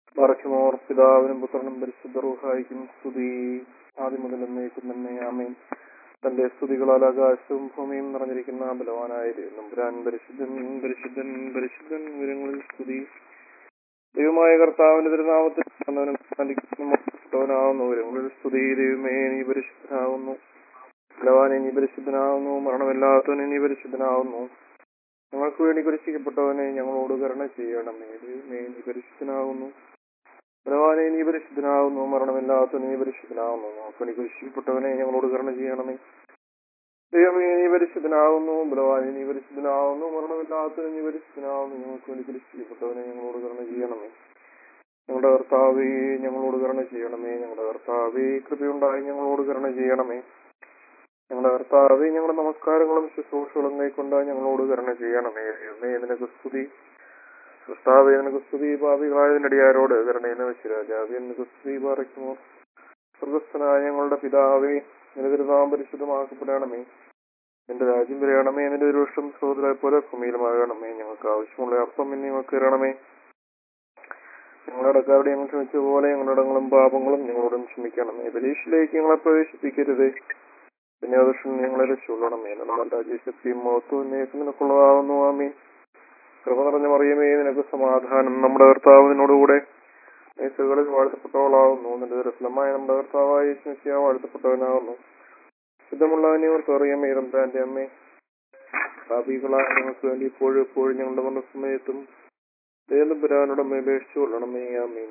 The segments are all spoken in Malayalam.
പറക്കുമോർ പിതാവിനും പുത്രനും പരിശുദ്ധ റൂഹായിക്കും സ്തുതി ആദ്യം മുതൽ എന്നേക്കും തന്നെ ആമേൻ തന്റെ സ്തുതികളാൽ ആകാശവും ഭൂമിയും നിറഞ്ഞിരിക്കുന്ന ബലവാനായ നമ്പുരാൻ പരിശുദ്ധൻ പരിശുദ്ധൻ പരിശുദ്ധൻ വിവരങ്ങളിൽ സ്തുതി ദൈവമായ കർത്താവിന്റെ തിരുനാമത്തിൽ വന്നവനും സ്മരിക്കുന്നവനാവുന്നു വിവരങ്ങളിൽ സ്തുതി ദൈവമേ നീ പരിശുദ്ധനാവുന്നു ബലവാനെ നീ പരിശുദ്ധനാവുന്നു മരണമില്ലാത്തവനെ നീ പരിശുദ്ധനാവുന്നു ഞങ്ങൾക്ക് വേണ്ടി കുരിശിക്കപ്പെട്ടവനെ ഞങ്ങളോട് കരുണ ചെയ്യണമേ ദൈവമേ നീ പരിശുദ്ധനാവുന്നു ബലവാനെ നീ പരിശുദ്ധനാവുന്നു മരണമില്ലാത്തവനെ നീ പരിശുദ്ധനാവുന്നു ഞങ്ങൾക്ക് വേണ്ടി കുരിശിക്കപ്പെട്ടവനെ ഞങ്ങളോട് കരുണ ചെയ്യണമേ ദൈവമേ നീ പരിശുദ്ധനാവുന്നു ബലവാനെ നീ പരിശുദ്ധനാവുന്നു മരണമില്ലാത്തവനെ നീ പരിശുദ്ധനാവുന്നു ഞങ്ങൾക്ക് വേണ്ടി കുരിശിക്കപ്പെട്ടവനെ ഞങ്ങളോട് കരുണ ചെയ്യണമേ ഞങ്ങളുടെ കർത്താവേ ഞങ്ങളോട് കരുണ ചെയ്യണമേ ഞങ്ങളുടെ കർത്താവേ കൃപയുണ്ടായി ഞങ്ങളോട് കരുണ ചെയ്യണമേ ഞങ്ങളുടെ കർത്താവെ ഞങ്ങളുടെ നമസ്കാരങ്ങളും ശുശ്രൂഷകളും കൈക്കൊണ്ട് ഞങ്ങളോട് കരുണ ചെയ്യണമേ ദൈവമേ നിനക്ക് സ്തുതി കർത്താവെ നിനക്ക് സ്തുതി പാപികളായതിന്റെ അടിയാരോട് കരുണയെന്ന് വെച്ച് രാജാവെ നിനക്ക് സ്തുതി പാറയ്ക്കുമോ സ്വർഗസ്ഥനായ ഞങ്ങളുടെ പിതാവേ നിനക്കൊരു നാം പരിശുദ്ധമാക്കപ്പെടണമേ നിന്റെ രാജ്യം വരയണമേ നിന്റെ ഒരു വർഷം സഹോദരെ പോലെ ഭൂമിയിലുമാകണമേ ഞങ്ങൾക്ക് ആവശ്യമുള്ള അപ്പം ഇനി ഞങ്ങൾക്ക് തരണമേ ഞങ്ങളുടെ അടക്കാരുടെ ഞങ്ങൾ ക്ഷമിച്ച പോലെ ഞങ്ങളുടെ ഇടങ്ങളും പാപങ്ങളും ഞങ്ങളോടും ക്ഷമിക്കണമേ പരീക്ഷയിലേക്ക് ഞങ്ങളെ പ്രവേശിപ്പിക്കരുത് പിന്നെ ദുഷ്ടൻ ഞങ്ങളെ രക്ഷയുള്ളണമേ നമ്മുടെ രാജ്യശക്തിയും മഹത്വവും നിനക്കുള്ളതാവുന്നു ആമേ കൃപ നിറഞ്ഞ മറിയമേ നിനക്ക് സമാധാനം നമ്മുടെ കർത്താവ് നിന്നോടുകൂടെ യേശുകളിൽ വാഴ്ത്തപ്പെട്ടവളാവുന്നു നിന്റെ ദുരഫലമായ നമ്മുടെ കർത്താവായ യേശുമിശിയ വാഴ്ത്തപ്പെട്ടവനാവുന്നു ശുദ്ധമുള്ളവനെ ഓർത്ത് അറിയമേ റംസാന്റെ അമ്മേ പാപികളായ ഞങ്ങൾക്ക് വേണ്ടി ഇപ്പോഴും എപ്പോഴും ഞങ്ങളുടെ മരണ സമയത്തും ഏതും പുരാനോട് അമ്മ അപേക്ഷിച്ചു കൊള്ളണമേ ആമേ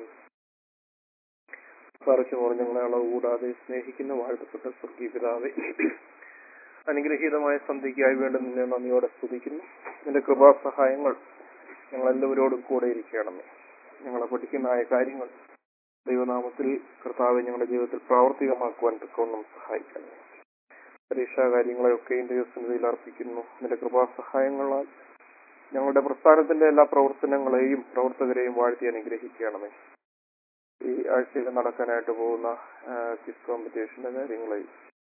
പറച്ചുമോർ ഞങ്ങളെ അളവ് കൂടാതെ സ്നേഹിക്കുന്ന വാഴ്ത്തപ്പെട്ട സ്വർഗീയ പിതാവേ അനുഗ്രഹീതമായ സന്ധിക്കായി വേണ്ടി നിന്നെ നന്ദിയോടെ സ്തുതിക്കുന്നു നിന്റെ കൃപാസഹായങ്ങൾ ഞങ്ങളെല്ലാവരോടും കൂടെ ഇരിക്കണമേ ഞങ്ങളെ പഠിക്കുന്നതായ കാര്യങ്ങൾ ദൈവനാമത്തിൽ കർത്താവ് ഞങ്ങളുടെ ജീവിതത്തിൽ പ്രാവർത്തികമാക്കുവാൻ തക്കവണ്ണം സഹായിക്കണം പരീക്ഷാ കാര്യങ്ങളെയൊക്കെയും ദൈവസന്നിധിയിൽ അർപ്പിക്കുന്നു നിന്റെ കൃപാസഹായങ്ങളാൽ ഞങ്ങളുടെ പ്രസ്ഥാനത്തിന്റെ എല്ലാ പ്രവർത്തനങ്ങളെയും പ്രവർത്തകരെയും വാഴ്ത്തി അനുഗ്രഹിക്കണമേ ഈ ആഴ്ചയിൽ നടക്കാനായിട്ട് പോകുന്ന ക്വിസ് കോമ്പറ്റീഷന്റെ കാര്യങ്ങളെ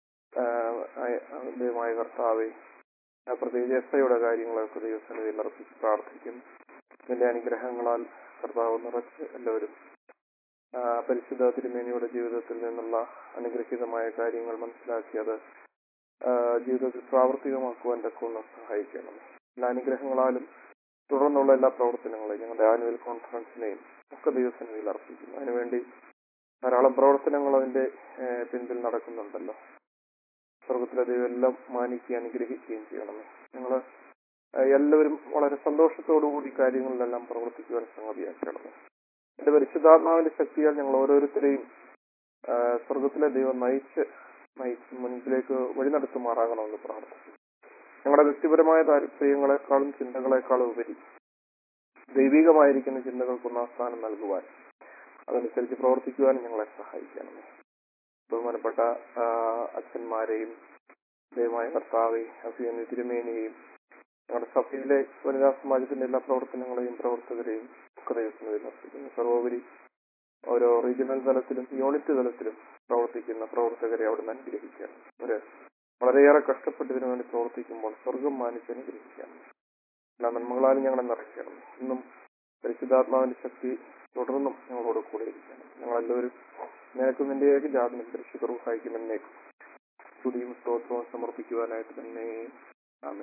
ദൈവമായ കർത്താവെ പ്രത്യേകിച്ച് എസ് ഐയുടെ കാര്യങ്ങളൊക്കെ ദൈവസന്നിധിയിൽ അർപ്പിച്ച് പ്രാർത്ഥിക്കുന്നു നിന്റെ അനുഗ്രഹങ്ങളാൽ കർത്താവ് നിറച്ച് എല്ലാവരും പരിശുദ്ധ തിരുമേനിയുടെ ജീവിതത്തിൽ നിന്നുള്ള അനുഗ്രഹീതമായ കാര്യങ്ങൾ മനസ്സിലാക്കി അത് ജീവിതത്തിൽ പ്രാവർത്തികമാക്കുവാൻ തക്കൊന്ന് സഹായിക്കണം എല്ലാ അനുഗ്രഹങ്ങളാലും തുടർന്നുള്ള എല്ലാ പ്രവർത്തനങ്ങളെയും ഞങ്ങളുടെ ആനുവൽ കോൺഫറൻസിനെയും ഒക്കെ ദൈവസന്നിധിയിൽ അർപ്പിക്കുന്നു അതിനുവേണ്ടി ധാരാളം പ്രവർത്തനങ്ങൾ അതിന്റെ പിൻപിൽ നടക്കുന്നുണ്ടല്ലോ സ്വർഗത്തിലെ ദൈവം എല്ലാം മാനിക്കുകയും അനുഗ്രഹിക്കുകയും ചെയ്യണമേ ഞങ്ങൾ എല്ലാവരും വളരെ സന്തോഷത്തോടുകൂടി കാര്യങ്ങളിലെല്ലാം പ്രവർത്തിക്കുവാൻ സംഗതിയാക്കണമേ എന്റെ പരിശുദ്ധാത്മാവിന്റെ ശക്തിയാൽ ഞങ്ങൾ ഓരോരുത്തരെയും സ്വർഗത്തിലെ ദൈവം നയിച്ച് നയിച്ച് മുൻപിലേക്ക് വഴി നടത്തുമാറാകണമെന്ന് പ്രാർത്ഥിക്കുന്നു ഞങ്ങളുടെ വ്യക്തിപരമായ താല്പര്യങ്ങളെക്കാളും ചിന്തകളെക്കാളും ഉപരി ദൈവികമായിരിക്കുന്ന ചിന്തകൾക്കൊന്ന് സ്ഥാനം നൽകുവാൻ അതനുസരിച്ച് പ്രവർത്തിക്കുവാനും ഞങ്ങളെ സഹായിക്കണം ബഹുമാനപ്പെട്ട അച്ഛന്മാരെയും ദൈവമായ കർത്താവെ അഭിയന്യ തിരുമേനിയെയും ഞങ്ങളുടെ സഭയിലെ വനിതാ സമാജത്തിന്റെ എല്ലാ പ്രവർത്തനങ്ങളെയും പ്രവർത്തകരെയും ഒക്കെ ദൈവത്തിന് വിമർശിക്കുന്നു സർവോപരി ഓരോ റീജിയണൽ തലത്തിലും യൂണിറ്റ് തലത്തിലും പ്രവർത്തിക്കുന്ന പ്രവർത്തകരെ അവിടെ നിന്ന് അനുഗ്രഹിക്കുകയാണ് ഒരു വളരെയേറെ കഷ്ടപ്പെട്ട് ഇതിനു വേണ്ടി പ്രവർത്തിക്കുമ്പോൾ സ്വർഗം മാനിച്ച് അനുഗ്രഹിക്കുകയാണ് എല്ലാ നന്മകളാലും ഞങ്ങളെ നിറയ്ക്കണം ഇന്നും പരിശുദ്ധാത്മാവിന്റെ ശക്തി തുടർന്നും ഞങ്ങളോട് കൂടെ ഇരിക്കണം ഞങ്ങളെല്ലാവരും നിനക്ക് നിന്റെ ജാതിനും പരിശുദ്ധ സഹായിക്കുമെന്നേക്കും സ്തുതിയും സ്തോത്രവും സമർപ്പിക്കുവാനായിട്ട് തന്നെ ആമേ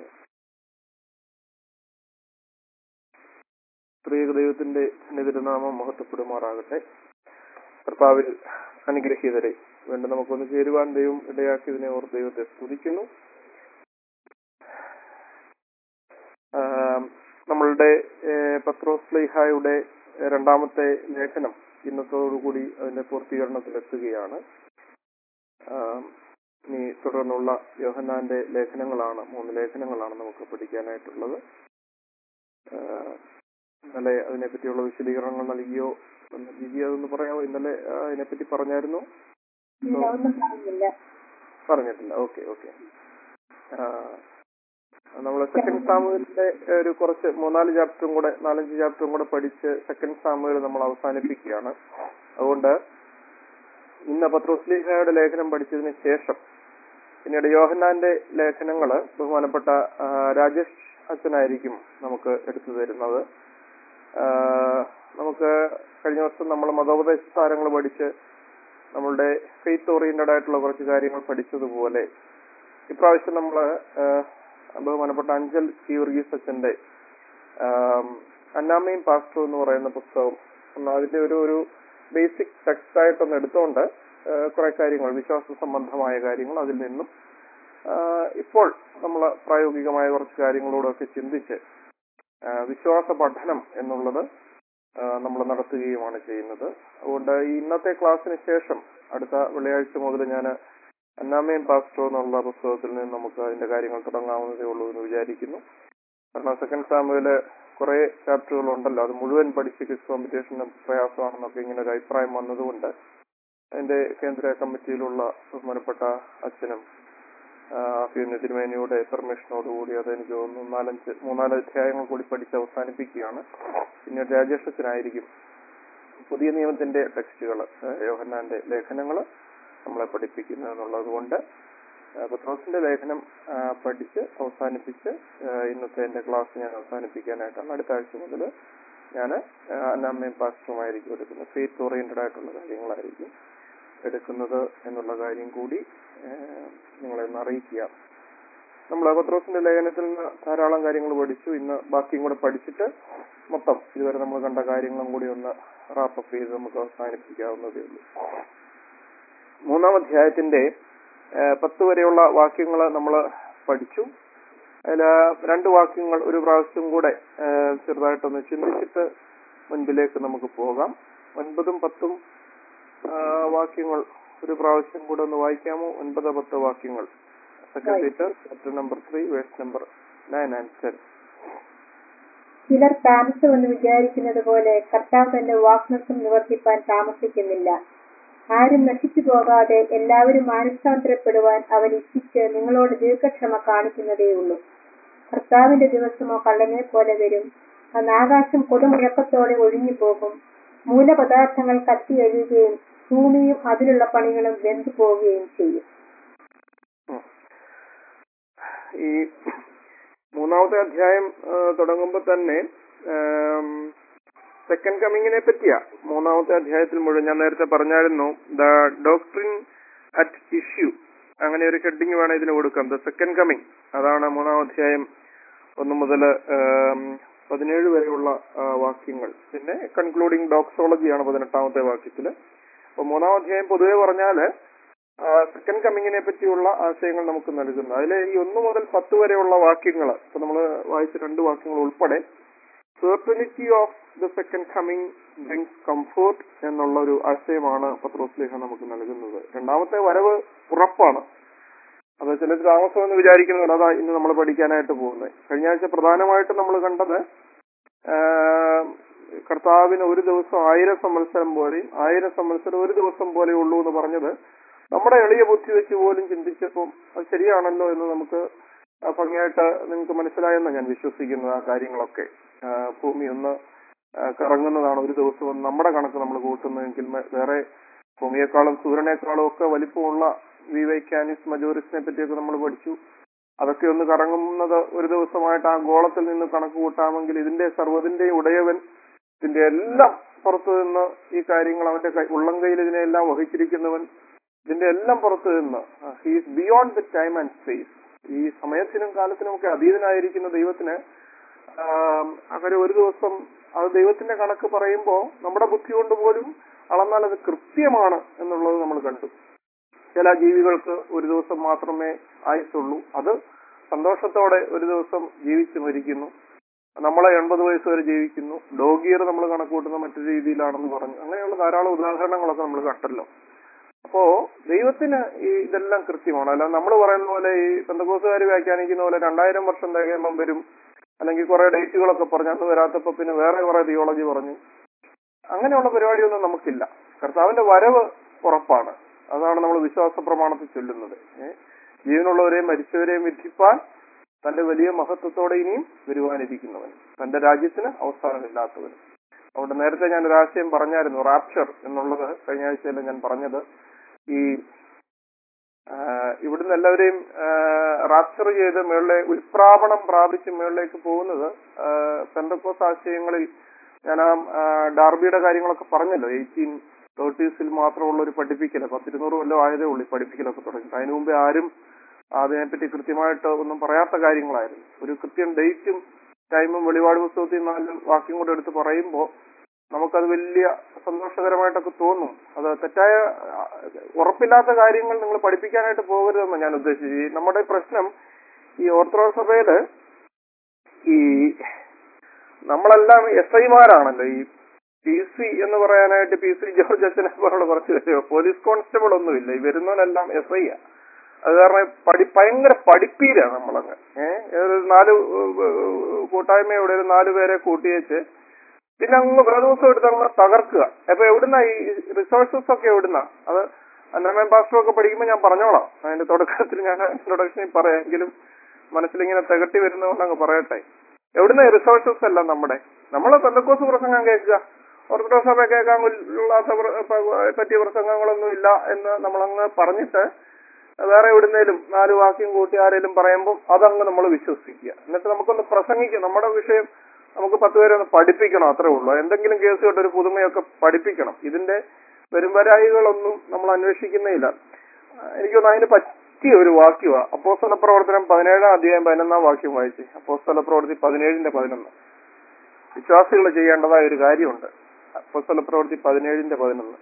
സ്ത്രീക ദൈവത്തിന്റെ നിതിരനാമം മഹത്വപ്പെടുമാറാകട്ടെ കർത്താവിൽ അനുഗ്രഹീതരെ വേണ്ട നമുക്കൊന്ന് ചേരുവാൻ ദൈവം ഇടയാക്കിയതിനെ ഓർ ദൈവത്തെ സ്തുതിക്കുന്നു നമ്മളുടെ പത്രോസ്ലിഹായുടെ രണ്ടാമത്തെ ലേഖനം ഇന്നത്തോടുകൂടി അതിന്റെ പൂർത്തീകരണത്തിലെത്തുകയാണ് ഇനി തുടർന്നുള്ള യോഹന്നാന്റെ ലേഖനങ്ങളാണ് മൂന്ന് ലേഖനങ്ങളാണ് നമുക്ക് പഠിക്കാനായിട്ടുള്ളത് ഇന്നലെ അതിനെപ്പറ്റിയുള്ള വിശദീകരണങ്ങൾ നൽകിയോ ജിജി അതൊന്ന് പറയാമോ ഇന്നലെ അതിനെപ്പറ്റി പറഞ്ഞായിരുന്നു പറഞ്ഞിട്ടില്ല ഓക്കെ ഓക്കെ നമ്മൾ സെക്കൻഡ് സാമുവലിന്റെ ഒരു കുറച്ച് മൂന്നാല് ചാപ്റ്ററും കൂടെ നാലഞ്ച് ചാപ്റ്ററും കൂടെ പഠിച്ച് സെക്കൻഡ് സാമുവൽ നമ്മൾ അവസാനിപ്പിക്കുകയാണ് അതുകൊണ്ട് ഇന്ന് പത്രോസ്ലിഹയുടെ ലേഖനം പഠിച്ചതിന് ശേഷം പിന്നീട് യോഹന്നാന്റെ ലേഖനങ്ങള് ബഹുമാനപ്പെട്ട രാജേഷ് അച്ഛനായിരിക്കും നമുക്ക് എടുത്തു തരുന്നത് നമുക്ക് കഴിഞ്ഞ വർഷം നമ്മൾ മതോപദേശ സാരങ്ങൾ പഠിച്ച് നമ്മളുടെ ഫെയ്ത്ത് ഓറിയന്റഡ് ആയിട്ടുള്ള കുറച്ച് കാര്യങ്ങൾ പഠിച്ചതുപോലെ ഇപ്രാവശ്യം നമ്മൾ ബഹുമാനപ്പെട്ട അഞ്ചൽ കീവർഗീസ് അച്ഛന്റെ ആം, അന്നാമയും പാസ്റ്ററും എന്ന് പറയുന്ന പുസ്തകം ഒന്ന് അതിന്റെ ഒരു ഒരു ബേസിക് ടെക്സ്റ്റ് ആയിട്ടൊന്ന് എടുത്തുകൊണ്ട് കുറെ കാര്യങ്ങൾ വിശ്വാസ സംബന്ധമായ കാര്യങ്ങൾ അതിൽ നിന്നും ആ, ഇപ്പോൾ നമ്മൾ പ്രായോഗികമായ കുറച്ച് കാര്യങ്ങളോടൊക്കെ ചിന്തിച്ച് ആ, വിശ്വാസ പഠനം എന്നുള്ളത് നമ്മൾ നടത്തുകയുമാണ് ചെയ്യുന്നത് അതുകൊണ്ട് ഈ ഇന്നത്തെ ക്ലാസ്സിന് ശേഷം അടുത്ത വെള്ളിയാഴ്ച മുതൽ ഞാൻ അന്നാമയും പാസ്റ്റോ എന്നുള്ള പുസ്തകത്തിൽ നിന്ന് നമുക്ക് അതിന്റെ കാര്യങ്ങൾ തുടങ്ങാവുന്നതേ ഉള്ളൂ എന്ന് വിചാരിക്കുന്നു കാരണം സെക്കൻഡ് സാമുവില് കുറെ ചാപ്റ്ററുകൾ ഉണ്ടല്ലോ അത് മുഴുവൻ പഠിച്ച് ക്വിസ് കോമ്പറ്റീഷന് പ്രയാസമാണെന്നൊക്കെ ഇങ്ങനെ ഒരു അഭിപ്രായം വന്നതുകൊണ്ട് അതിന്റെ കേന്ദ്ര കമ്മിറ്റിയിലുള്ള ബഹുമാനപ്പെട്ട അച്ഛനും ഫിയുന്ന തിരുമേനിയുടെ പെർമിഷനോടുകൂടി അത് എനിക്ക് തോന്നുന്നു നാലഞ്ച് മൂന്നാല് അധ്യായങ്ങൾ കൂടി പഠിച്ച് അവസാനിപ്പിക്കുകയാണ് പിന്നീട് രാജേഷ് അച്ഛനായിരിക്കും പുതിയ നിയമത്തിന്റെ ടെക്സ്റ്റുകൾ യോഹന്നാന്റെ ലേഖനങ്ങൾ നമ്മളെ പഠിപ്പിക്കുന്നത് എന്നുള്ളത് കൊണ്ട് പത്രോസിന്റെ ലേഖനം ആ, പഠിച്ച് അവസാനിപ്പിച്ച് ആ, ഇന്നത്തെ എന്റെ ക്ലാസ് ഞാൻ അവസാനിപ്പിക്കാനായിട്ടാണ് അടുത്ത ആഴ്ച മുതൽ ഞാൻ അന്നാമ്മയും പാസ്റ്ററുമായിരിക്കും എടുക്കുന്നത് ഫെയ്ത്ത് ഓറിയന്റഡ് ആയിട്ടുള്ള കാര്യങ്ങളായിരിക്കും എടുക്കുന്നത് എന്നുള്ള കാര്യം കൂടി ആ, നിങ്ങളെ ഒന്ന് അറിയിക്കുക നമ്മൾ പത്രോസിന്റെ ലേഖനത്തിൽ നിന്ന് ധാരാളം കാര്യങ്ങൾ പഠിച്ചു ഇന്ന് ബാക്കിയും കൂടെ പഠിച്ചിട്ട് മൊത്തം ഇതുവരെ നമ്മൾ കണ്ട കാര്യങ്ങളും കൂടി ഒന്ന് റാപ്പപ്പ് ചെയ്ത് നമുക്ക് അവസാനിപ്പിക്കാവുന്നതേ ഉള്ളൂ മൂന്നാം അധ്യായത്തിന്റെ ആ, പത്ത് വരെയുള്ള വാക്യങ്ങൾ നമ്മൾ പഠിച്ചു അതിൽ രണ്ട് വാക്യങ്ങൾ ഒരു പ്രാവശ്യം കൂടെ ആ, ചെറുതായിട്ടൊന്ന് ചിന്തിച്ചിട്ട് മുൻപിലേക്ക് നമുക്ക് പോകാം ഒൻപതും പത്തും ആ, വാക്യങ്ങൾ ഒരു പ്രാവശ്യം കൂടെ ഒന്ന് വായിക്കാമോ ഒൻപത് പത്ത് വാക്യങ്ങൾ second Peter chapter number three verse number nine and ten ചിലർ താമസമെന്ന് വിചാരിക്കുന്നത് പോലെ കർത്താവ് തന്റെ വാഗ്നത്വം നിവർത്തിപ്പാൻ താമസിക്കുന്നില്ല ആരും നശിച്ചു പോകാതെ എല്ലാവരും മാനസാന്തരപ്പെടുവാൻ അവൻ ഇച്ഛിച്ച് നിങ്ങളോട് ദീർഘക്ഷമ കാണിക്കുന്നതേയുള്ളൂ കർത്താവിന്റെ ദിവസമോ കള്ളനെ പോലെ വരും അന്ന് ആകാശം കൊടുമുഴക്കത്തോടെ ഒഴിഞ്ഞു പോകും മൂലപദാർത്ഥങ്ങൾ കത്തി എഴുതുകയും ഭൂമിയും അതിലുള്ള പണികളും വെന്തു പോവുകയും ചെയ്യും ഉം. ഈ മൂന്നാമത്തെ അധ്യായം തുടങ്ങുമ്പോൾ തന്നെ സെക്കൻഡ് കമ്മിങ്ങിനെ പറ്റിയാ മൂന്നാമത്തെ അധ്യായത്തിൽ മുഴുവൻ ഞാൻ നേരത്തെ പറഞ്ഞായിരുന്നു ദ ഡോക്ട്രിൻ അറ്റ് ഇഷ്യൂ അങ്ങനെ ഒരു ഹെഡിങ് വേണം ഇതിന് കൊടുക്കാം ദ സെക്കൻഡ് കമ്മിങ് അതാണ് മൂന്നാം അധ്യായം ഒന്ന് മുതൽ പതിനേഴ് വരെയുള്ള ആ, വാക്യങ്ങൾ പിന്നെ കൺക്ലൂഡിംഗ് ഡോക്സോളജിയാണ് പതിനെട്ടാമത്തെ വാക്യത്തില് അപ്പൊ മൂന്നാം അധ്യായം പൊതുവെ പറഞ്ഞാല് സെക്കൻഡ് കമ്മിങ്ങിനെ പറ്റിയുള്ള ആശയങ്ങൾ നമുക്ക് നൽകുന്നു അതിൽ ഈ ഒന്ന് മുതൽ പത്ത് വരെയുള്ള വാക്യങ്ങൾ ഇപ്പൊ നമ്മൾ വായിച്ച രണ്ട് വാക്യങ്ങൾ ഉൾപ്പെടെ certainty of the second coming brings comfort എന്നുള്ള ഒരു ആശയമാണ് പത്രോസ്ലേഖ നമുക്ക് നൽകുന്നത് രണ്ടാമത്തെ വരവ് ഉറപ്പാണ് അത് ചിലർ താമസം എന്ന് വിചാരിക്കുന്നുണ്ട് അതാ ഇന്ന് നമ്മൾ പഠിക്കാനായിട്ട് പോകുന്നത് കഴിഞ്ഞ ആഴ്ച പ്രധാനമായിട്ടും നമ്മൾ കണ്ടത് ആഹ്, കർത്താവിന് ഒരു ദിവസം ആയിരം സംവത്സരം പോലെയും ആയിരം സംവത്സരം ഒരു ദിവസം പോലെ ഉള്ളൂ എന്ന് പറഞ്ഞത് നമ്മുടെ എളിയ ബുദ്ധി വെച്ച് പോലും ചിന്തിച്ചപ്പം അത് ശരിയാണല്ലോ എന്ന് നമുക്ക് ആ ഭംഗിയായിട്ട് നിങ്ങൾക്ക് മനസ്സിലായെന്ന് ഞാൻ വിശ്വസിക്കുന്നത് ആ കാര്യങ്ങളൊക്കെ ആ, ഭൂമി ഒന്ന് ആ, കറങ്ങുന്നതാണ് ഒരു ദിവസം എന്ന് നമ്മുടെ കണക്ക് നമ്മൾ കൂട്ടുന്നതെങ്കിൽ മ- വേറെ ഭൂമിയെക്കാളും സൂര്യനേക്കാളും ഒക്കെ വലിപ്പമുള്ള വി വൈ കാനിസ് മജോറിസിനെ പറ്റിയൊക്കെ നമ്മൾ പഠിച്ചു അതൊക്കെ ഒന്ന് കറങ്ങുന്നത് ഒരു ദിവസമായിട്ട് ആ ഗോളത്തിൽ നിന്ന് കണക്ക് കൂട്ടാമെങ്കിൽ ഇതിന്റെ സർവ്വതിന്റെയും ഉടയവൻ ഇതിന്റെ എല്ലാം പുറത്തു നിന്ന് ഈ കാര്യങ്ങൾ അവന്റെ കൈ ഉള്ളം കയ്യിൽ ഇതിനെല്ലാം വഹിച്ചിരിക്കുന്നവൻ ഇതിന്റെ എല്ലാം പുറത്തു നിന്ന് he's beyond the time and space ഈ സമയത്തിനും കാലത്തിനും ഒക്കെ അതീതനായിരിക്കുന്ന ദൈവത്തിന് ആം, അങ്ങനെ ഒരു ദിവസം അത് ദൈവത്തിന്റെ കണക്ക് പറയുമ്പോൾ നമ്മുടെ ബുദ്ധി കൊണ്ട് പോലും അളന്നാൽ അത് കൃത്യമാണ് എന്നുള്ളത് നമ്മൾ കണ്ടു ചില ജീവികൾക്ക് ഒരു ദിവസം മാത്രമേ ആയുസുള്ളൂ അത് സന്തോഷത്തോടെ ഒരു ദിവസം ജീവിച്ച് മരിക്കുന്നു നമ്മളെ എൺപത് വയസ്സ് വരെ ജീവിക്കുന്നു ഡോഗിയർ നമ്മൾ കണക്ക് കൂട്ടുന്ന മറ്റൊരു രീതിയിലാണെന്ന് പറഞ്ഞു അങ്ങനെയുള്ള ധാരാളം ഉദാഹരണങ്ങളൊക്കെ നമ്മൾ കണ്ടല്ലോ അപ്പോ ദൈവത്തിന് ഈ ഇതെല്ലാം കൃത്യമാണ് അല്ല നമ്മൾ പറയുന്ന പോലെ ഈ ബന്ധക്കോസുകാർ വ്യാഖ്യാനിക്കുന്ന പോലെ രണ്ടായിരം വർഷം തികയുമ്പം വരും അല്ലെങ്കിൽ കുറെ ഡേറ്റുകളൊക്കെ പറഞ്ഞു അന്ന് വരാത്തപ്പോ പിന്നെ വേറെ കുറെ തിയോളജി പറഞ്ഞു അങ്ങനെയുള്ള പരിപാടിയൊന്നും നമുക്കില്ല കർത്താവിന്റെ വരവ് ഉറപ്പാണ് അതാണ് നമ്മൾ വിശ്വാസ പ്രമാണത്തിൽ ചൊല്ലുന്നത് ഏ? ജീവനുള്ളവരെയും മരിച്ചവരെയും വിധിപ്പാൻ തന്റെ വലിയ മഹത്വത്തോടെ ഇനിയും വരുവാനിരിക്കുന്നവൻ തന്റെ രാജ്യത്തിന് അവസാനമില്ലാത്തവൻ അതുകൊണ്ട് നേരത്തെ ഞാൻ ഒരു ആശയം പറഞ്ഞായിരുന്നു റാപ്ചർ എന്നുള്ളത് കഴിഞ്ഞ ആഴ്ചയല്ല ഞാൻ പറഞ്ഞത് ഈ ആ, ഇവിടുന്ന് എല്ലാവരെയും റാപ്ചർ ചെയ്ത് മേളിലെ ഉൽപ്രാപണം പ്രാപിച്ച് മേളിലേക്ക് പോകുന്നത് പെന്തക്കോസ് ആശയങ്ങളിൽ ഞാൻ ആ ആ, ഡാർബിയുടെ കാര്യങ്ങളൊക്കെ പറഞ്ഞല്ലോ എയ്റ്റീൻ തേർട്ടീസിൽ മാത്രമുള്ള ഒരു പഠിപ്പിക്കല് പത്തിരുന്നൂറ് കൊല്ലം ആയതേ ഉള്ളൂ ഈ പഠിപ്പിക്കലൊക്കെ തുടങ്ങി അതിനു മുമ്പേ ആരും അതിനെപ്പറ്റി കൃത്യമായിട്ട് ഒന്നും പറയാത്ത കാര്യങ്ങളായിരുന്നു ഒരു കൃത്യം ഡേറ്റും ടൈമും വെളിപാട് പുസ്തകത്തിൽ നാല് വാക്യം കൂടെ എടുത്ത് പറയുമ്പോൾ നമുക്കത് വലിയ സന്തോഷകരമായിട്ടൊക്കെ തോന്നും അത് തെറ്റായ ആ, ഉറപ്പില്ലാത്ത കാര്യങ്ങൾ നിങ്ങൾ പഠിപ്പിക്കാനായിട്ട് പോകരുതെന്ന് ഞാൻ ഉദ്ദേശിച്ചത് ഈ നമ്മുടെ പ്രശ്നം ഈ ഓർത്തഡോക്സ് സഭയില് ഈ നമ്മളെല്ലാം എസ് ഐമാരാണല്ലോ ഈ പി സി എന്ന് പറയാനായിട്ട് പി സി ജോർജ് അച്ഛനെ പോലുള്ള കുറച്ച് പേര് പോലീസ് കോൺസ്റ്റബിൾ ഒന്നുമില്ല ഈ വരുന്നവനെല്ലാം എസ് ഐ ആ അത് കാരണം പഠി ഭയങ്കര പഠിപ്പീരാ നമ്മളങ്ങ് ഏഹ് ഒരു നാല് കൂട്ടായ്മയോടെ ഒരു നാല് പേരെ കൂട്ടിയേച്ച് പിന്നെ അങ്ങ് ദിവസം എടുത്ത് അങ്ങ് തകർക്കുക അപ്പൊ എവിടുന്ന ഈ റിസോഴ്സസ് ഒക്കെ എവിടുന്ന അത് അന്നമയം പാസ്റ്റർ ഒക്കെ പഠിക്കുമ്പോൾ ഞാൻ പറഞ്ഞോളാം അതിന്റെ തുടക്കത്തിൽ ഞാൻ ഇൻട്രൊഡക്ഷനിൽ പറയാം എങ്കിലും മനസ്സിലിങ്ങനെ തികട്ടി വരുന്നതുകൊണ്ട് അങ്ങ് പറയട്ടെ എവിടുന്ന ഈ റിസോഴ്സസ് എല്ലാം നമ്മുടെ നമ്മൾ പെന്തക്കോസ് പ്രസംഗം കേൾക്കുക ഓർത്തഡോക്സ് സഭ കേൾക്കാൻ ഉള്ളാത്ത പ്ര- പ- പറ്റിയ പ്രസംഗങ്ങളൊന്നും ഇല്ല എന്ന് നമ്മളങ്ങ് പറഞ്ഞിട്ട് വേറെ എവിടുന്നേലും നാല് വാക്യം കൂട്ടി ആരെങ്കിലും പറയുമ്പോൾ അതങ്ങ് നമ്മൾ വിശ്വസിക്കുക എന്നിട്ട് നമുക്കൊന്ന് പ്രസംഗിക്കാം നമ്മുടെ വിഷയം നമുക്ക് പത്ത് പേരെ ഒന്ന് പഠിപ്പിക്കണം അത്രേ ഉള്ളൂ എന്തെങ്കിലും കേസ് കൊണ്ട് ഒരു പുതുമയൊക്കെ പഠിപ്പിക്കണം ഇതിന്റെ വരുംവരായികളൊന്നും നമ്മൾ അന്വേഷിക്കുന്നില്ല എനിക്കൊന്ന് അതിന് പറ്റിയ ഒരു വാക്യമാണ് അപ്പോസ്തല പ്രവർത്തനം പതിനേഴാം അധ്യായം പതിനൊന്നാം വാക്യം വായിച്ച് അപ്പോസ്തല പ്രവൃത്തി പതിനേഴിന്റെ പതിനൊന്ന് വിശ്വാസികൾ ചെയ്യേണ്ടതായ ഒരു കാര്യമുണ്ട് അപ്പോസ്തല പ്രവൃത്തി പതിനേഴിന്റെ പതിനൊന്ന്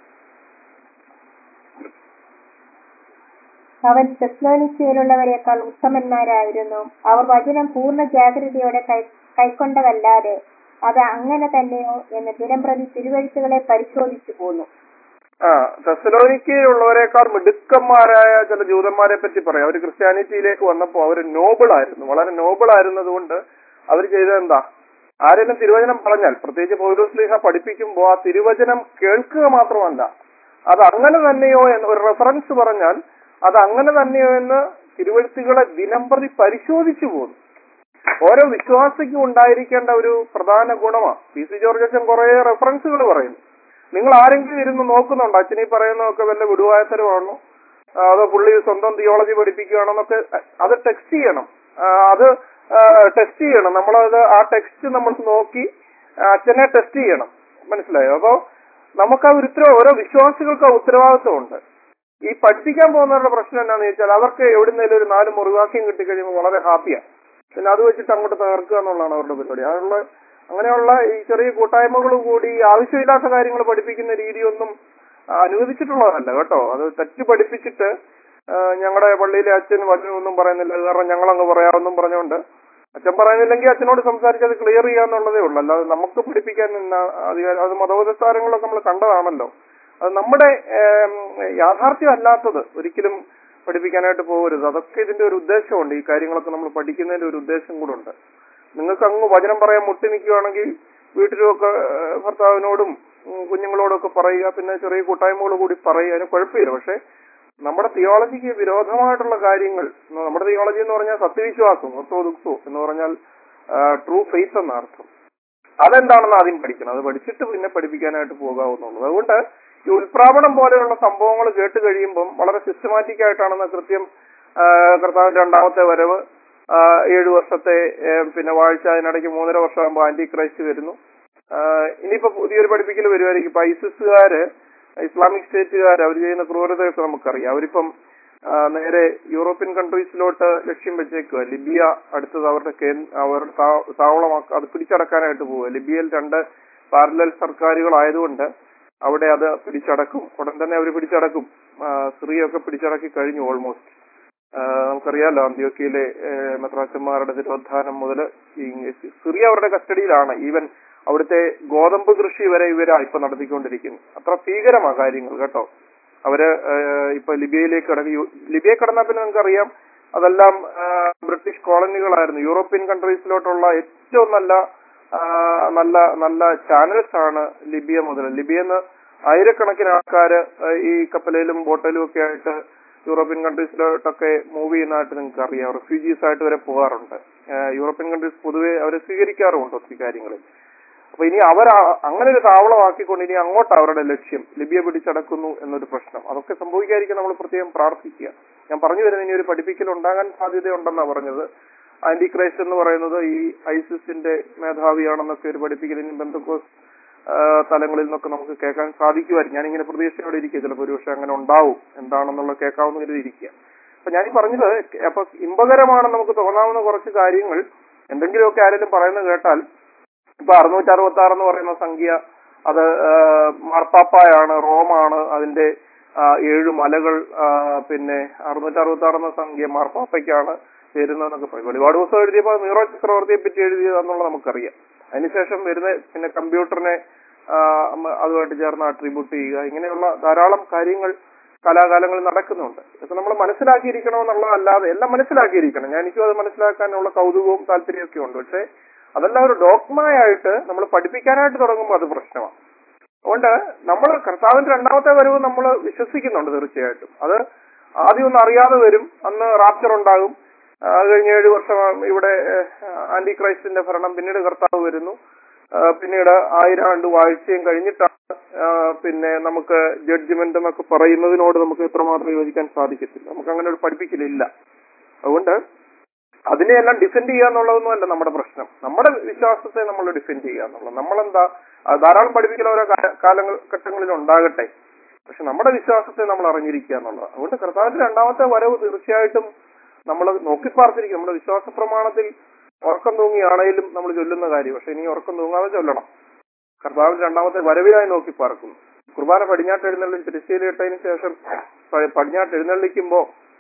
അവൻ തെസ്ലോനിക്കയിലുള്ളവരെക്കാൾ ഉത്തമന്മാരായിരുന്നു അവർ വചനം പൂർണ്ണ ജാഗ്രതയോടെ കൈ- കൈക്കൊണ്ടതല്ലാതെ അത് അങ്ങനെ തന്നെയോ എന്ന് ദിനംപ്രതി തിരുവഴുത്തുകളെ പരിശോധിച്ചു പോന്നു ആ തെസലോനിക്കയിലുള്ളവരെക്കാൾ മിടുക്കന്മാരായ ചില ജൂതന്മാരെ പറ്റി പറയാം അവർ ക്രിസ്ത്യാനിറ്റിയിലേക്ക് വന്നപ്പോൾ അവർ നോബിൾ ആയിരുന്നു വളരെ നോബിൾ ആയിരുന്നത് കൊണ്ട് അവർ ചെയ്തത് എന്താ ആരെങ്കിലും തിരുവചനം പറഞ്ഞാൽ പ്രത്യേകിച്ച് പൗലോസ് ലീഹ പഠിപ്പിക്കുമ്പോൾ ആ തിരുവചനം കേൾക്കുക മാത്രമല്ല അത് അങ്ങനെ തന്നെയോ എന്ന് ഒരു റെഫറൻസ് പറഞ്ഞാൽ അത് അങ്ങനെ തന്നെയോ എന്ന് തിരുവഴുത്തുകളെ ദിനംപ്രതി പരിശോധിച്ചു പോകുന്നു ഓരോ വിശ്വാസിക്കും ഉണ്ടായിരിക്കേണ്ട ഒരു പ്രധാന ഗുണമാണ് പി സി ജോർജ് അച്ഛൻ കുറെ റെഫറൻസുകൾ പറയുന്നു നിങ്ങൾ ആരെങ്കിലും ഇരുന്ന് നോക്കുന്നുണ്ടോ അച്ഛൻ ഈ പറയുന്നതൊക്കെ വല്ല വിടുവായത്തരമാണോ ആ, അതോ പുള്ളി സ്വന്തം തിയോളജി പഠിപ്പിക്കുകയാണോ എന്നൊക്കെ അത് ടെക്സ്റ്റ് ചെയ്യണം ആ, അത് ടെസ്റ്റ് ചെയ്യണം നമ്മളത് ആ ടെക്സ്റ്റ് നമ്മൾ നോക്കി ആ, അച്ഛനെ ടെസ്റ്റ് ചെയ്യണം മനസ്സിലായോ അപ്പോ നമുക്ക് ആ ഒരു ഉത്തരവ് ഓരോ വിശ്വാസികൾക്ക് ആ ഉത്തരവാദിത്വമുണ്ട് ഈ പഠിപ്പിക്കാൻ പോകുന്നവരുടെ പ്രശ്നം എന്താണെന്ന് ചോദിച്ചാൽ അവർക്ക് എവിടുന്നേലും ഒരു നാല് മുറിവാക്യം കിട്ടിക്കഴിയുമ്പോൾ വളരെ ഹാപ്പിയാണ് പിന്നെ അത് വെച്ചിട്ട് അങ്ങോട്ട് തകർക്കുക എന്നുള്ളതാണ് അവരുടെ പരിപാടി അതിനുള്ള അങ്ങനെയുള്ള ഈ ചെറിയ കൂട്ടായ്മകൾ കൂടി ഈ ആവശ്യമില്ലാത്ത കാര്യങ്ങൾ പഠിപ്പിക്കുന്ന രീതിയൊന്നും ആ, അനുവദിച്ചിട്ടുള്ളതല്ല കേട്ടോ അത് തെറ്റ് പഠിപ്പിച്ചിട്ട് ആ, ഞങ്ങളുടെ പള്ളിയിലെ അച്ഛൻ വചനമൊന്നും പറയുന്നില്ല അത് കാരണം ഞങ്ങളങ്ങ് പറയാമെന്നും പറഞ്ഞുകൊണ്ട് അച്ഛൻ പറയുന്നില്ലെങ്കിൽ അച്ഛനോട് സംസാരിച്ച് അത് ക്ലിയർ ചെയ്യാന്നുള്ളതേ ഉള്ളൂ അല്ലാതെ നമുക്ക് പഠിപ്പിക്കാൻ നിന്ന അധികാരം അത് മതോപസ്ഥാനങ്ങളൊക്കെ നമ്മൾ കണ്ടതാണല്ലോ അത് നമ്മുടെ ഏം, യാഥാർത്ഥ്യം അല്ലാത്തത് ഒരിക്കലും പഠിപ്പിക്കാനായിട്ട് പോകരുത് അതൊക്കെ ഇതിന്റെ ഒരു ഉദ്ദേശമുണ്ട് ഈ കാര്യങ്ങളൊക്കെ നമ്മൾ പഠിക്കുന്നതിന്റെ ഒരു ഉദ്ദേശം കൂടെ ഉണ്ട് നിങ്ങൾക്ക് അങ്ങ് വചനം പറയാൻ മുട്ടി നിൽക്കുകയാണെങ്കിൽ വീട്ടിലുമൊക്കെ ഏഹ്, ഭർത്താവിനോടും ഉം, കുഞ്ഞുങ്ങളോടും ഒക്കെ പറയുക പിന്നെ ചെറിയ കൂട്ടായ്മകൾ കൂടി പറയുക അതിന് കുഴപ്പമില്ല പക്ഷെ നമ്മുടെ തിയോളജിക്ക് വിരോധമായിട്ടുള്ള കാര്യങ്ങൾ നമ്മുടെ തിയോളജി എന്ന് പറഞ്ഞാൽ സത്യവിശ്വാസം ഒത്തോദുക്സോ എന്ന് പറഞ്ഞാൽ ട്രൂ ഫെയ്ത്ത് എന്ന അർത്ഥം അതെന്താണെന്ന് ആദ്യം പഠിക്കണം അത് പഠിച്ചിട്ട് പിന്നെ പഠിപ്പിക്കാനായിട്ട് പോകാവുന്നുള്ളൂ അതുകൊണ്ട് ഈ ഉൽപ്രാപണം പോലെയുള്ള സംഭവങ്ങൾ കേട്ട് കഴിയുമ്പം വളരെ സിസ്റ്റമാറ്റിക് ആയിട്ടാണെന്ന് കൃത്യം ആ, കർത്താവിന്റെ രണ്ടാമത്തെ വരവ് ആ, ഏഴു വർഷത്തെ ഏ, പിന്നെ വാഴ്ച അതിനിടയ്ക്ക് മൂന്നര വർഷമാകുമ്പോൾ ആന്റി ക്രൈസ്റ്റ് വരുന്നു ആ, ഇനിയിപ്പോ പുതിയൊരു പഠിപ്പിക്കൽ വരുമായിരിക്കും ഇപ്പൊ ഐസിസുകാര് ഇസ്ലാമിക് സ്റ്റേറ്റുകാർ അവർ ചെയ്യുന്ന ക്രൂരതയൊക്കെ നമുക്കറിയാം അവരിപ്പം ആ, നേരെ യൂറോപ്യൻ കൺട്രീസിലോട്ട് ലക്ഷ്യം വെച്ചേക്കുക ലിബിയ അടുത്തത് അവരുടെ കേ- അവരുടെ താ- താവളമാക്ക അത് പിടിച്ചടക്കാനായിട്ട് പോവുക ലിബിയയിൽ രണ്ട് പാരലൽ സർക്കാരുകളായതുകൊണ്ട് അവിടെ അത് പിടിച്ചടക്കും ഉടൻ തന്നെ അവർ പിടിച്ചടക്കും ആ, സിറിയൊക്കെ പിടിച്ചടക്കി കഴിഞ്ഞു ഓൾമോസ്റ്റ് നമുക്കറിയാലോ അന്ത്യോക്കിയിലെ മെത്രാച്ചന്മാരുടെ തിരോധാനം മുതൽ ഈ സിറിയ അവരുടെ കസ്റ്റഡിയിലാണ് ഈവൻ അവിടുത്തെ ഗോതമ്പ് കൃഷി വരെ ഇവരാ ഇപ്പൊ നടത്തിക്കൊണ്ടിരിക്കുന്നത് അത്ര ഭീകരമാ കാര്യങ്ങൾ കേട്ടോ അവര് ഏഹ്, ഇപ്പൊ ലിബിയയിലേക്ക് കടക്കി ലിബിയ കടന്നാൽ പിന്നെ നിങ്ങൾക്കറിയാം അതെല്ലാം ആ, ബ്രിട്ടീഷ് കോളനികളായിരുന്നു യൂറോപ്യൻ കൺട്രീസിലോട്ടുള്ള ഏറ്റവും നല്ല ആ, നല്ല നല്ല ചാനൽസ് ആണ് ലിബിയ മുതൽ ലിബിയെന്ന് ആയിരക്കണക്കിന് ആൾക്കാര് ആ, ഈ കപ്പലിലും ബോട്ടിലും ഒക്കെ ആയിട്ട് യൂറോപ്യൻ കൺട്രീസിലോട്ടൊക്കെ മൂവ് ചെയ്യുന്നതായിട്ട് നിങ്ങൾക്ക് അറിയാം റെഫ്യൂജീസ് ആയിട്ട് വരെ പോകാറുണ്ട് ആ, യൂറോപ്യൻ കൺട്രീസ് പൊതുവെ അവരെ സ്വീകരിക്കാറുമുണ്ട് ഒത്തിരി കാര്യങ്ങളിൽ അപ്പൊ ഇനി അവർ ആ- അങ്ങനെ ഒരു താവളമാക്കിക്കൊണ്ട് ഇനി അങ്ങോട്ട് അവരുടെ ലക്ഷ്യം ലിബിയ പിടിച്ചടക്കുന്നു എന്നൊരു പ്രശ്നം അതൊക്കെ സംഭവിക്കാതിരിക്കാൻ നമ്മൾ പ്രത്യേകം പ്രാർത്ഥിക്കുക ഞാൻ പറഞ്ഞു വരുന്നത് ഇനി ഒരു പഠിപ്പിക്കൽ ഉണ്ടാകാൻ സാധ്യതയുണ്ടെന്നാണ് പറഞ്ഞത് ആന്റി ക്രൈസ്റ്റ് എന്ന് പറയുന്നത് ഈ ഐസിസിന്റെ മേധാവിയാണെന്നൊക്കെ ഒരു പഠിപ്പിക്കലിന് ബന്ധക്കോസ് ആ, തലങ്ങളിൽ നിന്നൊക്കെ നമുക്ക് കേൾക്കാൻ സാധിക്കുമായിരിക്കും ഞാനിങ്ങനെ പ്രതീക്ഷയോടെ ഇരിക്കുക ചിലപ്പോൾ ഒരുപക്ഷെ അങ്ങനെ ഉണ്ടാവും എന്താണെന്നുള്ള കേൾക്കാവുന്ന കരുതി ഇരിക്കുക അപ്പൊ ഞാൻ ഈ പറഞ്ഞത് അപ്പൊ ഇമ്പകരമാണെന്ന് നമുക്ക് തോന്നാവുന്ന കുറച്ച് കാര്യങ്ങൾ എന്തെങ്കിലുമൊക്കെ ആരെങ്കിലും പറയുന്നത് കേട്ടാൽ ഇപ്പൊ അറുന്നൂറ്റി അറുപത്തി ആറ് എന്ന് പറയുന്ന സംഖ്യ അത് ആ, മാർപ്പാപ്പായാണ് റോമാണ് അതിന്റെ ആ, ഏഴ് മലകൾ ആ, പിന്നെ അറുന്നൂറ്റി അറുപത്തി ആറ് എന്ന സംഖ്യ മാർപ്പാപ്പയ്ക്കാണ് ചേരുന്നതെന്നൊക്കെ പറയും ഒരുപാട് ദിവസം എഴുതിയപ്പോൾ നീറോ ചക്രവർത്തിയെ പറ്റി എഴുതിയതാണെന്നുള്ളത് നമുക്കറിയാം അതിനുശേഷം വരുന്ന പിന്നെ കമ്പ്യൂട്ടറിനെ ആ, മ- അതുമായിട്ട് ചേർന്ന് അട്രിബ്യൂട്ട് ചെയ്യുക ഇങ്ങനെയുള്ള ധാരാളം കാര്യങ്ങൾ കലാകാലങ്ങളിൽ നടക്കുന്നുണ്ട് ഇതൊക്കെ നമ്മൾ മനസ്സിലാക്കിയിരിക്കണമെന്നുള്ളതല്ലാതെ എല്ലാം മനസ്സിലാക്കിയിരിക്കണം ഞാൻ എനിക്കും അത് മനസ്സിലാക്കാനുള്ള കൗതുകവും താല്പര്യമൊക്കെ ഉണ്ട് പക്ഷെ അതെല്ലാം ഒരു ഡോക്മയായിട്ട് നമ്മൾ പഠിപ്പിക്കാനായിട്ട് തുടങ്ങുമ്പോൾ അത് പ്രശ്നമാണ് അതുകൊണ്ട് നമ്മൾ കർത്താവിന്റെ രണ്ടാമത്തെ വരവ് നമ്മൾ വിശ്വസിക്കുന്നുണ്ട് തീർച്ചയായിട്ടും അത് ആദ്യം ഒന്നും അറിയാതെ വരും അന്ന് റാപ്ചർ ഉണ്ടാകും ആ, അത് കഴിഞ്ഞ് ഏഴ് വർഷം ഇവിടെ ആന്റി ക്രൈസ്റ്റിന്റെ ഭരണം പിന്നീട് കർത്താവ് വരുന്നു ആ, പിന്നീട് ആയിരം ആണ്ട് വാഴ്ചയും കഴിഞ്ഞിട്ടാണ് ആ, പിന്നെ നമുക്ക് ജഡ്ജ്മെന്റ് എന്നൊക്കെ പറയുന്നതിനോട് നമുക്ക് എത്രമാത്രം യോജിക്കാൻ സാധിക്കത്തില്ല നമുക്ക് അങ്ങനെ ഒരു പഠിപ്പിക്കലില്ല അതുകൊണ്ട് അതിനെയെല്ലാം ഡിഫെൻഡ് ചെയ്യുക എന്നുള്ളതൊന്നും അല്ല നമ്മുടെ പ്രശ്നം നമ്മുടെ വിശ്വാസത്തെ നമ്മൾ ഡിഫെൻഡ് ചെയ്യുക എന്നുള്ളത് നമ്മളെന്താ ആ, ധാരാളം പഠിപ്പിക്കൽ ഓരോ കാല- കാലങ്ങൾ ഘട്ടങ്ങളിൽ ഉണ്ടാകട്ടെ പക്ഷെ നമ്മുടെ വിശ്വാസത്തെ നമ്മൾ അറിഞ്ഞിരിക്കുക എന്നുള്ളത് അതുകൊണ്ട് കർത്താവിന്റെ രണ്ടാമത്തെ വരവ് തീർച്ചയായിട്ടും നമ്മൾ നോക്കിപ്പാർത്തിരിക്കും നമ്മുടെ വിശ്വാസ പ്രമാണത്തിൽ ഉറക്കം തൂങ്ങിയാണേലും നമ്മൾ ചൊല്ലുന്ന കാര്യം പക്ഷെ ഇനി ഉറക്കം തൂങ്ങാതെ ചൊല്ലണം കർത്താവിന്റെ രണ്ടാമത്തെ വരവിനായി നോക്കി പാർക്കുന്നു കുർബാന പടിഞ്ഞാട്ട് എഴുന്നള്ളി തിരുശ്ശേരിയിട്ടതിന് ശേഷം പ- പടിഞ്ഞാട്ട് എഴുന്നള്ളിക്കുമ്പോ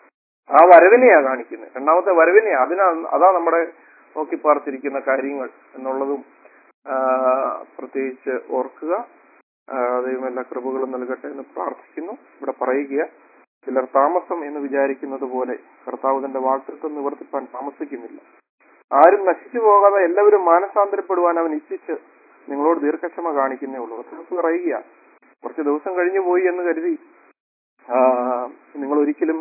ആ വരവിനെയാ കാണിക്കുന്നത് രണ്ടാമത്തെ വരവിനെയാ അതിനാ അതാ നമ്മുടെ നോക്കി പാർത്തിരിക്കുന്ന കാര്യങ്ങൾ എന്നുള്ളതും ആ, പ്രത്യേകിച്ച് ഓർക്കുക ആ, ദൈവം എല്ലാ കൃപകളും നൽകട്ടെ എന്ന് പ്രാർത്ഥിക്കുന്നു ഇവിടെ പറയുക ചിലർ താമസം എന്ന് വിചാരിക്കുന്നത് പോലെ കർത്താവ് തന്റെ വാക്തത്വം നിവർത്തിപ്പാൻ താമസിക്കുന്നില്ല ആരും നശിച്ചു പോകാതെ എല്ലാവരും മാനസാന്തരപ്പെടുവാൻ അവൻ ഇച്ഛിച്ച് നിങ്ങളോട് ദീർഘക്ഷമ കാണിക്കുന്നേ ഉള്ളൂ കർത്താവ് പറയുക കുറച്ച് ദിവസം കഴിഞ്ഞു പോയി എന്ന് കരുതി ആ, നിങ്ങൾ ഒരിക്കലും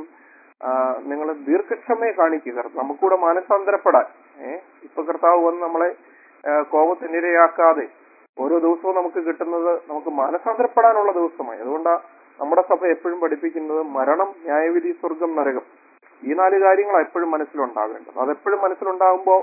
നിങ്ങൾ ദീർഘക്ഷമയെ കാണിക്കുക കർത്താവ് നമുക്കൂടെ മാനസാന്തരപ്പെടാൻ ഏഹ് ഇപ്പൊ കർത്താവ് വന്ന് നമ്മളെ ആ, കോപത്തിനിരയാക്കാതെ ഓരോ ദിവസവും നമുക്ക് കിട്ടുന്നത് നമുക്ക് മാനസാന്തരപ്പെടാനുള്ള ദിവസമായി അതുകൊണ്ടാ നമ്മുടെ സഭ എപ്പോഴും പഠിപ്പിക്കുന്നത് മരണം ന്യായവിധി സ്വർഗം നരകം ഈ നാല് കാര്യങ്ങളാണ് എപ്പോഴും മനസ്സിലുണ്ടാകേണ്ടത് അതെപ്പോഴും മനസ്സിലുണ്ടാകുമ്പോൾ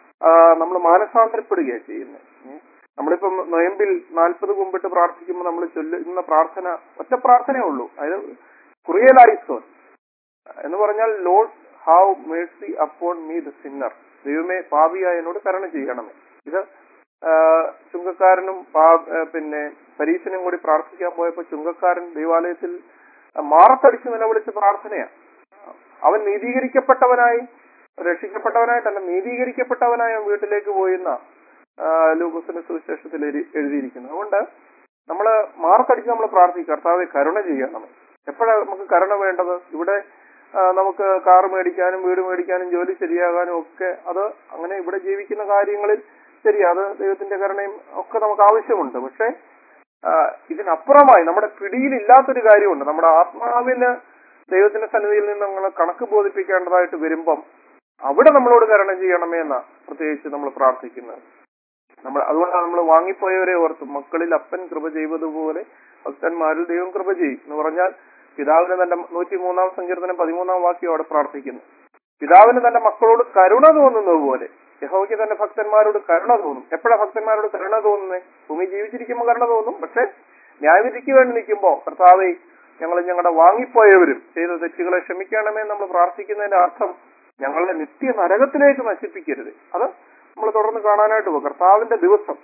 നമ്മൾ മാനസാന്തരപ്പെടുകയാണ് ചെയ്യുന്നത് ഉം. നമ്മളിപ്പം നൊയമ്പിൽ നാൽപ്പത് കുമ്പിട്ട് പ്രാർത്ഥിക്കുമ്പോൾ നമ്മൾ ചൊല്ലുന്ന പ്രാർത്ഥന ഒറ്റ പ്രാർത്ഥനയേ ഉള്ളൂ അതായത് കുറിയലായിസോൻ എന്ന് പറഞ്ഞാൽ lord have mercy upon me the sinner ദൈവമേ പാപിയായ എന്നോട് കരുണ ചെയ്യണമേ ഇത് ആ, ചുങ്കക്കാരനും പാ- ആ, പിന്നെ പരീക്ഷനും കൂടി പ്രാർത്ഥിക്കാൻ പോയപ്പോ ചുങ്കക്കാരൻ ദൈവാലയത്തിൽ മാറത്തടിച്ച് നിലവിളിച്ച പ്രാർത്ഥനയാണ് അവൻ നീതീകരിക്കപ്പെട്ടവനായി രക്ഷിക്കപ്പെട്ടവനായിട്ടല്ല നീതീകരിക്കപ്പെട്ടവനായി അവൻ വീട്ടിലേക്ക് പോയിന്ന ലൂക്കോസിന്റെ സുവിശേഷത്തിൽ എഴുതി- എഴുതിയിരിക്കുന്നു അതുകൊണ്ട് നമ്മള് മാർക്കടിച്ച് നമ്മൾ പ്രാർത്ഥിക്കും കർത്താവെ കരുണ ചെയ്യണം എപ്പോഴാണ് നമുക്ക് കരുണ വേണ്ടത് ഇവിടെ ആ, നമുക്ക് കാർ മേടിക്കാനും വീട് മേടിക്കാനും ജോലി ശരിയാകാനും ഒക്കെ അത് അങ്ങനെ ഇവിടെ ജീവിക്കുന്ന കാര്യങ്ങളിൽ ശരി അത് ദൈവത്തിന്റെ കരുണയും ഒക്കെ നമുക്ക് ആവശ്യമുണ്ട് പക്ഷെ ആ, ഇതിനപ്പുറമായി നമ്മുടെ പിടിയിലില്ലാത്തൊരു കാര്യമുണ്ട് നമ്മുടെ ആത്മാവിന് ദൈവത്തിന്റെ സന്നിധിയിൽ നിന്ന് നമ്മൾ കണക്ക് ബോധിപ്പിക്കേണ്ടതായിട്ട് വരുമ്പം അവിടെ നമ്മളോട് കരുണ ചെയ്യണമേ എന്നാ പ്രത്യേകിച്ച് നമ്മൾ പ്രാർത്ഥിക്കുന്നത് നമ്മൾ അതുകൊണ്ടാണ് നമ്മൾ വാങ്ങിപ്പോയവരെ ഓർത്ത് മക്കളിൽ അപ്പൻ കൃപ ചെയ്തതുപോലെ ഭക്തന്മാരിൽ ദൈവം കൃപ ചെയ്യും എന്ന് പറഞ്ഞാൽ പിതാവിന് തന്റെ നൂറ്റി മൂന്നാം സങ്കീർത്തനം പതിമൂന്നാം വാക്യം അവിടെ പ്രാർത്ഥിക്കുന്നു പിതാവിന് തന്റെ മക്കളോട് കരുണ തോന്നുന്നത് പോലെ യഹോയ്ക്ക് തന്റെ ഭക്തന്മാരോട് കരുണ തോന്നും എപ്പോഴാ ഭക്തന്മാരോട് കരുണ തോന്നുന്നത് ഭൂമി ജീവിച്ചിരിക്കുമ്പോൾ കരുണ തോന്നും പക്ഷെ ന്യായവിധിക്ക് വേണ്ടി നിൽക്കുമ്പോൾ കർത്താവെ ഞങ്ങൾ ഞങ്ങളുടെ വാങ്ങിപ്പോയവരും ചെയ്ത തെറ്റുകളെ ക്ഷമിക്കണമേ നമ്മൾ പ്രാർത്ഥിക്കുന്നതിന്റെ അർത്ഥം ഞങ്ങളുടെ നിത്യ നരകത്തിലേക്ക് നശിപ്പിക്കരുത് അത് നമ്മൾ തുടർന്ന് കാണാനായിട്ട് പോകും കർത്താവിന്റെ ദിവസം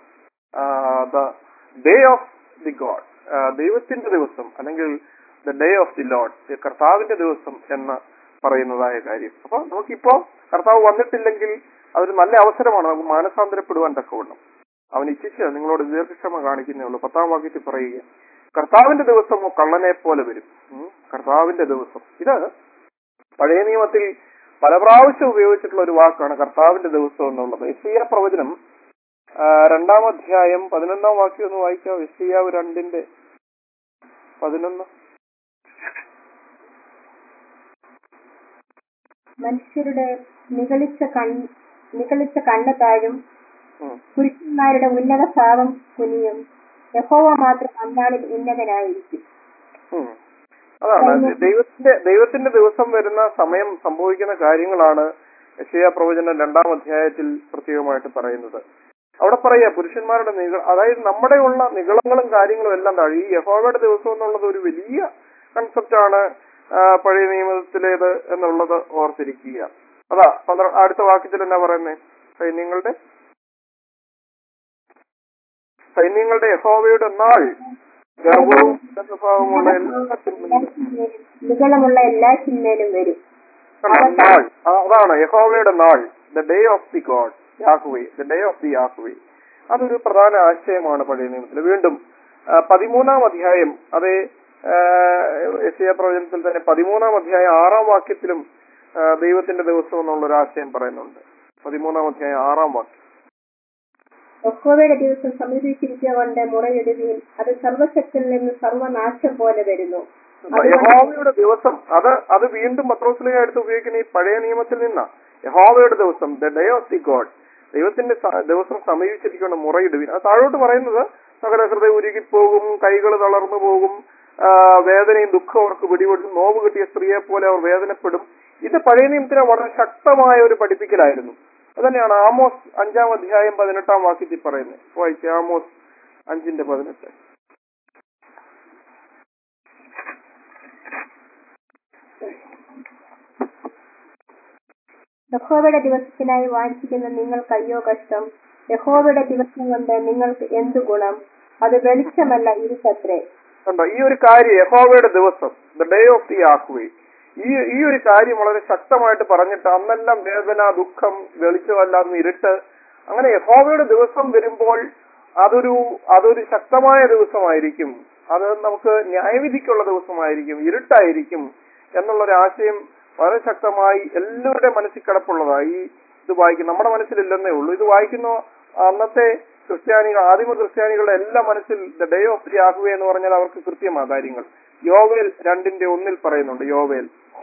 the day of the God ദൈവത്തിന്റെ ദിവസം അല്ലെങ്കിൽ the day of the lord കർത്താവിന്റെ ദിവസം എന്ന് പറയുന്നതായ കാര്യം അപ്പൊ നമുക്കിപ്പോ കർത്താവ് വന്നിട്ടില്ലെങ്കിൽ അതൊരു നല്ല അവസരമാണ് നമുക്ക് മാനസാന്തരപ്പെടുവാൻ തക്കവണ്ണം അവൻ ഇച്ഛിച്ച് നിങ്ങളോട് ദീർഘക്ഷമ കാണിക്കുന്നേ ഉള്ളൂ പത്താം വാക്യത്തിൽ പറയുക കർത്താവിന്റെ ദിവസമോ കള്ളനെ പോലെ വരും ഉം. കർത്താവിന്റെ ദിവസം ഇത് പഴയ നിയമത്തിൽ പല പ്രാവശ്യം ഉപയോഗിച്ചിട്ടുള്ള ഒരു വാക്കാണ് കർത്താവിന്റെ ദിവസം എന്നുള്ളത് എസിയ പ്രവചനം ആ, രണ്ടാം അധ്യായം പതിനൊന്നാം വാക്യം ഒന്ന് വായിക്കാം എസിയാവ് രണ്ടിന്റെ പതിനൊന്ന് മനുഷ്യരുടെ നിഗളിച്ച കൺ നിഗളിച്ച കണ്ണ് താഴും ഉം. പുരുഷന്മാരുടെ ഉന്നത ഭാവം കുനിയും യഹോവ മാത്രം അന്നാളിൽ ഉന്നതനായിരിക്കും ഉം. അതാണ് ദൈവത്തിന്റെ ദൈവത്തിന്റെ ദിവസം വരുന്ന സമയം സംഭവിക്കുന്ന കാര്യങ്ങളാണ് യശയ പ്രവചനം രണ്ടാം അധ്യായത്തിൽ പ്രത്യേകമായിട്ട് പറയുന്നത് അവിടെ പറയാ പുരുഷന്മാരുടെ നിക അതായത് നമ്മുടെ ഉള്ള നികളങ്ങളും കാര്യങ്ങളും എല്ലാം താഴെ ഈ യഹോവയുടെ ദിവസം എന്നുള്ളത് ഒരു വലിയ കൺസെപ്റ്റാണ് പഴയ നിയമത്തിലേത് എന്നുള്ളത് ഓർത്തിരിക്കുക അതാ പന്ത്ര- അടുത്ത വാക്യത്തിൽ എന്നാ പറയുന്നേ സൈന്യങ്ങളുടെ സൈന്യങ്ങളുടെ യഹോവയുടെ നാൾ ഗർവവും സ്വഭാവമുള്ള എല്ലാ ചിന്മയിലും നികളമുള്ള എല്ലാ ചിന്മേലും വരും കണ്ടോ? നാൾ ആ, അതാണ് യഹോവയുടെ നാൾ the day of the God Yahweh the day of the Yahweh അതൊരു പ്രധാന ആശയമാണ് പഴയ നിയമത്തിൽ വീണ്ടും ആ, പതിമൂന്നാം അധ്യായം അതേ എസ് പ്രവചനത്തിൽ തന്നെ പതിമൂന്നാം അധ്യായം ആറാം വാക്യത്തിലും ആ, ദൈവത്തിന്റെ ദിവസം എന്നുള്ള ഒരു ആശയം പറയുന്നുണ്ട് പതിമൂന്നാം അധ്യായം ആറാം വാക്യം യഹോവയുടെ ദിവസം സമീപിച്ചിരിക്കുക കൊണ്ട് മുറയിടുകയും അത് സർവശക്തിയിൽ നിന്ന് സർവനാശം പോലെ വരുന്നു യഹോവയുടെ ദിവസം അത് അത് വീണ്ടും പത്രോസിലേക്ക് എടുത്ത് ഉപയോഗിക്കുന്ന ഈ പഴയ നിയമത്തിൽ നിന്നാ യഹോവയുടെ ദിവസം the day of the God ദൈവത്തിന്റെ സ- ദിവസം സമീപിച്ചിരിക്കുന്ന മുറയിടുവിൻ അത് താഴോട്ട് പറയുന്നത് സകല ഹൃദയം ഉരുകിപ്പോകും കൈകൾ തളർന്നു പോകും ആ, വേദനയും ദുഃഖവും അവർക്ക് പിടിപെടും നോവ് കിട്ടിയ സ്ത്രീയെ പോലെ അവർ വേദനപ്പെടും ഇത് പഴയ നിയമത്തിലെ വളരെ ശക്തമായ ഒരു പഠിപ്പിക്കലായിരുന്നു അതുതന്നെയാണ് ആമോസ് അഞ്ചാം അധ്യായം പതിനെട്ടാം വാക്യത്തിൽ പറയുന്നത് വായിച്ച ആമോസ് അഞ്ചിന്റെ പതിനെട്ട് യഹോവയുടെ ദിവസത്തിനായി വാഞ്ചിക്കുന്ന നിങ്ങൾക്ക് അയ്യോ കഷ്ടം യഹോവയുടെ ദിവസം കൊണ്ട് നിങ്ങൾക്ക് എന്തു ഗുണം അത് വെളിച്ചമല്ല ഇരുട്ടത്രേ കണ്ടോ ഈ ഒരു കാര്യം യഹോവയുടെ ദിവസം the day of the Yahweh ഈ ഈ ഒരു കാര്യം വളരെ ശക്തമായിട്ട് പറഞ്ഞിട്ട് അന്നെല്ലാം വേദന ദുഃഖം വെളിച്ചമല്ലാന്ന് ഇരുട്ട് അങ്ങനെ യഹോവയുടെ ദിവസം വരുമ്പോൾ അതൊരു അതൊരു ശക്തമായ ദിവസമായിരിക്കും അത് നമുക്ക് ന്യായവിധിക്കുള്ള ദിവസമായിരിക്കും ഇരുട്ടായിരിക്കും എന്നുള്ളൊരു ആശയം വളരെ ശക്തമായി എല്ലാവരുടെ മനസ്സിൽ കിടപ്പുള്ളതാണ് ഈ ഇത് വായിക്കും നമ്മുടെ മനസ്സിലില്ലെന്നേ ഉള്ളൂ ഇത് വായിക്കുന്ന അന്നത്തെ ക്രിസ്ത്യാനികൾ ആദിമ ക്രിസ്ത്യാനികളുടെ എല്ലാ മനസ്സിൽ the day of the Yahweh എന്ന് പറഞ്ഞാൽ അവർക്ക് കൃത്യമാ കാര്യങ്ങൾ യോവേൽ രണ്ടിന്റെ ഒന്നിൽ പറയുന്നുണ്ട് യോവേൽ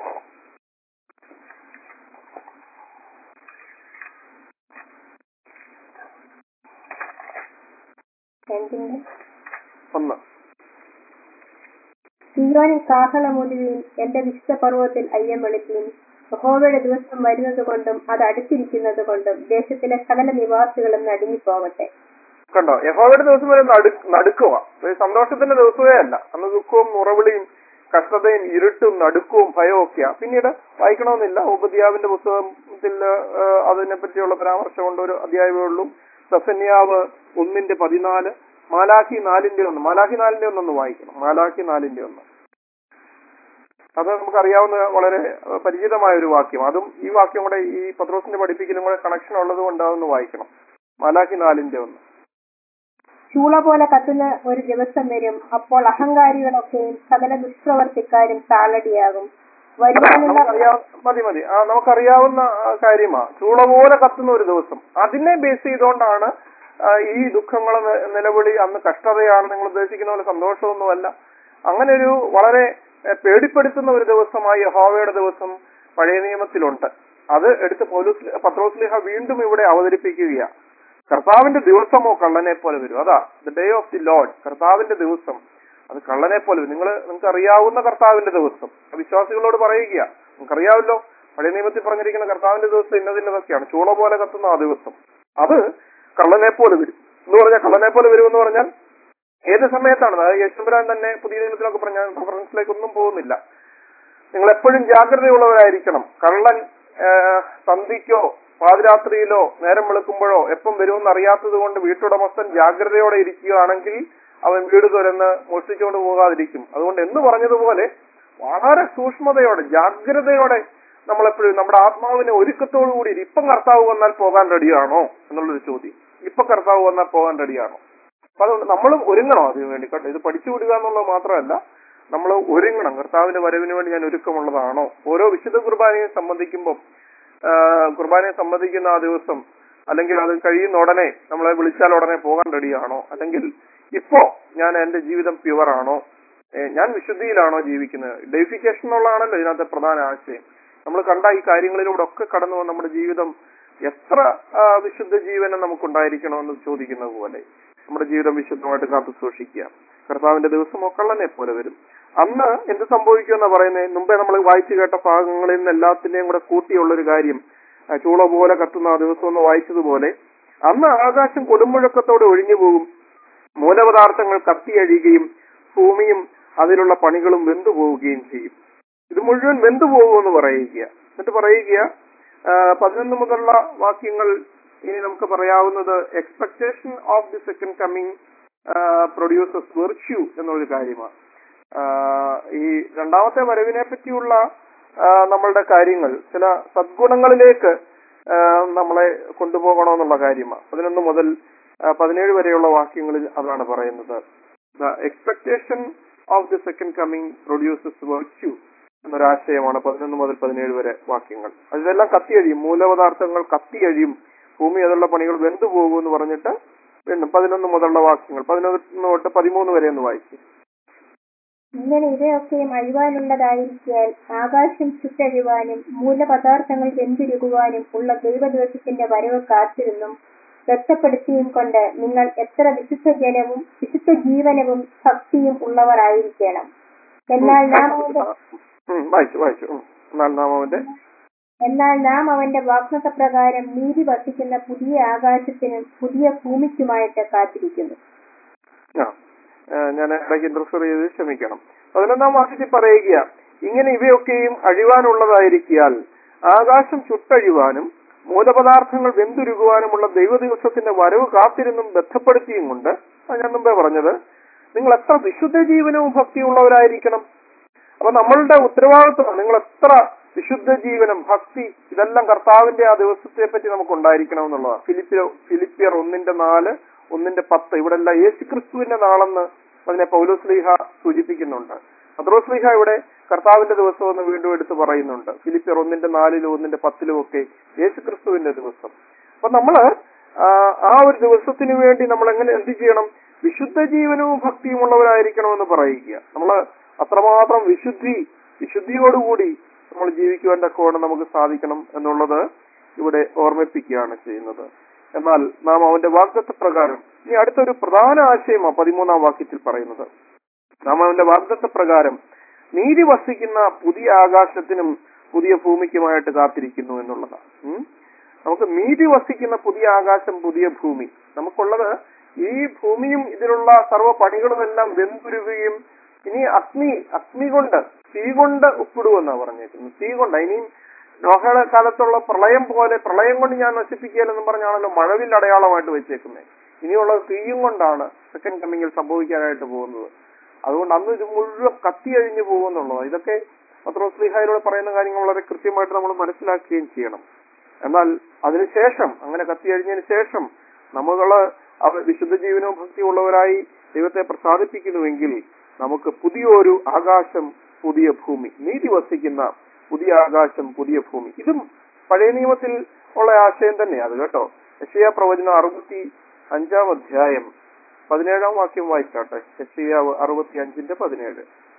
എന്തിന്റെ ഒന്ന് സിയോനിൽ കാഹളമൊതുവിൻ എന്റെ വിശുദ്ധ പർവ്വത്തിൽ അയ്യം വെളുപ്പിൻ യഹോവയുടെ ദിവസം വരുന്നത് കൊണ്ടും അത് അടുത്തിരിക്കുന്നത് കൊണ്ടും ദേശത്തിലെ സകല നിവാസികളും നടുങ്ങിപ്പോകട്ടെ കണ്ടോ യഹോവയുടെ ദിവസം വരെ നടു നടുക്കുവാ ഒരു സന്തോഷത്തിന്റെ ദിവസമേ അല്ല അന്ന് ദുഃഖവും മുറവിളിയും കഷ്ടതയും ഇരുട്ടും നടുക്കവും ഭയവും ഒക്കെയാ പിന്നീട് വായിക്കണമെന്നില്ല ഉപദ്യാവിന്റെ പുസ്തകത്തിൽ ആ, അതിനെ പറ്റിയുള്ള പരാമർശമുണ്ട് ഒരു അധ്യായമേ ഉള്ളൂ സഫന്യാവ് ഒന്നിന്റെ പതിനാല് മാലാഖി നാലിന്റെ ഒന്ന് മാലാഖി നാലിന്റെ ഒന്നൊന്ന് വായിക്കണം മാലാഖി നാലിന്റെ ഒന്ന് അത് നമുക്കറിയാവുന്ന വളരെ അഹ് പരിചിതമായ ഒരു വാക്യം അതും ഈ വാക്യം കൂടെ ഈ പത്രോസിന്റെ പഠിപ്പിക്കലും കൂടെ കണക്ഷൻ ഉള്ളത് കൊണ്ട് അതൊന്ന് വായിക്കണം മാലാഖി നാലിന്റെ ഒന്ന് ചൂള പോലെ കത്തുന്ന ഒരു ദിവസം വരും അപ്പോൾ അഹങ്കാരികളൊക്കെയും സകല ദുഷ്പ്രവർത്തിക്കാരും താളടിയാകും വരുവാനുള്ള നമുക്കറിയാ- മതി മതി ആ നമുക്കറിയാവുന്ന ആ, കാര്യമാ ചൂള പോലെ കത്തുന്ന ഒരു ദിവസം അതിനെ ബേസ് ചെയ്തുകൊണ്ടാണ് ആ, ഈ ദുഃഖങ്ങൾ നിലവിളി അന്ന് കഷ്ടതയാണ് നിങ്ങൾ ഉദ്ദേശിക്കുന്ന പോലെ സന്തോഷമൊന്നുമല്ല അങ്ങനെ ഒരു വളരെ എ, പേടിപ്പെടുത്തുന്ന ഒരു ദിവസമായി യഹോവയുടെ ദിവസം പഴയ നിയമത്തിലുണ്ട് അത് എടുത്ത് പോലീസ് പത്രോസ്ലിഹ വീണ്ടും ഇവിടെ അവതരിപ്പിക്കുകയാ കർത്താവിന്റെ ദിവസമോ കള്ളനെ പോലെ വരും അതാ the day of the lord കർത്താവിന്റെ ദിവസം അത് കള്ളനെ പോലെ വരും നിങ്ങൾ നിങ്ങൾക്ക് അറിയാവുന്ന കർത്താവിന്റെ ദിവസം വിശ്വാസികളോട് പറയുക നിങ്ങൾക്കറിയാമല്ലോ പഴയ നിയമത്തിൽ പറഞ്ഞിരിക്കുന്ന കർത്താവിന്റെ ദിവസം ഇന്നതിന്നതൊക്കെയാണ് ചൂള പോലെ കത്തുന്ന ആ ദിവസം അത് കള്ളനെ പോലെ വരും എന്ന് പറഞ്ഞാൽ കള്ളനെ പോലെ വരും എന്ന് പറഞ്ഞാൽ ഏത് സമയത്താണ് അതായത് യേശുപുരാൻ തന്നെ പുതിയ നിയമത്തിലൊക്കെ പറഞ്ഞ റെഫറൻസിലേക്ക് ഒന്നും പോകുന്നില്ല നിങ്ങൾ എപ്പോഴും ജാഗ്രതയുള്ളവരായിരിക്കണം കള്ളൻ ആ, സന്ധിക്കോ പാതിരാത്രിയിലോ നേരം വെളുക്കുമ്പോഴോ എപ്പം വരുമെന്ന് അറിയാത്തത് കൊണ്ട് വീട്ടുടമസ്ഥൻ ജാഗ്രതയോടെ ഇരിക്കുകയാണെങ്കിൽ അവൻ വീട് തുരന്ന് മോഷ്ടിച്ചുകൊണ്ട് പോകാതിരിക്കും അതുകൊണ്ട് എന്ന് പറഞ്ഞതുപോലെ വളരെ സൂക്ഷ്മതയോടെ ജാഗ്രതയോടെ നമ്മളെപ്പോഴും നമ്മുടെ ആത്മാവിനെ ഒരുക്കത്തോടു കൂടി ഇരി. ഇപ്പം കർത്താവ് വന്നാൽ പോകാൻ റെഡിയാണോ എന്നുള്ളൊരു ചോദ്യം ഇപ്പൊ കർത്താവ് വന്നാൽ പോകാൻ റെഡിയാണോ അപ്പൊ അതുകൊണ്ട് നമ്മളും ഒരുങ്ങണം അതിനു വേണ്ടി കേട്ടോ ഇത് പഠിച്ചു വിടുക എന്നുള്ളത് മാത്രമല്ല നമ്മൾ ഒരുങ്ങണം കർത്താവിന്റെ വരവിന് വേണ്ടി ഞാൻ ഒരുക്കമുള്ളതാണോ ഓരോ വിശുദ്ധ കുർബാനയെ സംബന്ധിക്കുമ്പോൾ ആ, കുർബാനയെ സംബന്ധിക്കുന്ന ആ ദിവസം അല്ലെങ്കിൽ അത് കഴിയുന്ന ഉടനെ നമ്മളെ വിളിച്ചാൽ ഉടനെ പോകാൻ റെഡിയാണോ അല്ലെങ്കിൽ ഇപ്പോ ഞാൻ എന്റെ ജീവിതം പ്യുവർ ആണോ ഏ, ഞാൻ വിശുദ്ധിയിലാണോ ജീവിക്കുന്നത് ഡെയിഫിക്കേഷൻ എന്നുള്ളതാണല്ലോ ഇതിനകത്തെ പ്രധാന ആശയം നമ്മൾ കണ്ട ഈ കാര്യങ്ങളിലൂടെ ഒക്കെ കടന്നു വന്ന നമ്മുടെ ജീവിതം എത്ര ആ, വിശുദ്ധ ജീവനം നമുക്കുണ്ടായിരിക്കണമെന്ന് ചോദിക്കുന്നത് പോലെ നമ്മുടെ ജീവിതം വിശുദ്ധമായിട്ട് കാത്തു സൂക്ഷിക്കുക കർത്താവിന്റെ ദിവസം ഒക്കള്ളനെ പോലെ വരും അന്ന് എന്ത് സംഭവിക്കുമെന്നാ പറയുന്നത് മുമ്പേ നമ്മൾ വായിച്ചു കേട്ട ഭാഗങ്ങളിൽ നിന്ന് എല്ലാത്തിന്റെയും കൂടെ കൂട്ടിയുള്ള ഒരു കാര്യം ആ, ചൂള പോലെ കത്തുന്ന ആ ദിവസം എന്ന് വായിച്ചതുപോലെ അന്ന് ആകാശം കൊടുമുഴക്കത്തോടെ ഒഴിഞ്ഞു പോകും മൂലപദാർത്ഥങ്ങൾ കത്തിയഴിയുകയും ഭൂമിയും അതിലുള്ള പണികളും വെന്തു പോവുകയും ചെയ്യും ഇത് മുഴുവൻ വെന്തു പോകുമെന്ന് പറയുക എന്നിട്ട് പറയുക ആ, പതിനൊന്ന് മുതലുള്ള വാക്യങ്ങൾ ഇനി നമുക്ക് പറയാവുന്നത് expectation of the second coming produces virtue എന്നുള്ളൊരു കാര്യമാണ് ആ, ഈ രണ്ടാമത്തെ വരവിനെ പറ്റിയുള്ള ആ, നമ്മളുടെ കാര്യങ്ങൾ ചില സദ്ഗുണങ്ങളിലേക്ക് ആ, നമ്മളെ കൊണ്ടുപോകണമെന്നുള്ള കാര്യമാണ് പതിനൊന്ന് മുതൽ ആ, പതിനേഴ് വരെയുള്ള വാക്യങ്ങളിൽ അതാണ് പറയുന്നത് the expectation of the second coming produces virtue എന്നൊരാശയമാണ് പതിനൊന്ന് മുതൽ പതിനേഴ് വരെ വാക്യങ്ങൾ അതിലെല്ലാം കത്തിയഴിയും മൂലപദാർത്ഥങ്ങൾ കത്തിയഴിയും ഭൂമി അതിലുള്ള പണികൾ വെന്തു പോകും എന്ന് പറഞ്ഞിട്ട് വീണ്ടും പതിനൊന്ന് മുതലുള്ള വാക്യങ്ങൾ പതിനൊന്ന് തൊട്ട് പതിമൂന്ന് വരെ ഒന്ന് വായിക്കും ഇങ്ങനെ ഇവയൊക്കെയും അഴിവാനുള്ളതായിരിക്കാൻ ആകാശം ചുറ്റഴിവാനും മൂലപദാർത്ഥങ്ങൾ വെന്തുരുകുവാനും ഉള്ള ദൈവദിവസത്തിന്റെ വരവ് കാത്തിരുന്നും വ്യക്തപ്പെടുത്തിയും കൊണ്ട് നിങ്ങൾ എത്ര വിശുദ്ധ ജനവും വിശുദ്ധ ജീവനവും ഭക്തിയും ഉള്ളവർ ആയിരിക്കണം എന്നാൽ നാം അവന്റെ ഉം, വായിച്ചു വായിച്ചു ഉം. എന്നാൽ നാം അവന്റെ എന്നാൽ നാം അവന്റെ വാഗ്ദത്ത പ്രകാരം നീതി വസിക്കുന്ന പുതിയ ആകാശത്തിനും പുതിയ ഭൂമിക്കുമായിട്ട് കാത്തിരിക്കുന്നു ആ ഞാൻ ഇടയ്ക്ക് ഇന്റർഫിയർ ചെയ്ത് ക്ഷമിക്കണം പതിനൊന്നാം വാക്യത്തിൽ പറയുക ഇങ്ങനെ ഇവയൊക്കെയും അഴിവാനുള്ളതായിരിക്കാൽ ആകാശം ചുട്ടഴിവാനും മൂലപദാർത്ഥങ്ങൾ വെന്തുരുകുവാനുമുള്ള ദൈവദിവസത്തിന്റെ വരവ് കാത്തിരുന്നും ബന്ധപ്പെടുത്തിയും കൊണ്ട് അത് ഞാൻ മുമ്പേ പറഞ്ഞത് നിങ്ങൾ എത്ര വിശുദ്ധ ജീവനവും ഭക്തിയുള്ളവരായിരിക്കണം അപ്പൊ നമ്മളുടെ ഉത്തരവാദിത്വം നിങ്ങൾ എത്ര വിശുദ്ധ ജീവനം ഭക്തി ഇതെല്ലാം കർത്താവിന്റെ ആ ദിവസത്തെ പറ്റി നമുക്ക് ഉണ്ടായിരിക്കണം എന്നുള്ളതാണ് ഫിലിപ്പിയർ ഫിലിപ്പിയർ ഒന്നിന്റെ നാല് ഒന്നിന്റെ പത്ത് ഇവിടെ എല്ലാം യേശു ക്രിസ്തുവിന്റെ നാളെന്ന് അതിനെ പൗലോസ്ലീഹ സൂചിപ്പിക്കുന്നുണ്ട് പത്രോസ്ലീഹ ഇവിടെ കർത്താവിന്റെ ദിവസം എന്ന് വീണ്ടും എടുത്ത് പറയുന്നുണ്ട് ഫിലിപ്പിയർ ഒന്നിന്റെ നാലിലും ഒന്നിന്റെ പത്തിലും ഒക്കെ യേശു ക്രിസ്തുവിന്റെ ദിവസം അപ്പൊ നമ്മള് ആ, ആ ഒരു ദിവസത്തിന് വേണ്ടി നമ്മൾ എങ്ങനെ എന്ത് ചെയ്യണം വിശുദ്ധ ജീവനവും ഭക്തിയും ഉള്ളവരായിരിക്കണമെന്ന് പറയുക നമ്മള് അത്രമാത്രം വിശുദ്ധി വിശുദ്ധിയോടുകൂടി നമ്മൾ ജീവിക്കുവാൻ തക്കവണ്ണം നമുക്ക് സാധിക്കണം എന്നുള്ളത് ഇവിടെ ഓർമ്മിപ്പിക്കുകയാണ് ചെയ്യുന്നത് എന്നാൽ നാം അവന്റെ വാഗ്ദത്ത പ്രകാരം ഇനി അടുത്തൊരു പ്രധാന ആശയമാണ് പതിമൂന്നാം വാക്യത്തിൽ പറയുന്നത് നാം അവന്റെ വാഗ്ദത്ത പ്രകാരം നീതി വസിക്കുന്ന പുതിയ ആകാശത്തിനും പുതിയ ഭൂമിക്കുമായിട്ട് കാത്തിരിക്കുന്നു എന്നുള്ളതാണ് ഉം. നമുക്ക് നീതി വസിക്കുന്ന പുതിയ ആകാശം പുതിയ ഭൂമി നമുക്കുള്ളത് ഈ ഭൂമിയും ഇതിലുള്ള സർവ്വ പണികളുമെല്ലാം വെന്തുരുകയും ഇനി അഗ്നി അഗ്നി കൊണ്ട് തീ കൊണ്ട് ഉപ്പിടുമെന്നാണ് പറഞ്ഞേക്കുന്നത് തീ കൊണ്ട് ഇനിയും നോഹയുടെ കാലത്തുള്ള പ്രളയം പോലെ പ്രളയം കൊണ്ട് ഞാൻ നശിപ്പിക്കുകയെന്ന് പറഞ്ഞാണല്ലോ മഴവിൽ അടയാളമായിട്ട് വെച്ചേക്കുന്നത് ഇനിയുള്ളത് തീയും കൊണ്ടാണ് സെക്കൻഡ് കമ്മിങ്ങിൽ സംഭവിക്കാനായിട്ട് പോകുന്നത് അതുകൊണ്ട് അന്ന് ഇത് മുഴുവൻ കത്തി അഴിഞ്ഞു പോകുമെന്നുള്ളത് ഇതൊക്കെ പത്രോസ്ലിഹായിലൂടെ പറയുന്ന കാര്യങ്ങൾ വളരെ കൃത്യമായിട്ട് നമ്മൾ മനസ്സിലാക്കുകയും ചെയ്യണം എന്നാൽ അതിനുശേഷം അങ്ങനെ കത്തി അഴിഞ്ഞതിന് ശേഷം നമ്മള് അവ വിശുദ്ധ ജീവനവും ഭക്തിയുള്ളവരായി ദൈവത്തെ പ്രസാദിപ്പിക്കുന്നുവെങ്കിൽ നമുക്ക് പുതിയൊരു ആകാശം പുതിയ ഭൂമി നീതി വസിക്കുന്ന പുതിയ ആകാശം പുതിയ ഭൂമി ഇതും പഴയ നിയമത്തിൽ ഉള്ള ആശയം തന്നെയാണ് അത് കേട്ടോ യശയ പ്രവചനം അറുപത്തി അഞ്ചാം അധ്യായം പതിനേഴാം വാക്യം വായിച്ചാട്ടെ യശയ അറുപത്തി അഞ്ചിന്റെ പതിനേഴ്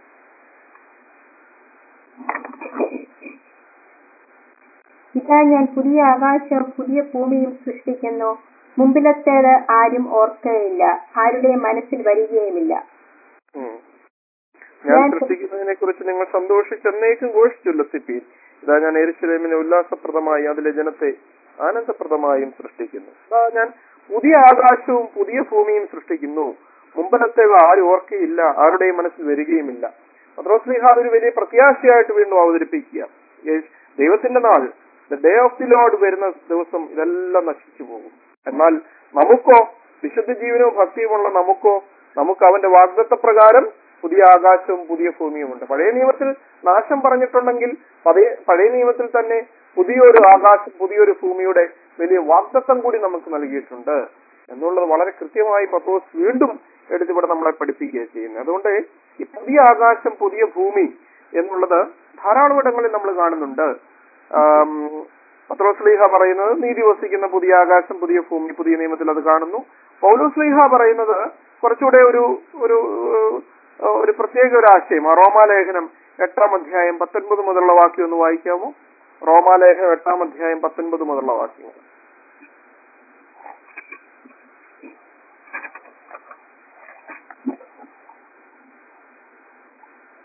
ഇതാ ഞാൻ പുതിയ ആകാശവും പുതിയ ഭൂമിയും സൃഷ്ടിക്കുന്നു മുമ്പിലത്തേത് ആരും ഓർക്കുകയില്ല ആരുടെ മനസ്സിൽ വരികയുമില്ല ഉം. ഞാൻ സൃഷ്ടിക്കുന്നതിനെ കുറിച്ച് നിങ്ങൾ സന്തോഷിച്ച് എന്നേക്കും ഘോഷിച്ചുല്ലസിപ്പീൻ ഇതാ ഞാൻ എരിശിലേമിനെ ഉല്ലാസപ്രദമായി അതിലെ ജനത്തെ ആനന്ദപ്രദമായും സൃഷ്ടിക്കുന്നു ഇതാ ഞാൻ പുതിയ ആകാശവും പുതിയ ഭൂമിയും സൃഷ്ടിക്കുന്നു മുമ്പനത്തെ ആരും ഓർക്കയില്ല ആരുടെയും മനസ്സിൽ വരികയുമില്ല പത്രോസ്ലിഹ ഒരു വലിയ പ്രത്യാശയായിട്ട് വീണ്ടും അവതരിപ്പിക്കുക യേശ്- ദൈവത്തിന്റെ നാൾ the day of the lord വരുന്ന ദിവസം ഇതെല്ലാം നശിച്ചു പോകും എന്നാൽ നമുക്കോ വിശുദ്ധ ജീവനവും ഭക്തിയുമുള്ള നമുക്കോ നമുക്ക് അവന്റെ വാഗ്ദത്ത പ്രകാരം പുതിയ ആകാശവും പുതിയ ഭൂമിയുമുണ്ട് പഴയ നിയമത്തിൽ നാശം പറഞ്ഞിട്ടുണ്ടെങ്കിൽ പഴയ പഴയ നിയമത്തിൽ തന്നെ പുതിയൊരു ആകാശം പുതിയൊരു ഭൂമിയുടെ വലിയ വാഗ്ദത്തം കൂടി നമുക്ക് നൽകിയിട്ടുണ്ട് എന്നുള്ളത് വളരെ കൃത്യമായി പത്തോസ് വീണ്ടും എടുത്തിവിടെ നമ്മളെ പഠിപ്പിക്കുകയാണ് ചെയ്യുന്നത് അതുകൊണ്ട് ഈ പുതിയ ആകാശം പുതിയ ഭൂമി എന്നുള്ളത് ധാരാളം ഇടങ്ങളിൽ നമ്മൾ കാണുന്നുണ്ട് ആം, പത്രോസ്ലീഹ പറയുന്നത് നീതി വസിക്കുന്ന പുതിയ ആകാശം പുതിയ ഭൂമി പുതിയ നിയമത്തിൽ അത് കാണുന്നു പൗലോസ്ലീഹ പറയുന്നത് കുറച്ചുകൂടെ ഒരു ഒരു ഏഹ്, ഒരു പ്രത്യേക ഒരു ആശയം റോമാലേഖനം എട്ടാം അധ്യായം പത്തൊൻപത് മുതലുള്ള വാക്യം ഒന്ന് വായിക്കാമോ റോമാലേഖനം എട്ടാം അധ്യായം പത്തൊൻപത് മുതലുള്ള വാക്യങ്ങൾ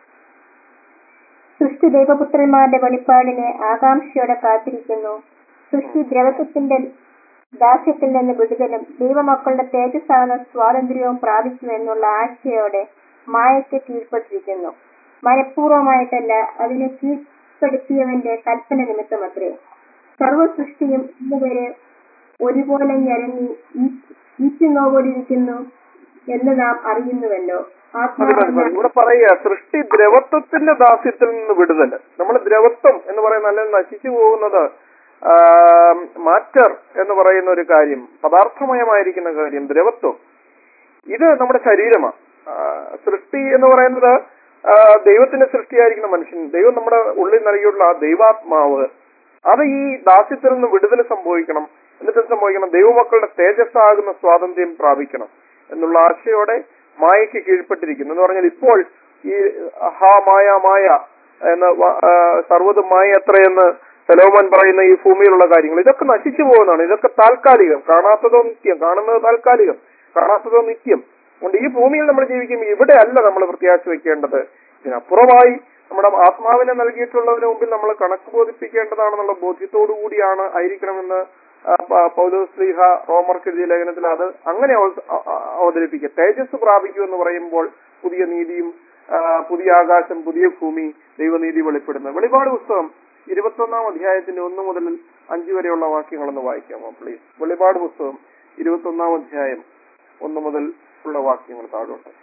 സൃഷ്ടി ദൈവപുത്രന്മാരുടെ വെളിപ്പാടിനെ ആകാംക്ഷയോടെ കാത്തിരിക്കുന്നു സൃഷ്ടി ദ്രവത്വത്തിന്റെ ദാസ്യത്തിൽ നിന്ന് വിടുതലും ദൈവമക്കളുടെ തേജസ്സാകുന്ന സ്വാതന്ത്ര്യവും പ്രാപിക്കുമെന്നുള്ള ആശയോടെ മായയ്ക്ക് കീഴ്പ്പെട്ടിരിക്കുന്നു മനഃപൂർവമായിട്ടല്ല അതിനെ കീഴ്പ്പെടുത്തിയവന്റെ കൽപ്പന നിമിത്തമത്രേ സർവ സൃഷ്ടിയും ഇന്നുവരെ ഒരുപോലെ ഞരങ്ങി ഈറ്റുന്നോപോലിരിക്കുന്നു എന്ന് നാം അറിയുന്നുവല്ലോ അത് മതി, മതി. ആത്മാവ് ഇവിടെ പറയുക സൃഷ്ടി ദ്രവത്വത്തിന്റെ ദാസ്യത്തിൽ നിന്ന് വിടുതൽ നമ്മൾ ദ്രവത്വം എന്ന് പറയുന്ന അല്ലെങ്കിൽ നശിച്ചു പോകുന്നത് മാറ്റർ എന്ന് പറയുന്ന ഒരു കാര്യം പദാർത്ഥമയമായിരിക്കുന്ന കാര്യം ദ്രവത്വം ഇത് നമ്മുടെ ശരീരമാണ് ആ, സൃഷ്ടി എന്ന് പറയുന്നത് ആ, ദൈവത്തിന്റെ സൃഷ്ടിയായിരിക്കുന്ന മനുഷ്യൻ ദൈവം നമ്മുടെ ഉള്ളിൽ നൽകിയുള്ള ആ ദൈവാത്മാവ് അത് ഈ ദാസ്യത്തിൽ നിന്ന് വിടുതൽ സംഭവിക്കണം എന്നിട്ട് സംഭവിക്കണം ദൈവമക്കളുടെ തേജസ്സാകുന്ന സ്വാതന്ത്ര്യം പ്രാപിക്കണം എന്നുള്ള ആശയോടെ മായയ്ക്ക് കീഴ്പ്പെട്ടിരിക്കുന്നു എന്ന് പറഞ്ഞാൽ ഇപ്പോൾ ഈ ഹാ മായ മായ എന്ന വ- ആ, സർവ്വതും മായ എത്രയെന്ന് സലോമൻ പറയുന്ന ഈ ഭൂമിയിലുള്ള കാര്യങ്ങൾ ഇതൊക്കെ നശിച്ചു പോകുന്നതാണ് ഇതൊക്കെ താൽക്കാലികം കാണാത്തതോ നിത്യം കാണുന്നത് താൽക്കാലികം കാണാത്തതോ നിത്യം അതുകൊണ്ട് ഈ ഭൂമിയിൽ നമ്മൾ ജീവിക്കുമ്പോൾ ഇവിടെ അല്ല നമ്മൾ പ്രത്യാശ വെക്കേണ്ടത് ഇതിനപ്പുറമായി നമ്മുടെ ആത്മാവിനെ നൽകിയിട്ടുള്ളതിന് മുമ്പിൽ നമ്മൾ കണക്ക് ബോധിപ്പിക്കേണ്ടതാണെന്നുള്ള ബോധ്യത്തോടു കൂടിയാണ് ആയിരിക്കണമെന്ന് ആ, പ- പൗലോസ് ശ്ലീഹ റോമർക്ക് എഴുതിയ ലേഖനത്തിൽ അത് അങ്ങനെ അവ- അ- അ- അവതരിപ്പിക്കുക തേജസ് പ്രാപിക്കൂ എന്ന് പറയുമ്പോൾ പുതിയ നീതിയും ആ, പുതിയ ആകാശം പുതിയ ഭൂമി ദൈവനീതി വെളിപ്പെടുന്നത് വെളിപാട് പുസ്തകം ഇരുപത്തൊന്നാം അധ്യായത്തിന്റെ ഒന്ന് മുതൽ അഞ്ച് വരെയുള്ള വാക്യങ്ങളൊന്ന് വായിക്കാമോ പ്ലീസ് വെളിപാട് പുസ്തകം ഇരുപത്തൊന്നാം അധ്യായം ഒന്ന് മുതൽ ഉള്ള വാക്യങ്ങൾ താഴോട്ട്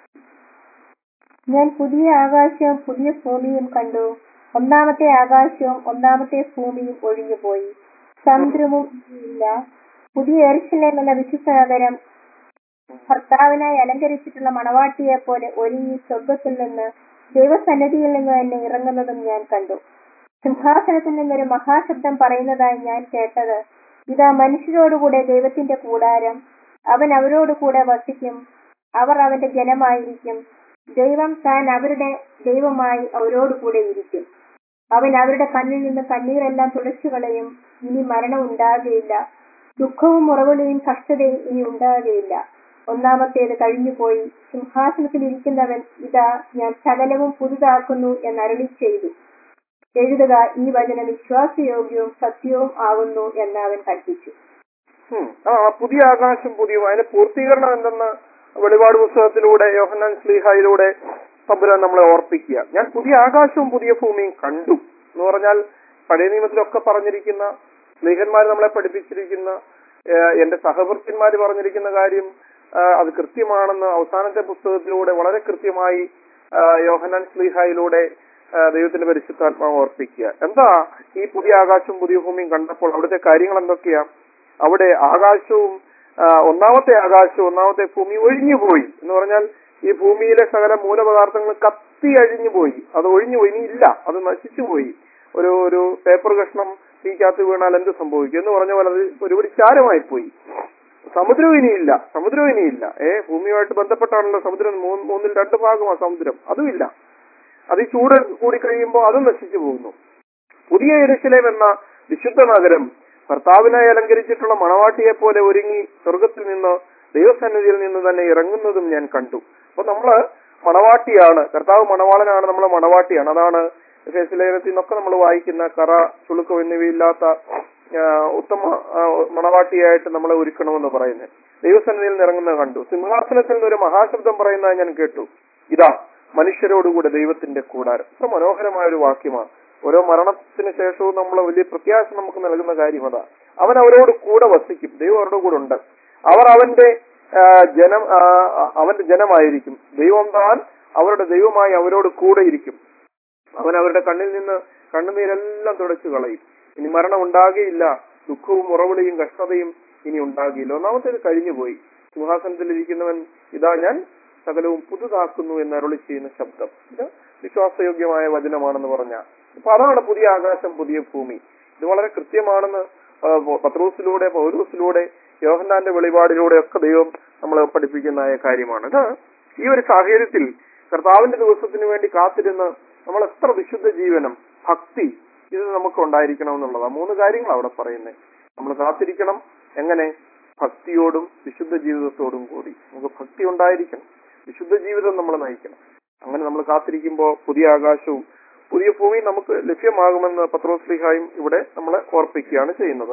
ഞാൻ പുതിയ ആകാശവും പുതിയ ഭൂമിയും കണ്ടു ഒന്നാമത്തെ ആകാശവും ഒന്നാമത്തെ ഭൂമിയും ഒഴിഞ്ഞുപോയി സമുദ്രവും ഇല്ല പുതിയ എരിശിലേം എന്ന വിശുദ്ധ നഗരം ഭർത്താവിനായി അലങ്കരിച്ചിട്ടുള്ള മണവാട്ടിയെ പോലെ ഒരുങ്ങി സ്വർഗത്തിൽ നിന്ന് ദൈവസന്നിധിയിൽ നിന്ന് തന്നെ ഇറങ്ങുന്നതും ഞാൻ കണ്ടു സിംഹാസനത്തിൽ നിന്നൊരു മഹാശബ്ദം പറയുന്നതായി ഞാൻ കേട്ടത് ഇതാ മനുഷ്യരോടുകൂടെ ദൈവത്തിന്റെ കൂടാരം അവൻ അവരോടുകൂടെ വസിക്കും അവർ അവന്റെ ജനമായിരിക്കും ദൈവം താൻ അവരുടെ ദൈവമായി അവരോടുകൂടെ ഇരിക്കും അവൻ അവരുടെ കണ്ണിൽ നിന്ന് കണ്ണീരെല്ലാം തുടച്ചു കളയും ഇനി മരണം ഉണ്ടാകുകയില്ല ദുഃഖവും മുറവിളിയും കഷ്ടതയും ഇനി ഉണ്ടാകുകയില്ല ഒന്നാമത്തേത് കഴിഞ്ഞുപോയി സിംഹാസനത്തിൽ ഇരിക്കുന്നവൻ ഇതാ ഞാൻ സകലവും പുതുതാക്കുന്നു എന്ന് അരുളി ചെയ്തു എഴുതുക ഈ വചനം വിശ്വാസയോഗ്യവും സത്യവും ആകുന്നു എന്ന് അവൻ കൽപ്പിച്ചു ഉം. ആ പുതിയ ആകാശം പുതിയ അതിന്റെ പൂർത്തീകരണം എന്തെന്ന് വെളിപാട് പുസ്തകത്തിലൂടെ യോഹന്നാൻ സ്ലീഹായിലൂടെ തമ്പുരാൻ നമ്മളെ ഓർപ്പിക്കുക ഞാൻ പുതിയ ആകാശവും പുതിയ ഭൂമിയും കണ്ടു എന്ന് പറഞ്ഞാൽ പഴയ നിയമത്തിലൊക്കെ പറഞ്ഞിരിക്കുന്ന സ്ലീഹന്മാർ നമ്മളെ പഠിപ്പിച്ചിരിക്കുന്ന ഏഹ്, എന്റെ സഹവൃത്തിന്മാർ പറഞ്ഞിരിക്കുന്ന കാര്യം ആഹ്, അത് കൃത്യമാണെന്ന് അവസാനത്തെ പുസ്തകത്തിലൂടെ വളരെ കൃത്യമായി ആഹ്, യോഹന്നാൻ സ്ലീഹായിലൂടെ ആഹ്, ദൈവത്തിന്റെ പരിശുദ്ധാത്മാവ് ഓർപ്പിക്കുക എന്താ ഈ പുതിയ ആകാശവും പുതിയ ഭൂമിയും കണ്ടപ്പോൾ അവിടുത്തെ കാര്യങ്ങൾ എന്തൊക്കെയാ അവിടെ ആകാശവും ആ, ഒന്നാമത്തെ ആകാശവും ഒന്നാമത്തെ ഭൂമി ഒഴിഞ്ഞുപോയി എന്ന് പറഞ്ഞാൽ ഈ ഭൂമിയിലെ സകല മൂലപദാർത്ഥങ്ങൾ കത്തി അഴിഞ്ഞു പോയി അത് ഒഴിഞ്ഞു പോയി ഇനി ഇല്ല അത് നശിച്ചു പോയി ഒരു ഒരു പേപ്പർ കഷ്ണം തീക്കകത്ത് വീണാൽ എന്ത് സംഭവിക്കും എന്ന് പറഞ്ഞ പോലെ അത് ഒരുപടി ചാരമായി പോയി സമുദ്രവും ഇനിയില്ല സമുദ്രവും ഇനിയില്ല ഏ ഭൂമിയുമായിട്ട് ബന്ധപ്പെട്ടാണല്ലോ സമുദ്രം മൂന്ന് മൂന്നിൽ രണ്ട് ഭാഗമാണ് സമുദ്രം അതുമില്ല അത് ഈ ചൂട് കൂടി കഴിയുമ്പോൾ അതും നശിച്ചു പോകുന്നു പുതിയ എരുശലേം എന്ന വിശുദ്ധ നഗരം ഭർത്താവിനായി അലങ്കരിച്ചിട്ടുള്ള മണവാട്ടിയെ പോലെ ഒരുങ്ങി സ്വർഗത്തിൽ നിന്ന് ദൈവസന്നിധിയിൽ നിന്ന് തന്നെ ഇറങ്ങുന്നതും ഞാൻ കണ്ടു അപ്പൊ നമ്മള് മണവാട്ടിയാണ് കർത്താവ് മണവാളനാണ് നമ്മൾ മണവാട്ടിയാണ് അതാണ് ലേഖനത്തിൽ നിന്നൊക്കെ നമ്മൾ വായിക്കുന്ന കറ ചുളുക്കം എന്നിവയില്ലാത്ത ആ, ഉത്തമ ആ, മണവാട്ടിയായിട്ട് നമ്മളെ ഒരുക്കണമെന്ന് പറയുന്നത് ദൈവസന്നിധിയിൽ നിന്ന് ഇറങ്ങുന്നത് കണ്ടു സിംഹാസനത്തിൽ നിന്ന് ഒരു മഹാശബ്ദം പറയുന്നത് ഞാൻ കേട്ടു ഇതാ മനുഷ്യരോടുകൂടെ ദൈവത്തിന്റെ കൂടാരം ഇത്ര മനോഹരമായ ഒരു വാക്യമാണ് ഓരോ മരണത്തിന് ശേഷവും നമ്മൾ വലിയ പ്രത്യാശ നമുക്ക് നൽകുന്ന കാര്യം അതാ അവൻ അവരോട് കൂടെ വസിക്കും ദൈവം അവരുടെ കൂടെ ഉണ്ട് അവർ അവന്റെ ആ, ജനം ആ, അവന്റെ ജനമായിരിക്കും ദൈവം താൻ അവരുടെ ദൈവമായി അവരോട് കൂടെ ഇരിക്കും അവൻ അവരുടെ കണ്ണിൽ നിന്ന് കണ്ണുനീരെല്ലാം തുടച്ചു കളയും ഇനി മരണം ഉണ്ടാകുകയില്ല ദുഃഖവും ഉറവിളിയും കഷ്ടതയും ഇനി ഉണ്ടാകില്ല ഒന്നാമത്തേത് കഴിഞ്ഞുപോയി സിംഹാസനത്തിൽ ഇരിക്കുന്നവൻ ഇതാ ഞാൻ സകലവും പുതുതാക്കുന്നു എന്ന് അരുളി ചെയ്യുന്ന ശബ്ദം ഇത് വിശ്വാസയോഗ്യമായ വചനമാണെന്ന് പറഞ്ഞ അപ്പൊ അതാണ് പുതിയ ആകാശം പുതിയ ഭൂമി ഇത് വളരെ കൃത്യമാണെന്ന് ആ, പത്രോസിലൂടെ പൗരൂസിലൂടെ യോഹന്നാന്റെ വെളിപാടിലൂടെ ഒക്കെ ദൈവം നമ്മളെ പഠിപ്പിക്കുന്നതായ കാര്യമാണ് ഇത് ഈ ഒരു സാഹചര്യത്തിൽ കർത്താവിന്റെ ദിവസത്തിന് വേണ്ടി കാത്തിരുന്ന് നമ്മൾ എത്ര വിശുദ്ധ ജീവനം ഭക്തി ഇത് നമുക്ക് ഉണ്ടായിരിക്കണം എന്നുള്ളതാണ് മൂന്ന് കാര്യങ്ങൾ അവിടെ പറയുന്നത് നമ്മൾ കാത്തിരിക്കണം എങ്ങനെ ഭക്തിയോടും വിശുദ്ധ ജീവിതത്തോടും കൂടി നമുക്ക് ഭക്തി ഉണ്ടായിരിക്കണം വിശുദ്ധ ജീവിതം നമ്മൾ നയിക്കണം അങ്ങനെ നമ്മൾ കാത്തിരിക്കുമ്പോൾ പുതിയ ആകാശവും പുതിയ ഭൂമി നമുക്ക് ലഭ്യമാകുമെന്ന് പത്രോസ്ലിഹായും ഇവിടെ നമ്മളെ ഓർപ്പിക്കുകയാണ് ചെയ്യുന്നത്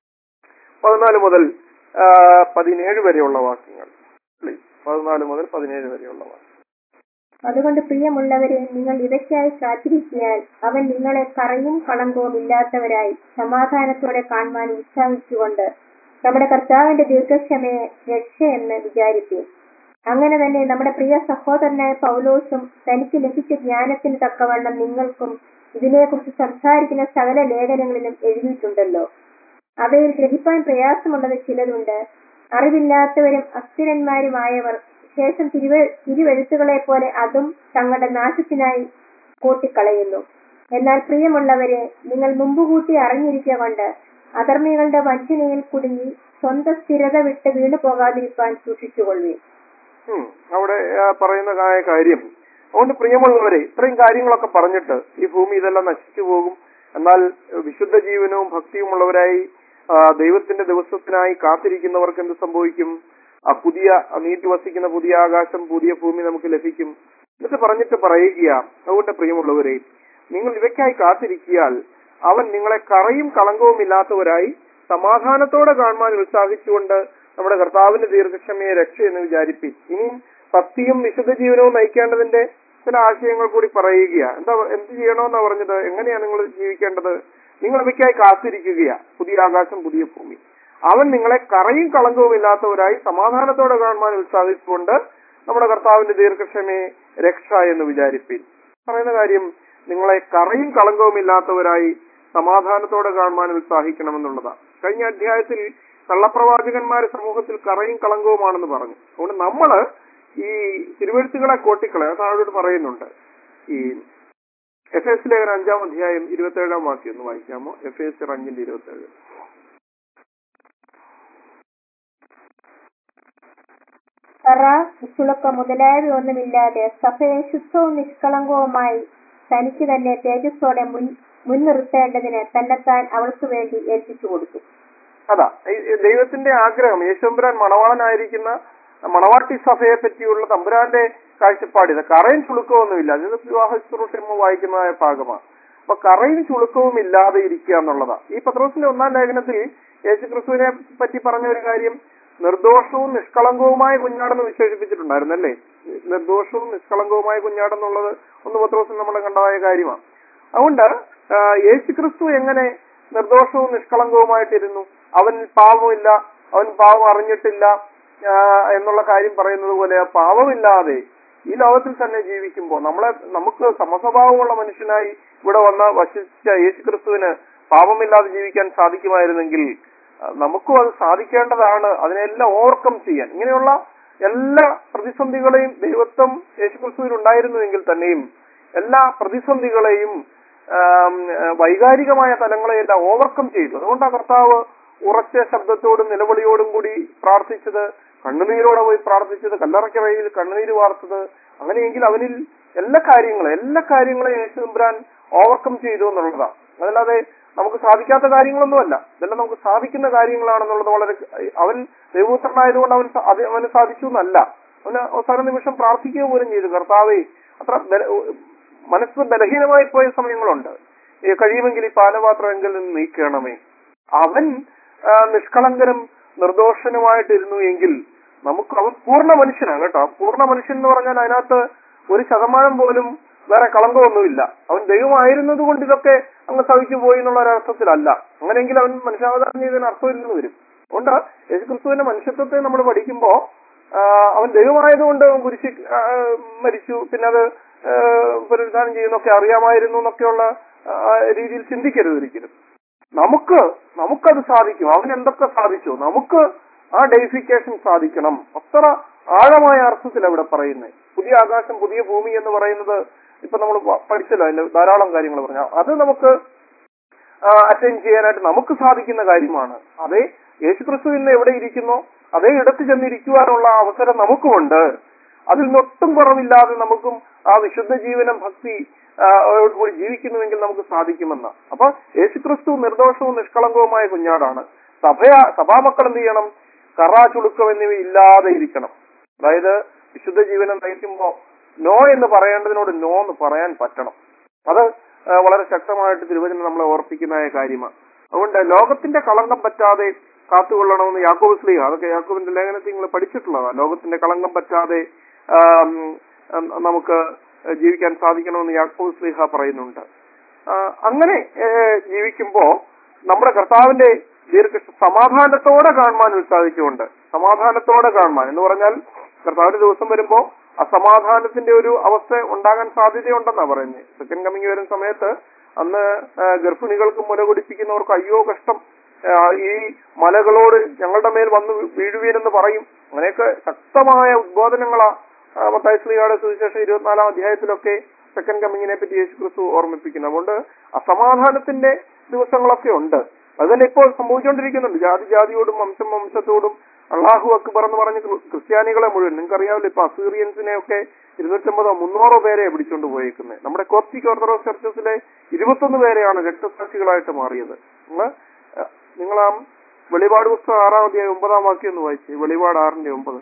പതിനാല് മുതൽ ആ, പതിനേഴ് വരെയുള്ള വാക്യങ്ങൾ Please. പതിനാല് മുതൽ പതിനേഴ് വരെയുള്ള വാക്യം അതുകൊണ്ട് പ്രിയമുള്ളവരെ നിങ്ങൾ ഇവയ്ക്കായി കാത്തിരിക്കിയാൽ അവൻ നിങ്ങളെ കറയും കളങ്കവും ഇല്ലാത്തവരായി സമാധാനത്തോടെ കാണുവാൻ ഉത്സാഹിച്ചുകൊണ്ട് നമ്മുടെ കർത്താവിന്റെ ദീർഘക്ഷമയെ രക്ഷയെന്ന് വിചാരിപ്പീൻ അങ്ങനെ തന്നെ നമ്മുടെ പ്രിയ സഹോദരനായ പൗലോസും തനിക്ക് ലഭിച്ച ജ്ഞാനത്തിന് തക്കവണ്ണം നിങ്ങൾക്കും ഇതിനെക്കുറിച്ച് സംസാരിക്കുന്ന സകല ലേഖനങ്ങളിലും എഴുതിയിട്ടുണ്ടല്ലോ അവയിൽ ഗ്രഹിപ്പാൻ പ്രയാസമുള്ളത് ചിലതുണ്ട് അറിവില്ലാത്തവരും അസ്ഥിരന്മാരുമായവർ ശേഷം തിരുവ തിരുവെഴുത്തുകളെ പോലെ അതും തങ്ങളുടെ നാശത്തിനായി കൂട്ടിക്കളയുന്നു എന്നാൽ പ്രിയമുള്ളവരെ നിങ്ങൾ മുമ്പുകൂട്ടി അറിഞ്ഞിരിക്കുക കൊണ്ട് അധർമ്മികളുടെ വഞ്ചനയിൽ കുടുങ്ങി സ്വന്തം സ്ഥിരത വിട്ട് വീണു പോകാതിരിക്കാൻ സൂക്ഷിച്ചുകൊള്ളുകയും ഉം. അവിടെ ആ, പറയുന്ന കാ- കാര്യം അതുകൊണ്ട് പ്രിയമുള്ളവരെ ഇത്രയും കാര്യങ്ങളൊക്കെ പറഞ്ഞിട്ട് ഈ ഭൂമി ഇതെല്ലാം നശിച്ചു പോകും എന്നാൽ വിശുദ്ധ ജീവനവും ഭക്തിയുമുള്ളവരായി ആ, ദൈവത്തിന്റെ ദിവസത്തിനായി കാത്തിരിക്കുന്നവർക്ക് എന്ത് സംഭവിക്കും ആ പുതിയ ആ നീട്ടി വസിക്കുന്ന പുതിയ ആകാശം പുതിയ ഭൂമി നമുക്ക് ലഭിക്കും എന്നിട്ട് പറഞ്ഞിട്ട് പറയുക അതുകൊണ്ട് പ്രിയമുള്ളവരെ നിങ്ങൾ ഇവയ്ക്കായി കാത്തിരിക്കിയാൽ അവൻ നിങ്ങളെ കറയും കളങ്കവും ഇല്ലാത്തവരായി സമാധാനത്തോടെ കാണുവാൻ ഉത്സാഹിച്ചുകൊണ്ട് നമ്മുടെ കർത്താവിന്റെ ദീർഘക്ഷമയെ രക്ഷ എന്ന് വിചാരിപ്പിൻ ഇനിയും ഭക്തിയും വിശുദ്ധ ജീവനവും നയിക്കേണ്ടതിന്റെ ചില ആശയങ്ങൾ കൂടി പറയുക എന്താ എന്ത് ചെയ്യണമെന്നാ പറഞ്ഞത് എങ്ങനെയാണ് നിങ്ങൾ ജീവിക്കേണ്ടത് നിങ്ങൾ അവയ്ക്കായി കാത്തിരിക്കുകയാ പുതിയ ആകാശം പുതിയ ഭൂമി അവൻ നിങ്ങളെ കറയും കളങ്കവും ഇല്ലാത്തവരായി സമാധാനത്തോടെ കാണുവാൻ ഉത്സാഹിച്ചുകൊണ്ട് നമ്മുടെ കർത്താവിന്റെ ദീർഘക്ഷമയെ രക്ഷ എന്ന് വിചാരിപ്പിൻ പറയുന്ന കാര്യം നിങ്ങളെ കറയും കളങ്കവും ഇല്ലാത്തവരായി സമാധാനത്തോടെ കാണുവാൻ ഉത്സാഹിക്കണമെന്നുള്ളതാണ് കഴിഞ്ഞ അധ്യായത്തിൽ കള്ളപ്രവാചകന്മാര് സമൂഹത്തിൽ കറയും കളങ്കവുമാണെന്ന് പറഞ്ഞു അതുകൊണ്ട് നമ്മള് ഈ തിരുവഴുത്തുകളെ കോട്ടിക്കളെ താഴോട്ട് പറയുന്നുണ്ട് ഈ എഫ് എസ് ലേഖന അഞ്ചാം അധ്യായം ഇരുപത്തേഴാം വാക്യം ഒന്ന് വായിക്കാമോ എഫ് എസ് അഞ്ചിന്റെ ഇരുപത്തേഴ് കറ ചുളുക്കം മുതലായവയൊന്നുമില്ലാതെ സഭയെ ശുദ്ധവും നിഷ്കളങ്കവുമായി തനിക്ക് തന്നെ തേജസ്സോടെ മുൻ മുൻനിർത്തേണ്ടതിന് തന്നെത്താൻ അവൾക്ക് വേണ്ടി ഏൽപ്പിച്ചു കൊടുത്തു അതാ ഈ- ഈ ദൈവത്തിന്റെ ആഗ്രഹം യേശുമ്പുരാൻ മണവാളനായിരിക്കുന്ന മണവാട്ടി സഭയെ പറ്റിയുള്ള തമ്പുരാന്റെ കാഴ്ചപ്പാട് ഇത് കറയും ചുളുക്കമൊന്നുമില്ല ഇത് വിവാഹ ശുശ്രൂഷമോ വായിക്കുന്നതായ ഭാഗമാണ് അപ്പൊ കറയും ചുളുക്കവും ഇല്ലാതെ ഇരിക്കുക എന്നുള്ളതാ ഈ പത്രോസിന്റെ ഒന്നാം ലേഖനത്തിൽ യേശു ക്രിസ്തുവിനെ പറ്റി പറഞ്ഞ ഒരു കാര്യം നിർദോഷവും നിഷ്കളങ്കവുമായ കുഞ്ഞാടെന്ന് വിശേഷിപ്പിച്ചിട്ടുണ്ടായിരുന്നു അല്ലേ നിർദോഷവും നിഷ്കളങ്കവുമായ കുഞ്ഞാടെന്നുള്ളത് ഒന്ന് പത്രോസിൽ നമ്മൾ കണ്ടതായ കാര്യമാണ് അതുകൊണ്ട് ആ, യേശു ക്രിസ്തു എങ്ങനെ നിർദോഷവും നിഷ്കളങ്കവുമായിട്ടിരുന്നു അവൻ പാവമില്ല അവൻ പാവം അറിഞ്ഞിട്ടില്ല ആ, എന്നുള്ള കാര്യം പറയുന്നത് പോലെ ആ പാവമില്ലാതെ ഈ ലോകത്തിൽ തന്നെ ജീവിക്കുമ്പോൾ നമ്മളെ നമുക്ക് സമസ്വഭാവമുള്ള മനുഷ്യനായി ഇവിടെ വന്ന വശിച്ച യേശു ക്രിസ്തുവിന് പാപമില്ലാതെ ജീവിക്കാൻ സാധിക്കുമായിരുന്നെങ്കിൽ ആ, നമുക്കും അത് സാധിക്കേണ്ടതാണ് അതിനെല്ലാം ഓവർകം ചെയ്യാൻ ഇങ്ങനെയുള്ള എല്ലാ പ്രതിസന്ധികളെയും ദൈവത്വം യേശുക്രിസ്തുവിൽ ഉണ്ടായിരുന്നുവെങ്കിൽ തന്നെയും എല്ലാ പ്രതിസന്ധികളെയും ആം, ആ, വൈകാരികമായ തലങ്ങളെയെല്ലാം ഓവർകം ചെയ്തു അതുകൊണ്ട് ആ കർത്താവ് ഉറച്ച ശബ്ദത്തോടും നിലവിളിയോടും കൂടി പ്രാർത്ഥിച്ചത് കണ്ണുനീരോടെ പോയി പ്രാർത്ഥിച്ചത് കല്ലറയ്ക്കറയിൽ കണ്ണുനീര് വാർത്തത് അങ്ങനെയെങ്കിൽ അവനിൽ എല്ലാ കാര്യങ്ങളും എല്ലാ കാര്യങ്ങളും യേശു തമ്പുരാൻ ഓവർകം ചെയ്തു എന്നുള്ളതാണ് അതല്ലാതെ നമുക്ക് സാധിക്കാത്ത കാര്യങ്ങളൊന്നുമല്ല ഇതെല്ലാം നമുക്ക് സാധിക്കുന്ന കാര്യങ്ങളാണെന്നുള്ളത് വളരെ അവൻ ദൈവപുത്രനായതുകൊണ്ട് അവൻ സ- അത് അവന് സാധിച്ചു എന്നല്ല അവന് അവസാന നിമിഷം പ്രാർത്ഥിക്കുക പോലും ചെയ്തു കർത്താവേ അത്ര ബല- മനസ്സ് ബലഹീനമായി പോയ സമയങ്ങളുണ്ട് ഈ കഴിയുമെങ്കിൽ ഈ പാനപാത്രമെങ്കിൽ നിന്ന് നീക്കണമേ അവൻ ആ, നിഷ്കളങ്കനും നിർദോഷനുമായിട്ടിരുന്നു എങ്കിൽ നമുക്ക് അവൻ പൂർണ്ണ മനുഷ്യനാണ് കേട്ടോ പൂർണ്ണ മനുഷ്യൻ എന്ന് പറഞ്ഞാൽ അതിനകത്ത് ഒരു ശതമാനം പോലും വേറെ കളങ്കമൊന്നുമില്ല അവൻ ദൈവമായിരുന്നത് കൊണ്ട് ഇതൊക്കെ അങ്ങ് സഹിച്ചു പോയി എന്നുള്ള ഒരർത്ഥത്തിലല്ല അങ്ങനെയെങ്കിൽ അവൻ മനുഷ്യാവതാരം ചെയ്തതിന് അർത്ഥമില്ലെന്ന് വരും അതുകൊണ്ട് യേശുക്രിസ്തുവിന്റെ മനുഷ്യത്വത്തെ നമ്മൾ പഠിക്കുമ്പോ ആ, അവൻ ദൈവമായതുകൊണ്ട് അവൻ കുരിശി ആ, മരിച്ചു പിന്നെ അത് ആ, പുനരുദ്ധാനം ചെയ്യുന്നൊക്കെ അറിയാമായിരുന്നു എന്നൊക്കെയുള്ള ആ, രീതിയിൽ ചിന്തിക്കരുത് ഒരിക്കലും നമുക്ക് നമുക്കത് സാധിക്കും അവൻ എന്തൊക്കെ സാധിച്ചു നമുക്ക് ആ ഡെയിഫിക്കേഷൻ സാധിക്കണം അത്ര ആഴമായ അർത്ഥത്തിൽ അവിടെ പറയുന്നത് പുതിയ ആകാശം പുതിയ ഭൂമി എന്ന് പറയുന്നത് ഇപ്പൊ നമ്മൾ പഠിച്ചല്ലോ അതിന്റെ ധാരാളം കാര്യങ്ങൾ പറഞ്ഞു അത് നമുക്ക് അറ്റൻഡ് ചെയ്യാനായിട്ട് നമുക്ക് സാധിക്കുന്ന കാര്യമാണ് അതേ യേശുക്രിസ്തു ഇന്ന് എവിടെ ഇരിക്കുന്നോ അതേ ഇടത്ത് ചെന്നിരിക്കുവാനുള്ള അവസരം നമുക്കുമുണ്ട് അതിൽ നിന്നൊട്ടും കുറവില്ലാതെ നമുക്കും ആ വിശുദ്ധ ജീവനം ഭക്തി ആ, ഓട് കൂടി ജീവിക്കുന്നുവെങ്കിൽ നമുക്ക് സാധിക്കുമെന്ന് അപ്പൊ യേശുക്രിസ്തു നിർദോഷവും നിഷ്കളങ്കവുമായ കുഞ്ഞാടാണ് സഭയാ സഭാമക്കൾ എന്ത് ചെയ്യണം കറ ചുളുക്കം എന്നിവ ഇല്ലാതെ ഇരിക്കണം അതായത് വിശുദ്ധ ജീവനം നയിക്കുമ്പോ നോ എന്ന് പറയേണ്ടതിനോട് നോ എന്ന് പറയാൻ പറ്റണം അത് ആ, വളരെ ശക്തമായിട്ട് തിരുവചനം നമ്മളെ ഓർപ്പിക്കുന്നതായ കാര്യമാണ് അതുകൊണ്ട് ലോകത്തിന്റെ കളങ്കം പറ്റാതെ കാത്തുകൊള്ളണമെന്ന് യാക്കോബ് സ്ലീഹ അതൊക്കെ യാക്കോബിന്റെ ലേഖനത്തിൽ നിങ്ങൾ പഠിച്ചിട്ടുള്ളതാണ് ലോകത്തിന്റെ കളങ്കം പറ്റാതെ ആം, ഉം, നമുക്ക് ജീവിക്കാൻ സാധിക്കണമെന്ന് യാക്കോബ് സ്ലീഹ പറയുന്നുണ്ട് ആ, അങ്ങനെ ഏ, ജീവിക്കുമ്പോ നമ്മുടെ കർത്താവിന്റെ ദീർഘ സമാധാനത്തോടെ കാണുവാൻ ഉത്സാഹിച്ചുകൊണ്ട് സമാധാനത്തോടെ കാണുവാൻ എന്ന് പറഞ്ഞാൽ കർത്താവിന്റെ ദിവസം വരുമ്പോ അസമാധാനത്തിന്റെ ഒരു അവസ്ഥ ഉണ്ടാകാൻ സാധ്യതയുണ്ടെന്നാ പറയുന്നത് സെക്കൻഡ് കമ്മിങ് വരുന്ന സമയത്ത് അന്ന് ആ, ഗർഭിണികൾക്ക് മുല കുടിപ്പിക്കുന്നവർക്ക് അയ്യോ കഷ്ടം ആ, ഈ മലകളോട് ഞങ്ങളുടെ മേൽ വന്ന് വീഴുവീനെന്ന് പറയും അങ്ങനെയൊക്കെ ശക്തമായ ഉദ്ബോധനങ്ങളാ ആ, മത്തായി ശ്രീയുടെ സുവിശേഷം ഇരുപത്തിനാലാം അധ്യായത്തിലൊക്കെ സെക്കൻഡ് കമ്മിങ്ങിനെ പറ്റി യേശു ക്രിസ്തു ഓർമ്മിപ്പിക്കുന്നു അതുകൊണ്ട് അസമാധാനത്തിന്റെ ദിവസങ്ങളൊക്കെ ഉണ്ട് അത് തന്നെ ഇപ്പോൾ സംഭവിച്ചുകൊണ്ടിരിക്കുന്നുണ്ട് ജാതി ജാതിയോടും വംശം വംശത്തോടും അള്ളാഹു അക്ബർ എന്ന് പറഞ്ഞ് ക്രി- ക്രിസ്ത്യാനികളെ മുഴുവൻ നിങ്ങൾക്കറിയാവില്ല ഇപ്പൊ അസീറിയൻസിനെ ഒക്കെ ഇരുന്നൂറ്റമ്പതോ മുന്നൂറോ പേരെ പിടിച്ചോണ്ട് പോയേക്കുന്നത് നമ്മുടെ കോപ്റ്റിക് ഓർത്തഡോക്സ് ചർച്ചസിലെ ഇരുപത്തൊന്ന് പേരെയാണ് രക്തസാക്ഷികളായിട്ട് മാറിയത് നിങ്ങൾ നിങ്ങൾ ആ വെളിപാട് പുസ്തകം ആറാം അധ്യായം ഒമ്പതാം വാക്യം ഒന്ന് വായിച്ചു വെളിപാട് ആറിന്റെ ഒമ്പത്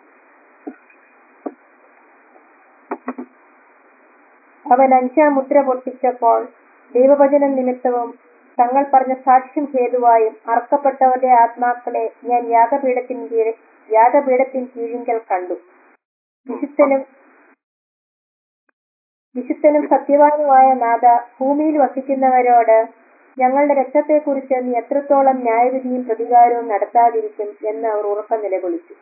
അവൻ അഞ്ചാം മുദ്ര പൊട്ടിച്ചപ്പോൾ ദൈവവചനം നിമിത്തവും തങ്ങൾ പറഞ്ഞ സാക്ഷ്യം ഹേതുവായും അറക്കപ്പെട്ടവരുടെ ആത്മാക്കളെ ഞാൻ യാഗപീഠത്തിന് കീഴ് യാഗപീഠത്തിന് കീഴിങ്കൽ കണ്ടു വിശുദ്ധനും വിശുദ്ധനും സത്യവാനുമായ നാഥ ഭൂമിയിൽ വസിക്കുന്നവരോട് ഞങ്ങളുടെ രക്തത്തെക്കുറിച്ച് നീ എത്രത്തോളം ന്യായവിധിയും പ്രതികാരവും നടത്താതിരിക്കും എന്ന് അവർ ഉറക്കം നിലകൊള്ളിച്ചു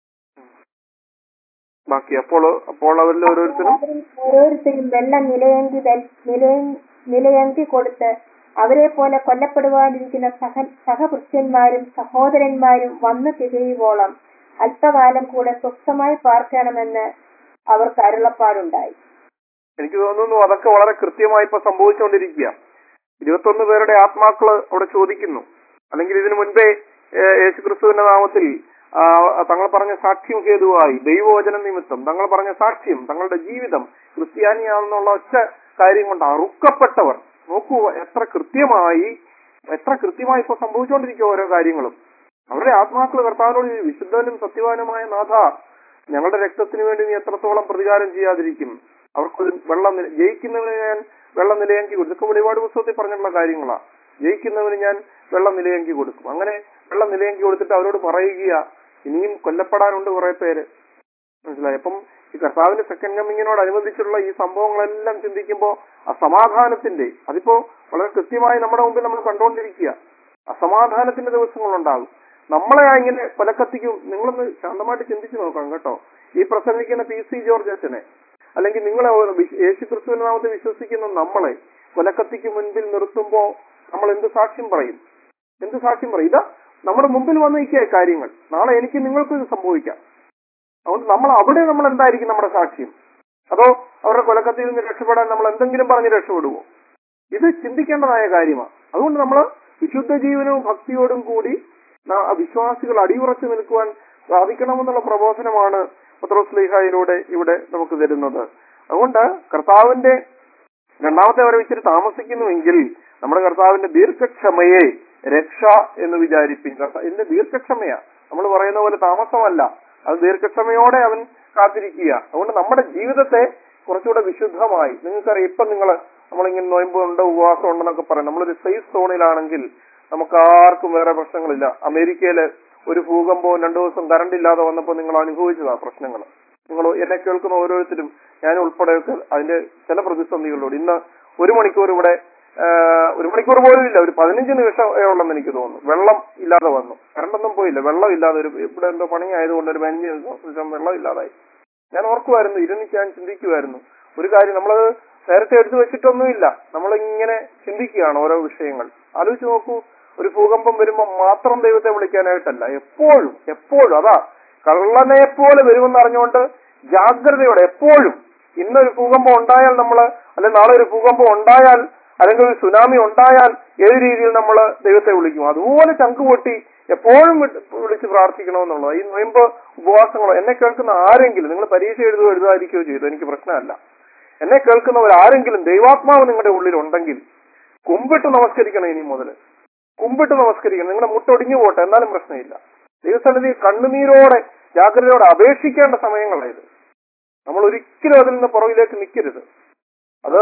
ബാക്കി അപ്പോൾ അപ്പോൾ അവരിൽ ഓരോരുത്തരും അവരിൽ ഓരോരുത്തരും വെള്ളം നിലയങ്കി ധരി- നിലയ- നിലയങ്കി കൊടുത്ത് അവരെ പോലെ കൊല്ലപ്പെടുവാനിരിക്കുന്ന സഹ സഹപുരുഷന്മാരും സഹോദരന്മാരും വന്നു തികയുവോളം അല്പകാലം കൂടെ സ്വസ്ഥമായി പാർക്കണമെന്ന് അവർക്ക് അരുളപ്പാടുണ്ടായി എനിക്ക് തോന്നുന്നു അതൊക്കെ വളരെ കൃത്യമായി ഇപ്പൊ സംഭവിച്ചുകൊണ്ടിരിക്കുക ഇരുപത്തൊന്ന് പേരുടെ ആത്മാക്കള് അവിടെ ചോദിക്കുന്നു അല്ലെങ്കിൽ ഇതിനു മുൻപേ ഏഹ്, യേശുക്രിസ്തുവിന്റെ നാമത്തിൽ ആ, തങ്ങൾ പറഞ്ഞ സാക്ഷ്യം ഹേതുവായി ദൈവവചന നിമിത്തം തങ്ങൾ പറഞ്ഞ സാക്ഷ്യം തങ്ങളുടെ ജീവിതം ക്രിസ്ത്യാനിയാണെന്നുള്ള ഒറ്റ കാര്യം കൊണ്ട് അറുക്കപ്പെട്ടവർ നോക്കൂ എത്ര കൃത്യമായി എത്ര കൃത്യമായി ഇപ്പൊ സംഭവിച്ചുകൊണ്ടിരിക്കുക ഓരോ കാര്യങ്ങളും അവരുടെ ആത്മാക്കൾ കർത്താവിനോട് ചോദിച്ചു, വിശുദ്ധനും സത്യവാനുമായ നാഥ ഞങ്ങളുടെ രക്തത്തിന് വേണ്ടി നീ എത്രത്തോളം പ്രതികാരം ചെയ്യാതിരിക്കും അവർക്കൊരു വെള്ളം നില- ജയിക്കുന്നവന് ഞാൻ വെള്ളം നിലയാക്കി കൊടുക്കും ഇതൊക്കെ വെളിപാട് പുസ്തകത്തിൽ പറഞ്ഞിട്ടുള്ള കാര്യങ്ങളാ ജയിക്കുന്നവന് ഞാൻ വെള്ളം നിലയാക്കി കൊടുക്കും അങ്ങനെ വെള്ളം നിലയാക്കി കൊടുത്തിട്ട് അവരോട് പറയുക ഇനിയും കൊല്ലപ്പെടാനുണ്ട് കുറെ പേര് മനസ്സിലായി അപ്പം ഈ കർത്താവിന്റെ സെക്കൻഡ് കമ്മിങ്ങിനോടനുബന്ധിച്ചുള്ള ഈ സംഭവങ്ങളെല്ലാം ചിന്തിക്കുമ്പോൾ അസമാധാനത്തിന്റെ അതിപ്പോ വളരെ കൃത്യമായി നമ്മുടെ മുമ്പിൽ നമ്മൾ കണ്ടുകൊണ്ടിരിക്കുക അസമാധാനത്തിന്റെ ദിവസങ്ങളുണ്ടാകും നമ്മളെ ആ ഇങ്ങനെ കൊലക്കത്തിക്കും നിങ്ങളൊന്ന് ശാന്തമായിട്ട് ചിന്തിച്ചു നോക്കണം കേട്ടോ ഈ പ്രസംഗിക്കുന്ന പി സി ജോർജ് അച്ഛനെ അല്ലെങ്കിൽ നിങ്ങളെ ഒരു വിശ്- യേശു ക്രിസ്തുവിന്റെ നാമത്തിൽ വിശ്വസിക്കുന്ന നമ്മളെ കൊലക്കത്തിക്ക് മുൻപിൽ നിർത്തുമ്പോ നമ്മൾ എന്ത് സാക്ഷ്യം പറയും എന്ത് സാക്ഷ്യം പറയും ഇതാ നമ്മുടെ മുമ്പിൽ വന്ന് നിൽക്കുക കാര്യങ്ങൾ നാളെ എനിക്ക് നിങ്ങൾക്കും ഇത് സംഭവിക്കാം അതുകൊണ്ട് നമ്മൾ അവിടെ നമ്മൾ എന്തായിരിക്കും നമ്മുടെ സാക്ഷ്യം അതോ അവരുടെ കൊലക്കത്തിൽ നിന്ന് രക്ഷപ്പെടാൻ നമ്മൾ എന്തെങ്കിലും പറഞ്ഞ് രക്ഷപ്പെടുവോ ഇത് ചിന്തിക്കേണ്ടതായ കാര്യമാണ് അതുകൊണ്ട് നമ്മൾ വിശുദ്ധ ജീവനവും ഭക്തിയോടും കൂടി ന- വിശ്വാസികൾ അടിയുറച്ചു നിൽക്കുവാൻ സാധിക്കണമെന്നുള്ള പ്രബോധനമാണ് പത്രോസ്ലിഹായിലൂടെ ഇവിടെ നമുക്ക് തരുന്നത് അതുകൊണ്ട് കർത്താവിന്റെ രണ്ടാമത്തെ വരവ് ഇച്ചിരി താമസിക്കുന്നുവെങ്കിൽ നമ്മുടെ കർത്താവിന്റെ ദീർഘക്ഷമയെ രക്ഷ എന്ന് വിചാരിപ്പിൻ കർത്താ- ഇതിന്റെ ദീർഘക്ഷമയാ നമ്മൾ പറയുന്ന പോലെ താമസമല്ല അത് ദീർഘക്ഷമയോടെ അവൻ കാത്തിരിക്കുക അതുകൊണ്ട് നമ്മുടെ ജീവിതത്തെ കുറച്ചുകൂടെ വിശുദ്ധമായി നിങ്ങൾക്കറിയാം ഇപ്പൊ നിങ്ങൾ നമ്മളിങ്ങനെ നോയമ്പുണ്ട് ഉപവാസം ഉണ്ടെന്നൊക്കെ പറയാം നമ്മളൊരു സേഫ് സോണിലാണെങ്കിൽ നമുക്ക് ആർക്കും വേറെ പ്രശ്നങ്ങളില്ല അമേരിക്കയില് ഒരു ഭൂകമ്പവും രണ്ടു ദിവസം കറണ്ട് ഇല്ലാതെ വന്നപ്പോൾ നിങ്ങൾ അനുഭവിച്ചതാ പ്രശ്നങ്ങൾ നിങ്ങൾ എന്നെ കേൾക്കുന്ന ഓരോരുത്തരും ഞാൻ ഉൾപ്പെടെയൊക്കെ അതിന്റെ ചില പ്രതിസന്ധികളിലൂടെ ഇന്ന് ഒരു മണിക്കൂർ ഇവിടെ ആ, ഒരു മണിക്കൂർ പോലും ഇല്ല ഒരു പതിനഞ്ച് നിമിഷം ഉള്ളെന്ന് എനിക്ക് തോന്നുന്നു വെള്ളം ഇല്ലാതെ വന്നു കറണ്ടൊന്നും പോയില്ല വെള്ളം ഇല്ലാതെ ഒരു ഇവിടെ എന്തോ പണി ആയതുകൊണ്ട് ഒരു പതിനഞ്ച് നിമിഷം വെള്ളം ഇല്ലാതായി ഞാൻ ഓർക്കുമായിരുന്നു ഇരുന്ന് ഞാൻ ചിന്തിക്കുമായിരുന്നു ഒരു കാര്യം നമ്മൾ നേരത്തെ എടുത്തു വെച്ചിട്ടൊന്നുമില്ല നമ്മളിങ്ങനെ ചിന്തിക്കുകയാണ് ഓരോ വിഷയങ്ങൾ ആലോചിച്ച് നോക്കൂ ഒരു ഭൂകമ്പം വരുമ്പോൾ മാത്രം ദൈവത്തെ വിളിക്കാനായിട്ടല്ല എപ്പോഴും എപ്പോഴും അതാ കള്ളനെ പോലെ വരുമെന്ന് അറിഞ്ഞുകൊണ്ട് ജാഗ്രതയോടെ എപ്പോഴും ഇന്നൊരു ഭൂകമ്പം ഉണ്ടായാൽ നമ്മൾ അല്ലെങ്കിൽ നാളെ ഒരു ഭൂകമ്പം ഉണ്ടായാൽ അല്ലെങ്കിൽ ഒരു സുനാമി ഉണ്ടായാൽ ഏത് രീതിയിൽ നമ്മൾ ദൈവത്തെ വിളിക്കും അതുപോലെ ചങ്ക് പൊട്ടി എപ്പോഴും വിട്ട് വിളിച്ച് പ്രാർത്ഥിക്കണമെന്നുള്ളത് ഈ നൊയമ്പ് ഉപവാസങ്ങളോ എന്നെ കേൾക്കുന്ന ആരെങ്കിലും നിങ്ങൾ പരീക്ഷ എഴുതുകയോ എഴുതാതിരിക്കുകയോ ചെയ്തു എനിക്ക് പ്രശ്നമല്ല എന്നെ കേൾക്കുന്നവർ ആരെങ്കിലും ദൈവാത്മാവ് നിങ്ങളുടെ ഉള്ളിൽ ഉണ്ടെങ്കിൽ കുമ്പിട്ട് നമസ്കരിക്കണം ഇനി മുതൽ കുമ്പിട്ട് നമസ്കരിക്കണം നിങ്ങളുടെ മുട്ടൊടിഞ്ഞു പോട്ടെ എന്നാലും പ്രശ്നമില്ല ദൈവസന്നിധി കണ്ണുനീരോടെ ജാഗ്രതയോടെ അപേക്ഷിക്കേണ്ട സമയങ്ങളായത് നമ്മൾ ഒരിക്കലും അതിൽ നിന്ന് പുറകിലേക്ക് നിൽക്കരുത് അത്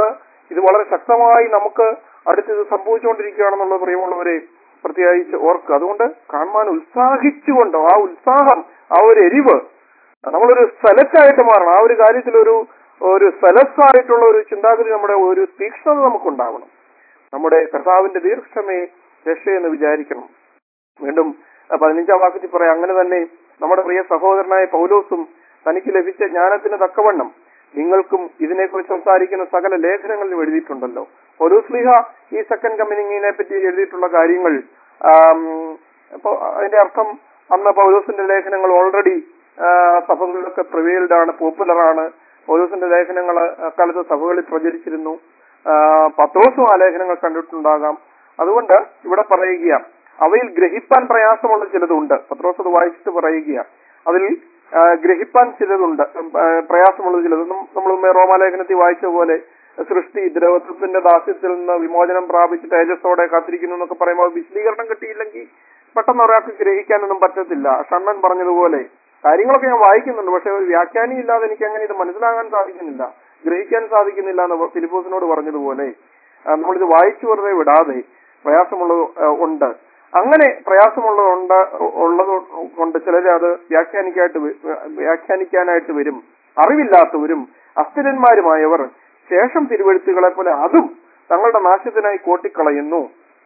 ഇത് വളരെ ശക്തമായി നമുക്ക് അടുത്ത് ഇത് സംഭവിച്ചുകൊണ്ടിരിക്കുകയാണെന്നുള്ളത് പ്രിയമുള്ളവരെ പ്രത്യേകിച്ച് ഓർക്കുക അതുകൊണ്ട് കാണുവാൻ ഉത്സാഹിച്ചുകൊണ്ട് ആ ഉത്സാഹം ആ ഒരു എരിവ് നമ്മളൊരു സെലക്റ്റായിട്ട് മാറണം ആ ഒരു കാര്യത്തിൽ ഒരു ഒരു സെലക്റ്റായിട്ടുള്ള ഒരു ചിന്താഗതി നമ്മുടെ ഒരു തീക്ഷ്ണത നമുക്കുണ്ടാവണം നമ്മുടെ കർത്താവിന്റെ ദീർഘമേ രക്ഷയെന്ന് വിചാരിക്കണം വീണ്ടും അഹ് പതിനഞ്ചാം വാക്യത്തിൽ പറയാം അങ്ങനെ തന്നെ നമ്മുടെ പ്രിയ സഹോദരനായ പൗലോസും തനിക്ക് ലഭിച്ച ജ്ഞാനത്തിന് തക്കവണ്ണം നിങ്ങൾക്കും ഇതിനെക്കുറിച്ച് സംസാരിക്കുന്ന സകല ലേഖനങ്ങളിലും എഴുതിയിട്ടുണ്ടല്ലോ പൗലോസ്ലിഹ ഈ സെക്കൻഡ് കമ്മിനിങ്ങിനെ പറ്റി എഴുതിയിട്ടുള്ള കാര്യങ്ങൾ ആം, അപ്പൊ അതിന്റെ അർത്ഥം അന്ന് പൗലോസിന്റെ ലേഖനങ്ങൾ ഓൾറെഡി സഭകളിലൊക്കെ പ്രിവെയിൽഡ് ആണ് പോപ്പുലർ ആണ് പൗലോസിന്റെ ലേഖനങ്ങൾ അക്കാലത്ത് സഭകളിൽ പ്രചരിച്ചിരുന്നു ആ, പത്രോസും ആ ലേഖനങ്ങൾ കണ്ടിട്ടുണ്ടാകാം അതുകൊണ്ട് ഇവിടെ പറയുക അവയിൽ ഗ്രഹിപ്പാൻ പ്രയാസമുള്ള ചിലതുണ്ട് പത്രോസ് അത് വായിച്ചിട്ട് പറയുക അതിൽ ആ, ഗ്രഹിപ്പാൻ ചിലതുണ്ട് ആ, പ്രയാസമുള്ള ചിലത് നമ്മൾ റോമാലേഖനത്തിൽ വായിച്ച പോലെ സൃഷ്ടി ദ്രവത്വത്തിന്റെ ദാസ്യത്തിൽ നിന്ന് വിമോചനം പ്രാപിച്ച് തേജസ്സോടെ കാത്തിരിക്കുന്നു എന്നൊക്കെ പറയുമ്പോൾ വിശദീകരണം കിട്ടിയില്ലെങ്കിൽ പെട്ടെന്ന് ഒരാൾക്ക് ഗ്രഹിക്കാനൊന്നും പറ്റത്തില്ല ഷണ്ണൻ പറഞ്ഞതുപോലെ കാര്യങ്ങളൊക്കെ ഞാൻ വായിക്കുന്നുണ്ട് പക്ഷെ ഒരു വ്യാഖ്യാനി ഇല്ലാതെ എനിക്ക് അങ്ങനെ ഇത് മനസ്സിലാകാൻ സാധിക്കുന്നില്ല ഗ്രഹിക്കാൻ സാധിക്കുന്നില്ല എന്ന് ഫിലിപ്പോസിനോട് പറഞ്ഞതുപോലെ ആ, നമ്മളിത് വായിച്ചു വെറുതെ വിടാതെ പ്രയാസമുള്ളത് ആ, ഉണ്ട് അങ്ങനെ പ്രയാസമുള്ളതുണ്ട് ഉള്ളത് കൊണ്ട് ചിലർ അത് വ്യാഖ്യാനിക്കായിട്ട് വ- വ്യാഖ്യാനിക്കാനായിട്ട് വരും അറിവില്ലാത്തവരും അസ്ഥിരന്മാരുമായവർ ശേഷം തിരുവഴുത്തുകളെ പോലെ അതും തങ്ങളുടെ നാശത്തിനായി കോട്ടിക്കളയുന്നു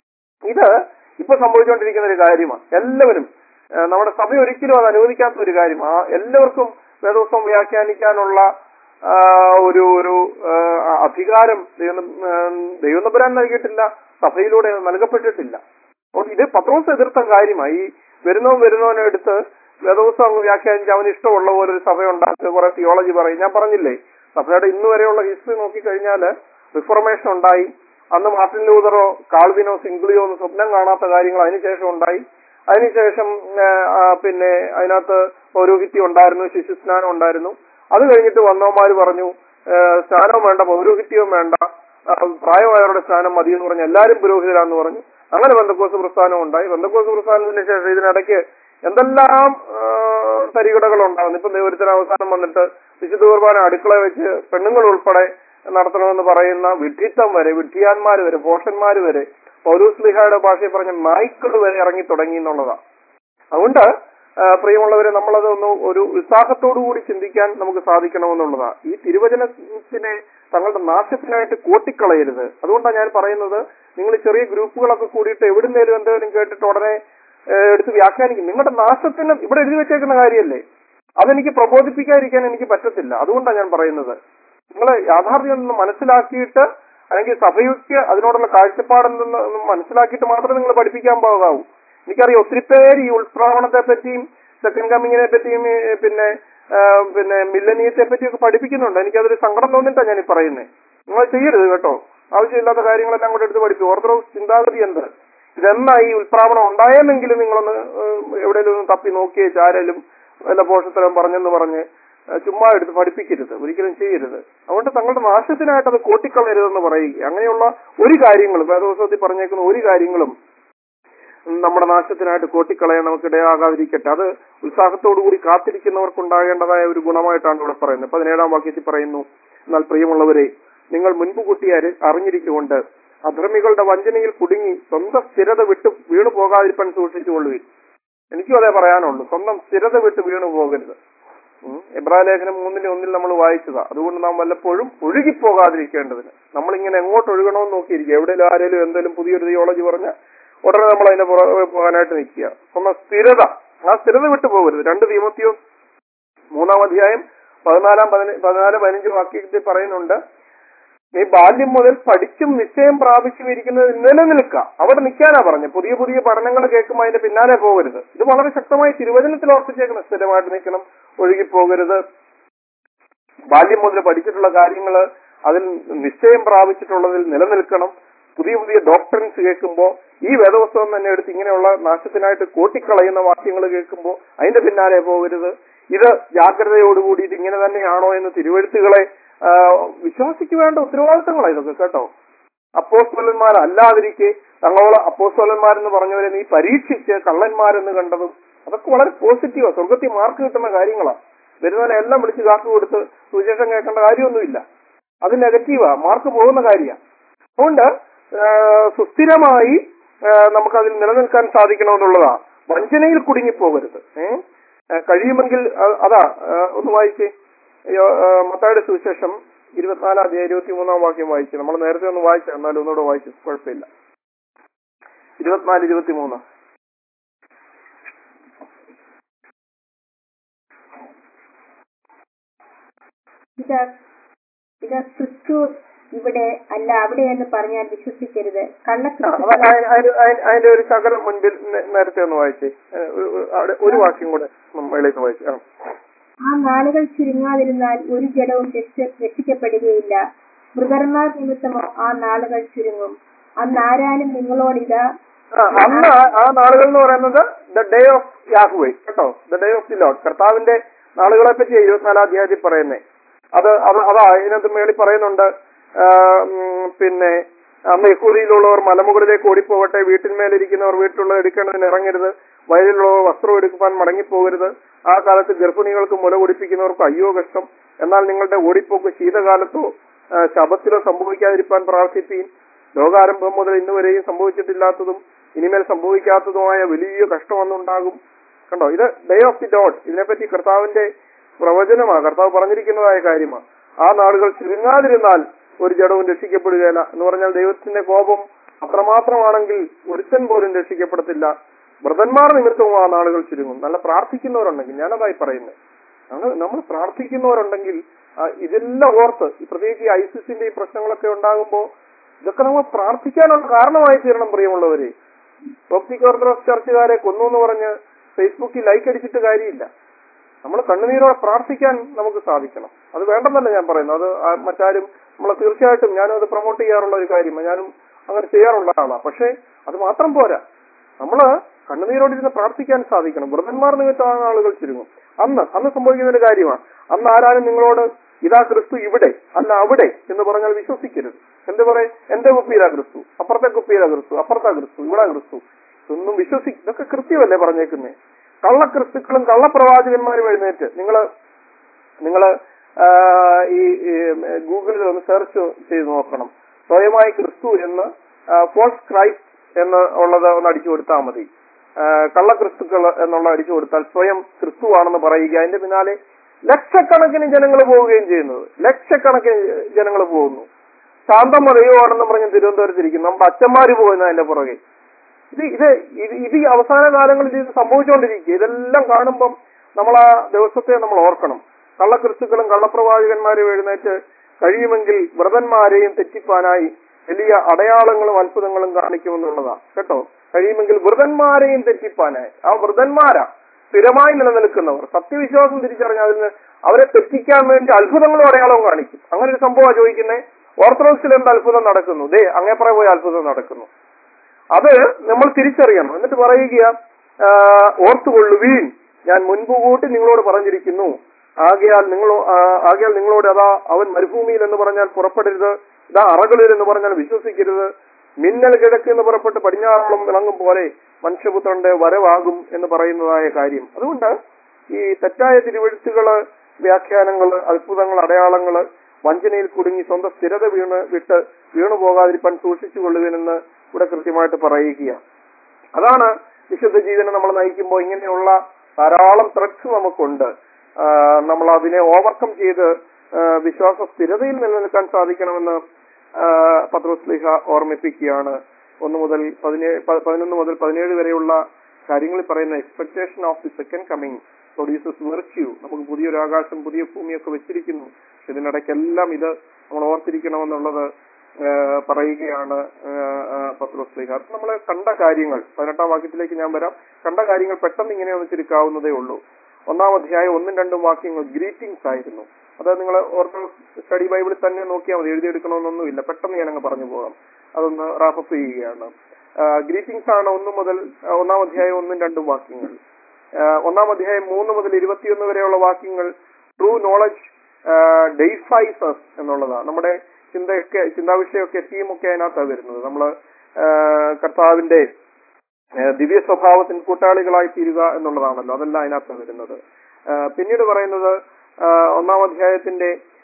ഇത് ഇപ്പൊ സംഭവിച്ചുകൊണ്ടിരിക്കുന്ന ഒരു കാര്യമാണ് എല്ലാവരും ആ, നമ്മുടെ സഭ ഒരിക്കലും അത് അനുവദിക്കാത്ത ഒരു കാര്യം ആ എല്ലാവർക്കും വേദോത്സവം വ്യാഖ്യാനിക്കാനുള്ള ആ, ഒരു ഒരു ആ, അധികാരം ദൈവം ദൈവം നമ്പരാൻ നൽകിയിട്ടില്ല സഭയിലൂടെ അത് നൽകപ്പെട്ടിട്ടില്ല അതുകൊണ്ട് ഇത് പത്രോസ് എതിർത്ത കാര്യമായി ഈ വരുന്നവൻ വരുന്നവനെ എടുത്ത് വേദോത്സവം അങ്ങ് വ്യാഖ്യാനിച്ച് അവന് ഇഷ്ടമുള്ള പോലെ ഒരു സഭ ഉണ്ടാക്കുക കുറെ തിയോളജി പറയും ഞാൻ പറഞ്ഞില്ലേ സഭയുടെ ഇന്ന് വരെയുള്ള ഹിസ്റ്ററി നോക്കിക്കഴിഞ്ഞാൽ റിഫോർമേഷൻ ഉണ്ടായി അന്ന് മാർട്ടിൻ ലൂതറോ കാൾവിനോ സിംഗ്ലിയോ ഒന്നും സ്വപ്നം കാണാത്ത കാര്യങ്ങൾ അതിനുശേഷം ഉണ്ടായി അതിനുശേഷം ആ, ആ, പിന്നെ അതിനകത്ത് പൗരോഹിത്യം ഉണ്ടായിരുന്നു ശിശുസ്നാനം ഉണ്ടായിരുന്നു അത് കഴിഞ്ഞിട്ട് വന്നവന്മാര് പറഞ്ഞു ആ, സ്നാനവും വേണ്ട പൗരോഹിത്യവും വേണ്ട ആ, പ്രായമായവരുടെ സ്നാനം മതി എന്ന് പറഞ്ഞു എല്ലാവരും പുരോഹിതരാന്ന് പറഞ്ഞു അങ്ങനെ ബന്ധക്കോസ് പ്രസ്ഥാനം ഉണ്ടായി ബന്ധക്കോസ് പ്രസ്ഥാനത്തിന് ശേഷം ഇതിനിടയ്ക്ക് എന്തെല്ലാം ആ, തരികിടകൾ ഉണ്ടാകുന്നു ഇപ്പൊ ദൈവത്തിന് അവസാനം വന്നിട്ട് വിശുദ്ധ കുർബാന അടുക്കള വെച്ച് പെണ്ണുങ്ങൾ ഉൾപ്പെടെ നടത്തണമെന്ന് പറയുന്ന വിഡ്ഢിത്തം വരെ വിഡ്ഢിയാന്മാര് വരെ പോഷന്മാര് വരെ പൗലൂസ് ലിഹായുടെ ഭാഷയിൽ പറഞ്ഞ നായ്ക്കൾ വരെ ഇറങ്ങി തുടങ്ങി എന്നുള്ളതാണ് അതുകൊണ്ട് ആ, പ്രിയമുള്ളവരെ നമ്മളത് ഒന്ന് ഒരു ഉത്സാഹത്തോടു കൂടി ചിന്തിക്കാൻ നമുക്ക് സാധിക്കണമെന്നുള്ളതാണ് ഈ തിരുവചനത്തിനെ തങ്ങളുടെ നാശത്തിനായിട്ട് കോട്ടിക്കളയരുത് അതുകൊണ്ടാണ് ഞാൻ പറയുന്നത് നിങ്ങൾ ചെറിയ ഗ്രൂപ്പുകളൊക്കെ കൂടിയിട്ട് എവിടുന്നേലും എന്തെങ്കിലും കേട്ടിട്ട് ഉടനെ ഏ, എടുത്ത് വ്യാഖ്യാനിക്കും നിങ്ങളുടെ നാശത്തിന് ഇവിടെ എഴുതി വെച്ചേക്കുന്ന കാര്യമല്ലേ അതെനിക്ക് പ്രബോധിപ്പിക്കാതിരിക്കാൻ എനിക്ക് പറ്റത്തില്ല അതുകൊണ്ടാണ് ഞാൻ പറയുന്നത് നിങ്ങൾ യാഥാർത്ഥ്യം ഒന്ന് മനസ്സിലാക്കിയിട്ട് അല്ലെങ്കിൽ സഭയ്ക്ക് അതിനോടുള്ള കാഴ്ചപ്പാടെന്തെന്ന് ഒന്ന് മനസ്സിലാക്കിയിട്ട് മാത്രമേ നിങ്ങൾ പഠിപ്പിക്കാൻ പോകാവൂ എനിക്കറിയാം ഒത്തിരി പേര് ഈ ഉൾപ്രാവണത്തെ പറ്റിയും സെക്കൻഡ് കമ്മിങ്ങിനെ പറ്റിയും ഈ പിന്നെ ആ, പിന്നെ മില്ലനീയത്തെ പറ്റിയൊക്കെ പഠിപ്പിക്കുന്നുണ്ട് എനിക്കതൊരു സങ്കടം തോന്നിയിട്ടാണ് ഞാൻ ഈ പറയുന്നത് നിങ്ങൾ ചെയ്യരുത് കേട്ടോ ആവശ്യമില്ലാത്ത കാര്യങ്ങളെല്ലാം കൂടെ എടുത്ത് പഠിക്കും ഓർത്തഡോക്സ് ചിന്താഗതി എന്ത് ഇതെന്നാ ഈ ഉൾപ്രാവണം ഉണ്ടായെന്നെങ്കിലും നിങ്ങളൊന്ന് എവിടെയെങ്കിലും ഒന്ന് തപ്പി നോക്കിയേ ആരെങ്കിലും വല്ല പോഷത്തരം പറഞ്ഞെന്ന് പറഞ്ഞ് ആ, ചുമ്മാ എടുത്ത് പഠിപ്പിക്കരുത് ഒരിക്കലും ചെയ്യരുത് അതുകൊണ്ട് തങ്ങളുടെ നാശത്തിനായിട്ട് അത് കോട്ടിക്കളയരുതെന്ന് പറയുക അങ്ങനെയുള്ള ഒരു കാര്യങ്ങളും വേദോത്സവത്തിൽ പറഞ്ഞേക്കുന്ന ഒരു കാര്യങ്ങളും നമ്മുടെ നാശത്തിനായിട്ട് കോട്ടിക്കളയാൻ നമുക്ക് ഇടയാകാതിരിക്കട്ടെ അത് ഉത്സാഹത്തോടുകൂടി കാത്തിരിക്കുന്നവർക്കുണ്ടാകേണ്ടതായ ഒരു ഗുണമായിട്ടാണ് ഇവിടെ പറയുന്നത് പതിനേഴാം വാക്യത്തിൽ പറയുന്നു എന്നാൽ പ്രിയമുള്ളവരെ നിങ്ങൾ മുൻപ് കൂട്ടി അരി- അറിഞ്ഞിരിക്കുകൊണ്ട് അധർമ്മികളുടെ വഞ്ചനയിൽ കുടുങ്ങി സ്വന്തം സ്ഥിരത വിട്ട് വീണു പോകാതിരിപ്പാൻ സൂക്ഷിച്ചുകൊള്ളുവിൻ എനിക്കും അതേ പറയാനുള്ളൂ സ്വന്തം സ്ഥിരത വിട്ട് വീണു പോകരുത് ഉം. എബ്രായ ലേഖനം മൂന്നിന്റെ ഒന്നിൽ നമ്മൾ വായിച്ചതാ അതുകൊണ്ട് നാം വല്ലപ്പോഴും ഒഴുകിപ്പോകാതിരിക്കേണ്ടതിന് നമ്മളിങ്ങനെ എങ്ങോട്ട് ഒഴുകണമെന്ന് നോക്കിയിരിക്കുക എവിടെയും ആരെങ്കിലും എന്തെങ്കിലും പുതിയൊരു തിയോളജി പറഞ്ഞ ഉടനെ നമ്മൾ അതിന്റെ പുറകെ പോകാനായിട്ട് നിൽക്കുക സ്വന്തം സ്ഥിരത ആ സ്ഥിരത വിട്ടു പോകരുത് രണ്ട് തീമത്തിയോ മൂന്നാം അധ്യായം പതിനാലാം പതിന- പതിനാല് പതിനഞ്ച് വാക്യത്തിൽ പറയുന്നുണ്ട് നീ ബാല്യം മുതൽ പഠിച്ചും നിശ്ചയം പ്രാപിച്ചും ഇരിക്കുന്നത് നിലനിൽക്കുക അവിടെ നിൽക്കാനാ പറഞ്ഞു പുതിയ പുതിയ പഠനങ്ങൾ കേൾക്കുമ്പോൾ അതിന്റെ പിന്നാലെ പോകരുത് ഇത് വളരെ ശക്തമായി തിരുവചനത്തിൽ ഓർപ്പിച്ചേക്കണം സ്ഥിരമായിട്ട് നിൽക്കണം ഒഴുകി പോകരുത് ബാല്യം മുതൽ പഠിച്ചിട്ടുള്ള കാര്യങ്ങൾ അതിൽ നിശ്ചയം പ്രാപിച്ചിട്ടുള്ളതിൽ നിലനിൽക്കണം പുതിയ പുതിയ ഡോക്ടറിൻസ് കേൾക്കുമ്പോൾ ഈ വേദവസ്തവം തന്നെ എടുത്ത് ഇങ്ങനെയുള്ള നാശത്തിനായിട്ട് കോട്ടിക്കളയുന്ന വാക്യങ്ങൾ കേൾക്കുമ്പോൾ അതിന്റെ പിന്നാലെ പോകരുത് ഇത് ജാഗ്രതയോടുകൂടി ഇത് ഇങ്ങനെ തന്നെയാണോ എന്ന് തിരുവഴുത്തുകളെ ആ, വിശ്വാസിക്ക് വേണ്ട ഉത്തരവാദിത്തങ്ങളാണ് ഇതൊക്കെ കേട്ടോ അപ്പോസ്തലന്മാരല്ലാതിരിക്കെ തങ്ങളോട് അപ്പോസ്തലന്മാരെന്ന് പറഞ്ഞവരെ നീ പരീക്ഷിച്ച് കള്ളന്മാരെന്ന് കണ്ടതും അതൊക്കെ വളരെ പോസിറ്റീവാ സ്വർഗത്തിൽ മാർക്ക് കിട്ടുന്ന കാര്യങ്ങളാണ് വരുന്നവനെ എല്ലാം വിളിച്ച് കാത്തു കൊടുത്ത് സുവിശേഷം കേൾക്കേണ്ട കാര്യമൊന്നുമില്ല അത് നെഗറ്റീവാ മാർക്ക് പോകുന്ന കാര്യമാണ് അതുകൊണ്ട് ആ, സുസ്ഥിരമായി ആ, നമുക്കതിൽ നിലനിൽക്കാൻ സാധിക്കണമെന്നുള്ളതാ വഞ്ചനയിൽ കുടുങ്ങിപ്പോകരുത് ഏഹ് കഴിയുമെങ്കിൽ അ- അതാ ആ, ഒന്ന് വായിച്ചേ യോ- ആ, മത്തായിയുടെ സുവിശേഷം ഇരുപത്തിനാലാം അധ്യായം ഇരുപത്തി മൂന്നാം വാക്യം വായിച്ചു നമ്മൾ നേരത്തെ ഒന്ന് വായിച്ചു എന്നാലും ഒന്നുകൂടെ വായിച്ചു കുഴപ്പമില്ല ഇരുപത്തിനാല് ഇരുപത്തി മൂന്ന് ഇത് ഇത് ക്രിസ്തു ഇവിടെ അല്ല അവിടെ എന്ന് പറഞ്ഞാൽ വിശ്വസിക്കരുത് ആ, കള്ളക്രിസ്തു അപ്പൊ അയ- അയ- അയ- അതിന്റെ ഒരു ശകലം മുൻപിൽ നേ- നേരത്തെ ഒന്ന് വായിച്ചേ ഏ, ഒരു- ഒരു- അവിടെ ഒരു വാക്യം കൂടെ മുകളിലേക്ക് വായിച്ചു ആ ആ നാളുകൾ ചുരുങ്ങാതിരുന്നാൽ ഒരു ജഡവും രക്ഷ- രക്ഷിക്കപ്പെടുകയില്ല മൃഗന്മാർ നിമിത്തമോ ആ നാളുകൾ ചുരുങ്ങും അന്ന് ആരാനും നിങ്ങളോടിതാ ആ, അന്ന് ആ- ആ നാളുകൾ എന്ന് പറയുന്നത് ദ ഡേ ഓഫ് യാഹുവേ കേട്ടോ the day of the lord കർത്താവിന്റെ നാളുകളെ പറ്റി ഇരുപത്തിനാലാം അധ്യായത്തിൽ പറയുന്നേ അത് അത് അതാ ഇതിനകത്ത് മേളിൽ പറയുന്നുണ്ട് ആ, ഉം, പിന്നെ അന്ന് യഹൂദിയിലുള്ളവർ മലമുകളിലേക്ക് ഓടിപ്പോകട്ടെ വീട്ടിന്മേലിരിക്കുന്നവർ വീട്ടിലുള്ളത് എടുക്കേണ്ടതിന് ഇറങ്ങരുത് വയലിലുള്ളവർ വസ്ത്രം എടുക്കുവാൻ മടങ്ങിപ്പോകരുത് ആ കാലത്ത് ഗർഭിണികൾക്ക് മുല കുടിപ്പിക്കുന്നവർക്ക് അയ്യോ കഷ്ടം എന്നാൽ നിങ്ങളുടെ ഓടിപ്പോക്ക് ശീതകാലത്തോ ആ, ശബത്തിലോ സംഭവിക്കാതിരിക്കാൻ പ്രാർത്ഥിപ്പീൻ ലോകാരംഭം മുതൽ ഇന്ന് വരെയും സംഭവിച്ചിട്ടില്ലാത്തതും ഇനിമേൽ സംഭവിക്കാത്തതുമായ വലിയ കഷ്ടം അന്നുണ്ടാകും കണ്ടോ ഇത് ഡേ ഓഫ് ദി ഡോട്ട് ഇതിനെപ്പറ്റി കർത്താവിന്റെ പ്രവചനമാണ് കർത്താവ് പറഞ്ഞിരിക്കുന്നതായ കാര്യമാണ് ആ നാളുകൾ ചുരുങ്ങാതിരുന്നാൽ ഒരു ജഡവും രക്ഷിക്കപ്പെടുകയില്ല എന്ന് പറഞ്ഞാൽ ദൈവത്തിന്റെ കോപം അത്രമാത്രമാണെങ്കിൽ ഒരുത്തൻ പോലും രക്ഷിക്കപ്പെടത്തില്ല വ്രതന്മാർ നിമിത്തവും ആ നാളുകൾ ചുരുങ്ങും നല്ല പ്രാർത്ഥിക്കുന്നവരുണ്ടെങ്കിൽ ഞാനതായി പറയുന്നത് നമ്മൾ നമ്മൾ പ്രാർത്ഥിക്കുന്നവരുണ്ടെങ്കിൽ ആ, ഇതെല്ലാം ഓർത്ത് ഈ പ്രത്യേകിച്ച് ഈ ഐസിസിന്റെ ഈ പ്രശ്നങ്ങളൊക്കെ ഉണ്ടാകുമ്പോൾ ഇതൊക്കെ നമ്മൾ പ്രാർത്ഥിക്കാനുള്ള കാരണമായി തീരണം പ്രിയമുള്ളവരെ ഓപ്റ്റിക് ഓർത്തഡോക്സ് ചർച്ചുകാരെ കൊന്നു എന്ന് പറഞ്ഞ് ഫേസ്ബുക്കിൽ ലൈക്ക് അടിച്ചിട്ട് കാര്യമില്ല നമ്മൾ കണ്ണുനീരോടെ പ്രാർത്ഥിക്കാൻ നമുക്ക് സാധിക്കണം അത് വേണ്ടെന്നല്ല ഞാൻ പറയുന്നത് അത് ആ മറ്റാരും നമ്മളെ തീർച്ചയായിട്ടും ഞാനും അത് പ്രൊമോട്ട് ചെയ്യാറുള്ള ഒരു കാര്യമാണ് ഞാനും അങ്ങനെ ചെയ്യാറുള്ള ആളാണ് പക്ഷേ അത് മാത്രം പോരാ നമ്മള് കണ്ണുനീരോടിരുന്ന് പ്രാർത്ഥിക്കാൻ സാധിക്കണം വ്രതന്മാർ നിമിത്തമാണ് ആളുകൾ ചുരുങ്ങും അന്ന് അന്ന് സംഭവിക്കുന്ന ഒരു കാര്യമാണ് അന്ന് ആരാരും നിങ്ങളോട് ഇതാ ക്രിസ്തു ഇവിടെ അല്ല അവിടെ എന്ന് പറഞ്ഞാൽ വിശ്വസിക്കരുത് എന്ത് പറയും എന്റെ കുപ്പിയിലാ ക്രിസ്തു അപ്പുറത്തെ കുപ്പിയിലാ ക്രിസ്തു അപ്പുറത്താ ക്രിസ്തു ഇവിടെ ക്രിസ്തു ഇതൊന്നും വിശ്വസി ഇതൊക്കെ കൃത്യമല്ലേ പറഞ്ഞേക്കുന്നേ കള്ളക്രിസ്തുക്കളും കള്ളപ്രവാചകന്മാരും എഴുന്നേറ്റ് നിങ്ങള് നിങ്ങള് ആ, ഈ ഈ, ഗൂഗിളിൽ ഒന്ന് സെർച്ച് ചെയ്ത് നോക്കണം സ്വയമായി ക്രിസ്തു എന്ന് ഫോൾസ് ക്രൈസ്റ്റ് എന്ന് ഉള്ളത് ഒന്ന് അടിച്ചു കൊടുത്താൽ മതി ആ, കള്ളക്രിസ്തുക്കൾ എന്നുള്ള അടിച്ചു കൊടുത്താൽ സ്വയം ക്രിസ്തുവാണെന്ന് പറയുക അതിന്റെ പിന്നാലെ ലക്ഷക്കണക്കിന് ജനങ്ങൾ പോവുകയും ചെയ്യുന്നത് ലക്ഷക്കണക്കിന് ജനങ്ങൾ പോകുന്നു ശാന്തമ്മ ദൈവമാണെന്ന് പറഞ്ഞ് തിരുവനന്തപുരത്തിരിക്കുന്നു നമ്മുടെ അച്ഛന്മാര് പോകുന്നു അതിന്റെ പുറകെ ഇത് ഇത് ഇത് ഇത് ഈ അവസാന കാലങ്ങളിൽ ഇത് സംഭവിച്ചുകൊണ്ടിരിക്കുക ഇതെല്ലാം കാണുമ്പം നമ്മൾ ആ ദിവസത്തെ നമ്മൾ ഓർക്കണം കള്ളക്രിസ്തുക്കളും കള്ളപ്രവാചകന്മാരും എഴുന്നേറ്റ് കഴിയുമെങ്കിൽ വ്രതന്മാരെയും തെറ്റിപ്പാനായി വലിയ അടയാളങ്ങളും അത്ഭുതങ്ങളും കാണിക്കുമെന്നുള്ളതാ കേട്ടോ കഴിയുമെങ്കിൽ വ്രതന്മാരെയും തെറ്റിപ്പാനായി ആ വ്രതന്മാരാ സ്ഥിരമായി നിലനിൽക്കുന്നവർ സത്യവിശ്വാസം തിരിച്ചറിഞ്ഞ അതിന് അവരെ തെറ്റിക്കാൻ വേണ്ടി അത്ഭുതങ്ങളും അടയാളവും കാണിക്കും അങ്ങനെ ഒരു സംഭവമാണ് ചോദിക്കുന്നത് ഓർത്തഡോക്സിൽ എന്ത് അത്ഭുതം നടക്കുന്നു ദേ അങ്ങേപ്പുറം പോയി അത്ഭുതം നടക്കുന്നു അത് നമ്മൾ തിരിച്ചറിയണം എന്നിട്ട് പറയുക ആ, ഓർത്തുകൊള്ളുവീൻ ഞാൻ മുൻപ് കൂട്ടി നിങ്ങളോട് പറഞ്ഞിരിക്കുന്നു ആകയാൽ നിങ്ങൾ ആകയാൽ നിങ്ങളോട് അതാ അവൻ മരുഭൂമിയിൽ എന്ന് പറഞ്ഞാൽ പുറപ്പെടരുത് ഇതാ അറകളിൽ എന്ന് പറഞ്ഞാൽ വിശ്വസിക്കരുത് മിന്നൽ കിഴക്ക് എന്ന് പുറപ്പെട്ട് പടിഞ്ഞാറോളം വിളങ്ങും പോലെ മനുഷ്യപുത്രന്റെ വരവാകും എന്ന് പറയുന്നതായ കാര്യം അതുകൊണ്ട് ഈ തെറ്റായ തിരുവഴുത്തുകള് വ്യാഖ്യാനങ്ങള് അത്ഭുതങ്ങൾ അടയാളങ്ങള് വഞ്ചനയിൽ കുടുങ്ങി സ്വന്തം സ്ഥിരത വീണ് വിട്ട് വീണു പോകാതിരിക്കാൻ സൂക്ഷിച്ചു കൊള്ളുവിനെന്ന് ഇവിടെ കൃത്യമായിട്ട് പറയുക അതാണ് വിശുദ്ധ ജീവനെ നമ്മൾ നയിക്കുമ്പോൾ ഇങ്ങനെയുള്ള ധാരാളം ത്രെഡ്സ് നമുക്കുണ്ട് ആ, നമ്മൾ അതിനെ ഓവർകം ചെയ്ത് ആ, വിശ്വാസ സ്ഥിരതയിൽ നിലനിൽക്കാൻ സാധിക്കണമെന്ന് ആ, പത്രോസ് ലീഹ ഓർമ്മിപ്പിക്കുകയാണ് ഒന്ന് മുതൽ പതിനേഴ് പ- പതിനൊന്ന് മുതൽ പതിനേഴ് വരെയുള്ള കാര്യങ്ങളിൽ പറയുന്ന expectation of the second coming produces virtue നമുക്ക് പുതിയൊരു ആകാശം പുതിയ ഭൂമിയൊക്കെ വെച്ചിരിക്കുന്നു പക്ഷെ ഇതിനിടയ്ക്കെല്ലാം ഇത് നമ്മൾ ഓർത്തിരിക്കണമെന്നുള്ളത് ആ, പറയുകയാണ് ആ, ആ, പത്രോസ് ലീഹ അത് നമ്മൾ കണ്ട കാര്യങ്ങൾ പതിനെട്ടാം വാക്യത്തിലേക്ക് ഞാൻ വരാം കണ്ട കാര്യങ്ങൾ പെട്ടെന്ന് ഇങ്ങനെ ഒന്ന് ചുരുക്കാവുന്നതേ ഉള്ളൂ ഒന്നാം അധ്യായം ഒന്നും രണ്ടും വാക്യങ്ങൾ ഗ്രീറ്റിംഗ്സ് ആയിരുന്നു അത് നിങ്ങൾ ഓർത്തഡോക്സ് സ്റ്റഡി ബൈബിളിൽ തന്നെ നോക്കിയാൽ മതി എഴുതിയെടുക്കണമെന്നൊന്നുമില്ല പെട്ടെന്ന് ഞാനങ്ങ് പറഞ്ഞു പോകാം അതൊന്ന് റാപ്പപ്പ് ചെയ്യുകയാണ് ഗ്രീറ്റിംഗ്സ് ആണ് ഒന്ന് മുതൽ ആ, ഒന്നാം അധ്യായം ഒന്നും രണ്ടും വാക്യങ്ങൾ ആ, ഒന്നാം അധ്യായം മൂന്ന് മുതൽ ഇരുപത്തിയൊന്ന് വരെയുള്ള വാക്യങ്ങൾ ട്രൂ നോളജ് ഡെയ്ഫൈസസ് എന്നുള്ളതാണ് നമ്മുടെ ചിന്തയൊക്കെ ചിന്താവിഷയമൊക്കെ തീമൊക്കെ അതിനകത്താണ് വരുന്നത് നമ്മള് ആ, കർത്താവിന്റെ ആ, ദിവ്യ സ്വഭാവത്തിന് കൂട്ടാളികളായി തീരുക എന്നുള്ളതാണല്ലോ അതല്ല അതിനകത്ത് വരുന്നത് ആ, പിന്നീട് പറയുന്നത് ആ, ഒന്നാം അധ്യായത്തിന്റെ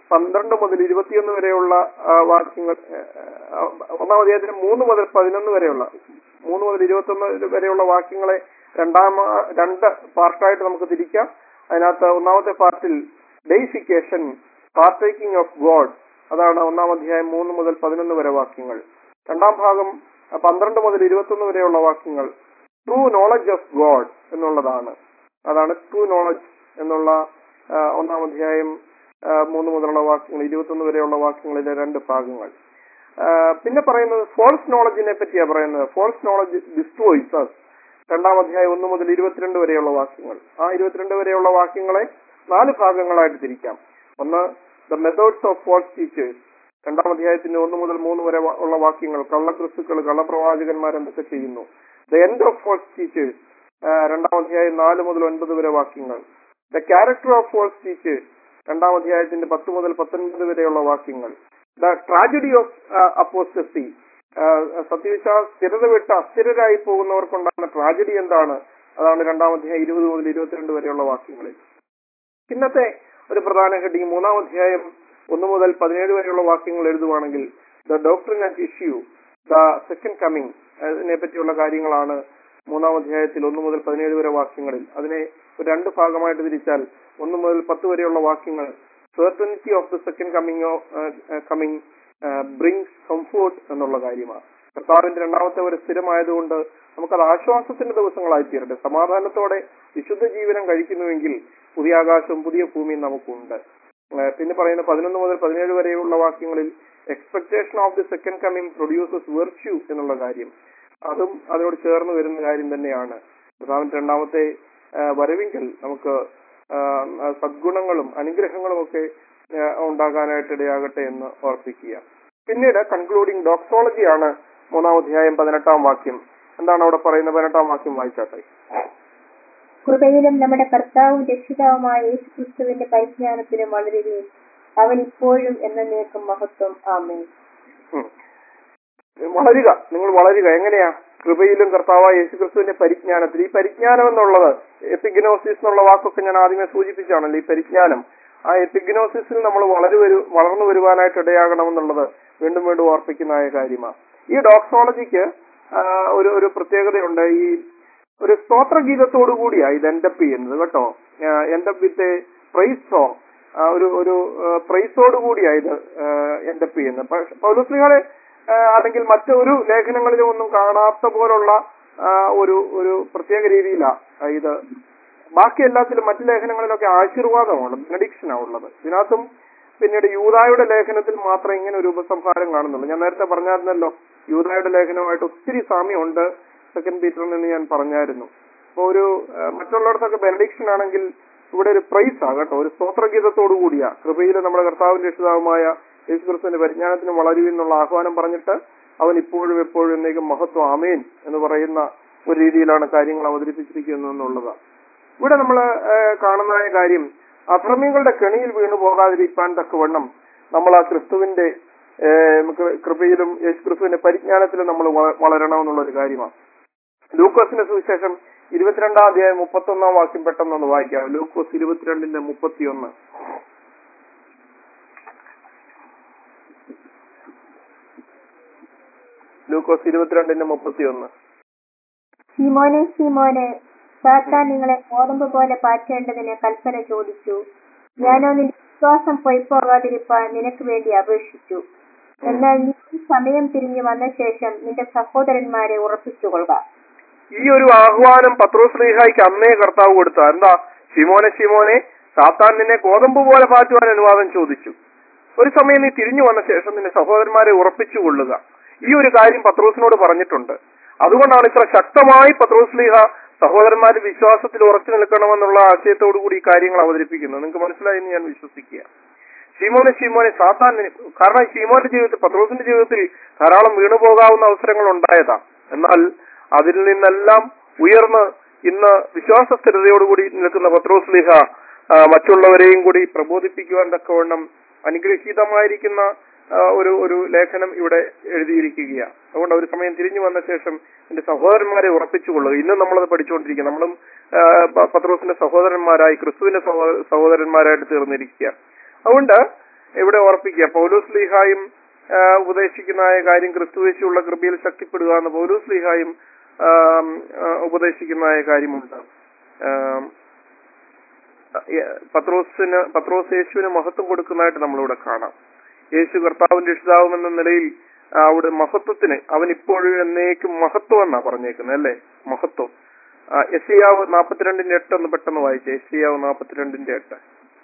പന്ത്രണ്ട് മുതൽ ഇരുപത്തിയൊന്ന് വരെയുള്ള ആ, വാക്യങ്ങൾ ആ, ഒന്നാം അധ്യായത്തിന് മൂന്ന് മുതൽ പതിനൊന്ന് വരെയുള്ള മൂന്ന് മുതൽ ഇരുപത്തൊന്ന് വരെയുള്ള വാക്യങ്ങളെ രണ്ടാം രണ്ട് പാർട്ടായിട്ട് നമുക്ക് തിരിക്കാം അതിനകത്ത് ഒന്നാമത്തെ പാർട്ടിൽ ഡെയ്സിക്കേഷൻ പാർട്ടേക്കിംഗ് ഓഫ് ഗോഡ് അതാണ് ഒന്നാം അധ്യായം മൂന്ന് മുതൽ പതിനൊന്ന് വരെ വാക്യങ്ങൾ രണ്ടാം ഭാഗം ആ, പന്ത്രണ്ട് മുതൽ ഇരുപത്തൊന്ന് വരെയുള്ള വാക്യങ്ങൾ ട്രൂ നോളജ് ഓഫ് ഗോഡ് എന്നുള്ളതാണ് അതാണ് ട്രൂ നോളജ് എന്നുള്ള ആ, ഒന്നാം അധ്യായം ആ, മൂന്ന് മുതലുള്ള വാക്യങ്ങൾ ഇരുപത്തൊന്ന് വരെയുള്ള വാക്യങ്ങളിലെ രണ്ട് ഭാഗങ്ങൾ ആ, പിന്നെ പറയുന്നത് ഫോൾസ് നോളജിനെ പറ്റിയാ പറയുന്നത് ഫോൾസ് നോളജ് ഡിസ്ട്രോയ്സ് രണ്ടാം അധ്യായം ഒന്ന് മുതൽ ഇരുപത്തിരണ്ട് വരെയുള്ള വാക്യങ്ങൾ ആ ഇരുപത്തിരണ്ട് വരെയുള്ള വാക്യങ്ങളെ നാല് ഭാഗങ്ങളായിട്ട് തിരിക്കാം ഒന്ന് the methods of false teachers രണ്ടാം അധ്യായത്തിന്റെ ഒന്ന് മുതൽ മൂന്ന് വരെ വ- ഉള്ള വാക്യങ്ങൾ കള്ളക്രിസ്തുക്കൾ കള്ളപ്രവാചകന്മാർ എന്തൊക്കെ ചെയ്യുന്നു the end of false teachers രണ്ടാം അധ്യായം നാല് മുതൽ ഒൻപത് വരെ വാക്യങ്ങൾ the character of false teachers രണ്ടാം അധ്യായത്തിന്റെ പത്ത് മുതൽ പത്തൊൻപത് വരെയുള്ള വാക്യങ്ങൾ ദ ട്രാജഡി ഓഫ് അപ്പോസ്റ്റസി സത്യവിശ്വാസ സ്ഥിരത വിട്ട് അസ്ഥിരരായി പോകുന്നവർക്കുണ്ടാകുന്ന ട്രാജഡി എന്താണ് അതാണ് രണ്ടാം അധ്യായം ഇരുപത് മുതൽ ഇരുപത്തിരണ്ട് വരെയുള്ള വാക്യങ്ങളിൽ ഇന്നത്തെ ഒരു പ്രധാന ഹെഡിങ് മൂന്നാം അധ്യായം ഒന്ന് മുതൽ പതിനേഴ് വരെയുള്ള വാക്യങ്ങൾ എഴുതുവാണെങ്കിൽ the doctrine and issue the second coming അതിനെ പറ്റിയുള്ള കാര്യങ്ങളാണ് മൂന്നാം അധ്യായത്തിൽ ഒന്ന് മുതൽ പതിനേഴ് വരെ വാക്യങ്ങളിൽ അതിനെ ഒരു രണ്ട് ഭാഗമായിട്ട് തിരിച്ചാൽ ഒന്ന് മുതൽ പത്ത് വരെയുള്ള വാക്യങ്ങൾ certainty of the second coming coming brings comfort എന്നുള്ള കാര്യമാണ് കർത്താവിന്റെ രണ്ടാമത്തെ ഒരു സ്ഥിരമായതുകൊണ്ട് നമുക്കത് ആശ്വാസത്തിന്റെ ദിവസങ്ങളായി തീരട്ടെ സമാധാനത്തോടെ വിശുദ്ധ ജീവനം കഴിക്കുന്നുവെങ്കിൽ പുതിയ ആകാശവും പുതിയ ഭൂമിയും നമുക്കുണ്ട് ഏഹ് പിന്നെ പറയുന്ന പതിനൊന്ന് മുതൽ പതിനേഴ് വരെയുള്ള വാക്യങ്ങളിൽ expectation of the second coming produces virtue എന്നുള്ള കാര്യം അതും അതിനോട് ചേർന്ന് വരുന്ന കാര്യം തന്നെയാണ് കർത്താവിന്റെ രണ്ടാമത്തെ ഏഹ് വരവിങ്കൽ നമുക്ക് ആഹ് സദ്ഗുണങ്ങളും അനുഗ്രഹങ്ങളും ഒക്കെ ഏഹ് ഉണ്ടാകാനായിട്ട് ഇടയാകട്ടെ എന്ന് ഓർപ്പിക്കുക പിന്നീട് കൺക്ലൂഡിംഗ് ഡോക്സോളജിയാണ് മൂന്നാം അധ്യായം പതിനെട്ടാം വാക്യം എന്താണ് അവിടെ പറയുന്നത് പതിനെട്ടാം വാക്യം വായിച്ചാട്ടെ കൃപയിലും നമ്മുടെ കർത്താവും രക്ഷിതാവുമായ യേശു ക്രിസ്തുവിന്റെ പരിജ്ഞാനത്തിലും വളരുകയും അവൻ ഇപ്പോഴും എന്നേക്കും മഹത്വം ആമേ ഉം. വളരുക നിങ്ങൾ വളരുക എങ്ങനെയാ കൃപയിലും കർത്താവായ യേശുക്രിസ്തുവിന്റെ പരിജ്ഞാനത്തിൽ ഈ പരിജ്ഞാനം എന്നുള്ളത് എപ്പിഗ്നോസിസ് എന്നുള്ള വാക്കൊക്കെ ഞാൻ ആദ്യമേ സൂചിപ്പിച്ചാണല്ലോ ഈ പരിജ്ഞാനം ആ എപ്പിഗ്നോസിസിൽ നമ്മൾ വളരു വരു വളർന്നു വരുവാനായിട്ട് ഇടയാകണമെന്നുള്ളത് വീണ്ടും വീണ്ടും ഓർപ്പിക്കുന്നതായ കാര്യമാണ് ഈ ഡോക്സോളജിക്ക് ആ, ഒരു ഒരു പ്രത്യേകതയുണ്ട് ഈ ഒരു സ്തോത്രഗീതത്തോടു കൂടിയാ ഇത് എൻഡപ്പ് ചെയ്യുന്നത് കേട്ടോ എൻഡപ്പ് വിത്ത് പ്രൈസ് സോങ് ഒരു ഒരു പ്രൈസോട് കൂടിയാ ഇത് എൻഡപ്പ് ചെയ്യുന്നത് പക്ഷെ പൗലോസ്ലികളെ അല്ലെങ്കിൽ മറ്റൊരു ലേഖനങ്ങളിലും ഒന്നും കാണാത്ത പോലുള്ള ആ, ഒരു ഒരു പ്രത്യേക രീതിയിലാ ആ, ഇത് ബാക്കി എല്ലാത്തിലും മറ്റു ലേഖനങ്ങളിലൊക്കെ ആശീർവാദമാണ് ബെനഡിക്ഷനാണ് ഉള്ളത് ഇതിനകത്തും പിന്നീട് യൂതായുടെ ലേഖനത്തിൽ മാത്രം ഇങ്ങനെ ഒരു ഉപസംഹാരം കാണുന്നുള്ളൂ ഞാൻ നേരത്തെ പറഞ്ഞായിരുന്നല്ലോ യൂതായുടെ ലേഖനവുമായിട്ട് ഒത്തിരി സാമ്യമുണ്ട് സെക്കൻഡ് പീറ്ററിൽ നിന്ന് ഞാൻ പറഞ്ഞായിരുന്നു അപ്പൊ ഒരു ആ, മറ്റുള്ളിടത്തൊക്കെ ബെനഡിക്ഷൻ ആണെങ്കിൽ ഇവിടെ ഒരു പ്രൈസ് ആ കേട്ടോ ഒരു സ്തോത്രഗീതത്തോടു കൂടിയാ കൃപയിൽ നമ്മുടെ കർത്താവിന്റെ രക്ഷിതാവുമായ യേശുക്രിസ്തുവിന്റെ പരിജ്ഞാനത്തിന് വളരുവിൻ എന്നുള്ള ആഹ്വാനം പറഞ്ഞിട്ട് അവൻ ഇപ്പോഴും എപ്പോഴും എന്നേക്കും മഹത്വം ആമേൻ എന്ന് പറയുന്ന ഒരു രീതിയിലാണ് കാര്യങ്ങൾ അവതരിപ്പിച്ചിരിക്കുന്നത് എന്നുള്ളതാണ് ഇവിടെ നമ്മൾ കാണുന്ന കാര്യം അധർമ്മികളുടെ കെണിയിൽ വീണു പോകാതിരിക്കാൻ തക്കവണ്ണം നമ്മൾ ആ ക്രിസ്തുവിന്റെ ഏ, നമുക്ക് കൃപയിലും യേശു ക്രിസ്തുവിന്റെ പരിജ്ഞാനത്തിലും നമ്മൾ വളരണം എന്നുള്ള ഒരു കാര്യമാണ് ലൂക്കോസിന്റെ സുവിശേഷം ഇരുപത്തിരണ്ടാം അധ്യായം മുപ്പത്തൊന്നാം വാക്യം പെട്ടെന്നൊന്ന് വായിക്കാം ലൂക്കോസ് ഇരുപത്തിരണ്ടിന്റെ മുപ്പത്തിയൊന്ന് ലൂക്കോസ് ഇരുപത്തിരണ്ടിന്റെ മുപ്പത്തിയൊന്ന് ശിമോനെ ശിമോനെ സാത്താൻ നിങ്ങളെ ഗോതമ്പ് പോലെ പാറ്റേണ്ടതിന് കൽപ്പന ചോദിച്ചു ഞാനോ നിന്റെ വിശ്വാസം പൊയ്പോകാതിരിപ്പാൻ നിനക്ക് വേണ്ടി അപേക്ഷിച്ചു എന്നാൽ നീ ഈ സമയം തിരിഞ്ഞു വന്ന ശേഷം നിന്റെ സഹോദരന്മാരെ ഉറപ്പിച്ചുകൊള്ളുക ഈ ഒരു ആഹ്വാനം പത്രോസ് ലീഹായിക്ക് അന്നേ കർത്താവ് കൊടുത്ത എന്താ ശിമോനെ ശിമോനെ സാത്താൻ നിന്നെ ഗോതമ്പ് പോലെ പാറ്റുവാൻ അനുവാദം ചോദിച്ചു ഒരു സമയം നീ തിരിഞ്ഞു വന്ന ശേഷം നിന്റെ സഹോദരന്മാരെ ഉറപ്പിച്ചു കൊള്ളുക ഈ ഒരു കാര്യം പത്രോസിനോട് പറഞ്ഞിട്ടുണ്ട് അതുകൊണ്ടാണ് ഇത്ര ശക്തമായി പത്രോസ് ലീഹ സഹോദരന്മാർ വിശ്വാസത്തിൽ ഉറച്ചു നിൽക്കണമെന്നുള്ള ആശയത്തോടു കൂടി ഈ കാര്യങ്ങൾ അവതരിപ്പിക്കുന്നത് നിങ്ങൾക്ക് മനസ്സിലായി എന്ന് ഞാൻ വിശ്വസിക്കുക ഷീമോനെ ഷീമോനെ സാത്താൻ നിന്നെ- കാരണം ഷീമോന്റെ ജീവിതത്തിൽ പത്രോസിന്റെ ജീവിതത്തിൽ ധാരാളം വീണുപോകാവുന്ന അവസരങ്ങൾ ഉണ്ടായതാ എന്നാൽ അതിൽ നിന്നെല്ലാം ഉയർന്ന് ഇന്ന് വിശ്വാസ സ്ഥിരതയോടുകൂടി നിൽക്കുന്ന പത്രോസ് ലിഹ ആ, മറ്റുള്ളവരെയും കൂടി പ്രബോധിപ്പിക്കുവാൻ തക്കവണ്ണം അനുഗ്രഹീതമായിരിക്കുന്ന ആ, ഒരു ഒരു ലേഖനം ഇവിടെ എഴുതിയിരിക്കുകയാണ് അതുകൊണ്ട് ഒരു സമയം തിരിഞ്ഞു വന്ന ശേഷം എന്റെ സഹോദരന്മാരെ ഉറപ്പിച്ചുകൊള്ളുക ഇന്നും നമ്മളത് പഠിച്ചുകൊണ്ടിരിക്കുക നമ്മളും ആ, പ- പത്രോസിന്റെ സഹോദരന്മാരായി ക്രിസ്തുവിന്റെ സഹോ- സഹോദരന്മാരായിട്ട് തീർന്നിരിക്കുക അതുകൊണ്ട് ഇവിടെ ഓർപ്പിക്കുക പൗലോസ് ലീഹായും ആ, ഉപദേശിക്കുന്ന കാര്യം ക്രിസ്തുവേശുള്ള കൃപയിൽ ശക്തിപ്പെടുക എന്ന് പൗലോസ് ലീഹായും ആം, ആ, ഉപദേശിക്കുന്ന കാര്യമുണ്ട് ആം, ഏ- പത്രോസിന് പത്രോസ് യേശുവിന് മഹത്വം കൊടുക്കുന്നതായിട്ട് നമ്മളിവിടെ കാണാം യേശു കർത്താവിന്റെ രക്ഷിതാവും എന്ന നിലയിൽ ആ, അവിടെ മഹത്വത്തിന് അവൻ ഇപ്പോഴും എന്നേക്കും മഹത്വം എന്നാ പറഞ്ഞേക്കുന്നത് അല്ലേ മഹത്വം എസിയാവ് നാപ്പത്തിരണ്ടിന്റെ എട്ട് ഒന്ന് പെട്ടെന്ന് വായിച്ചേ എസിയാവ് നാപ്പത്തിരണ്ടിന്റെ എട്ട്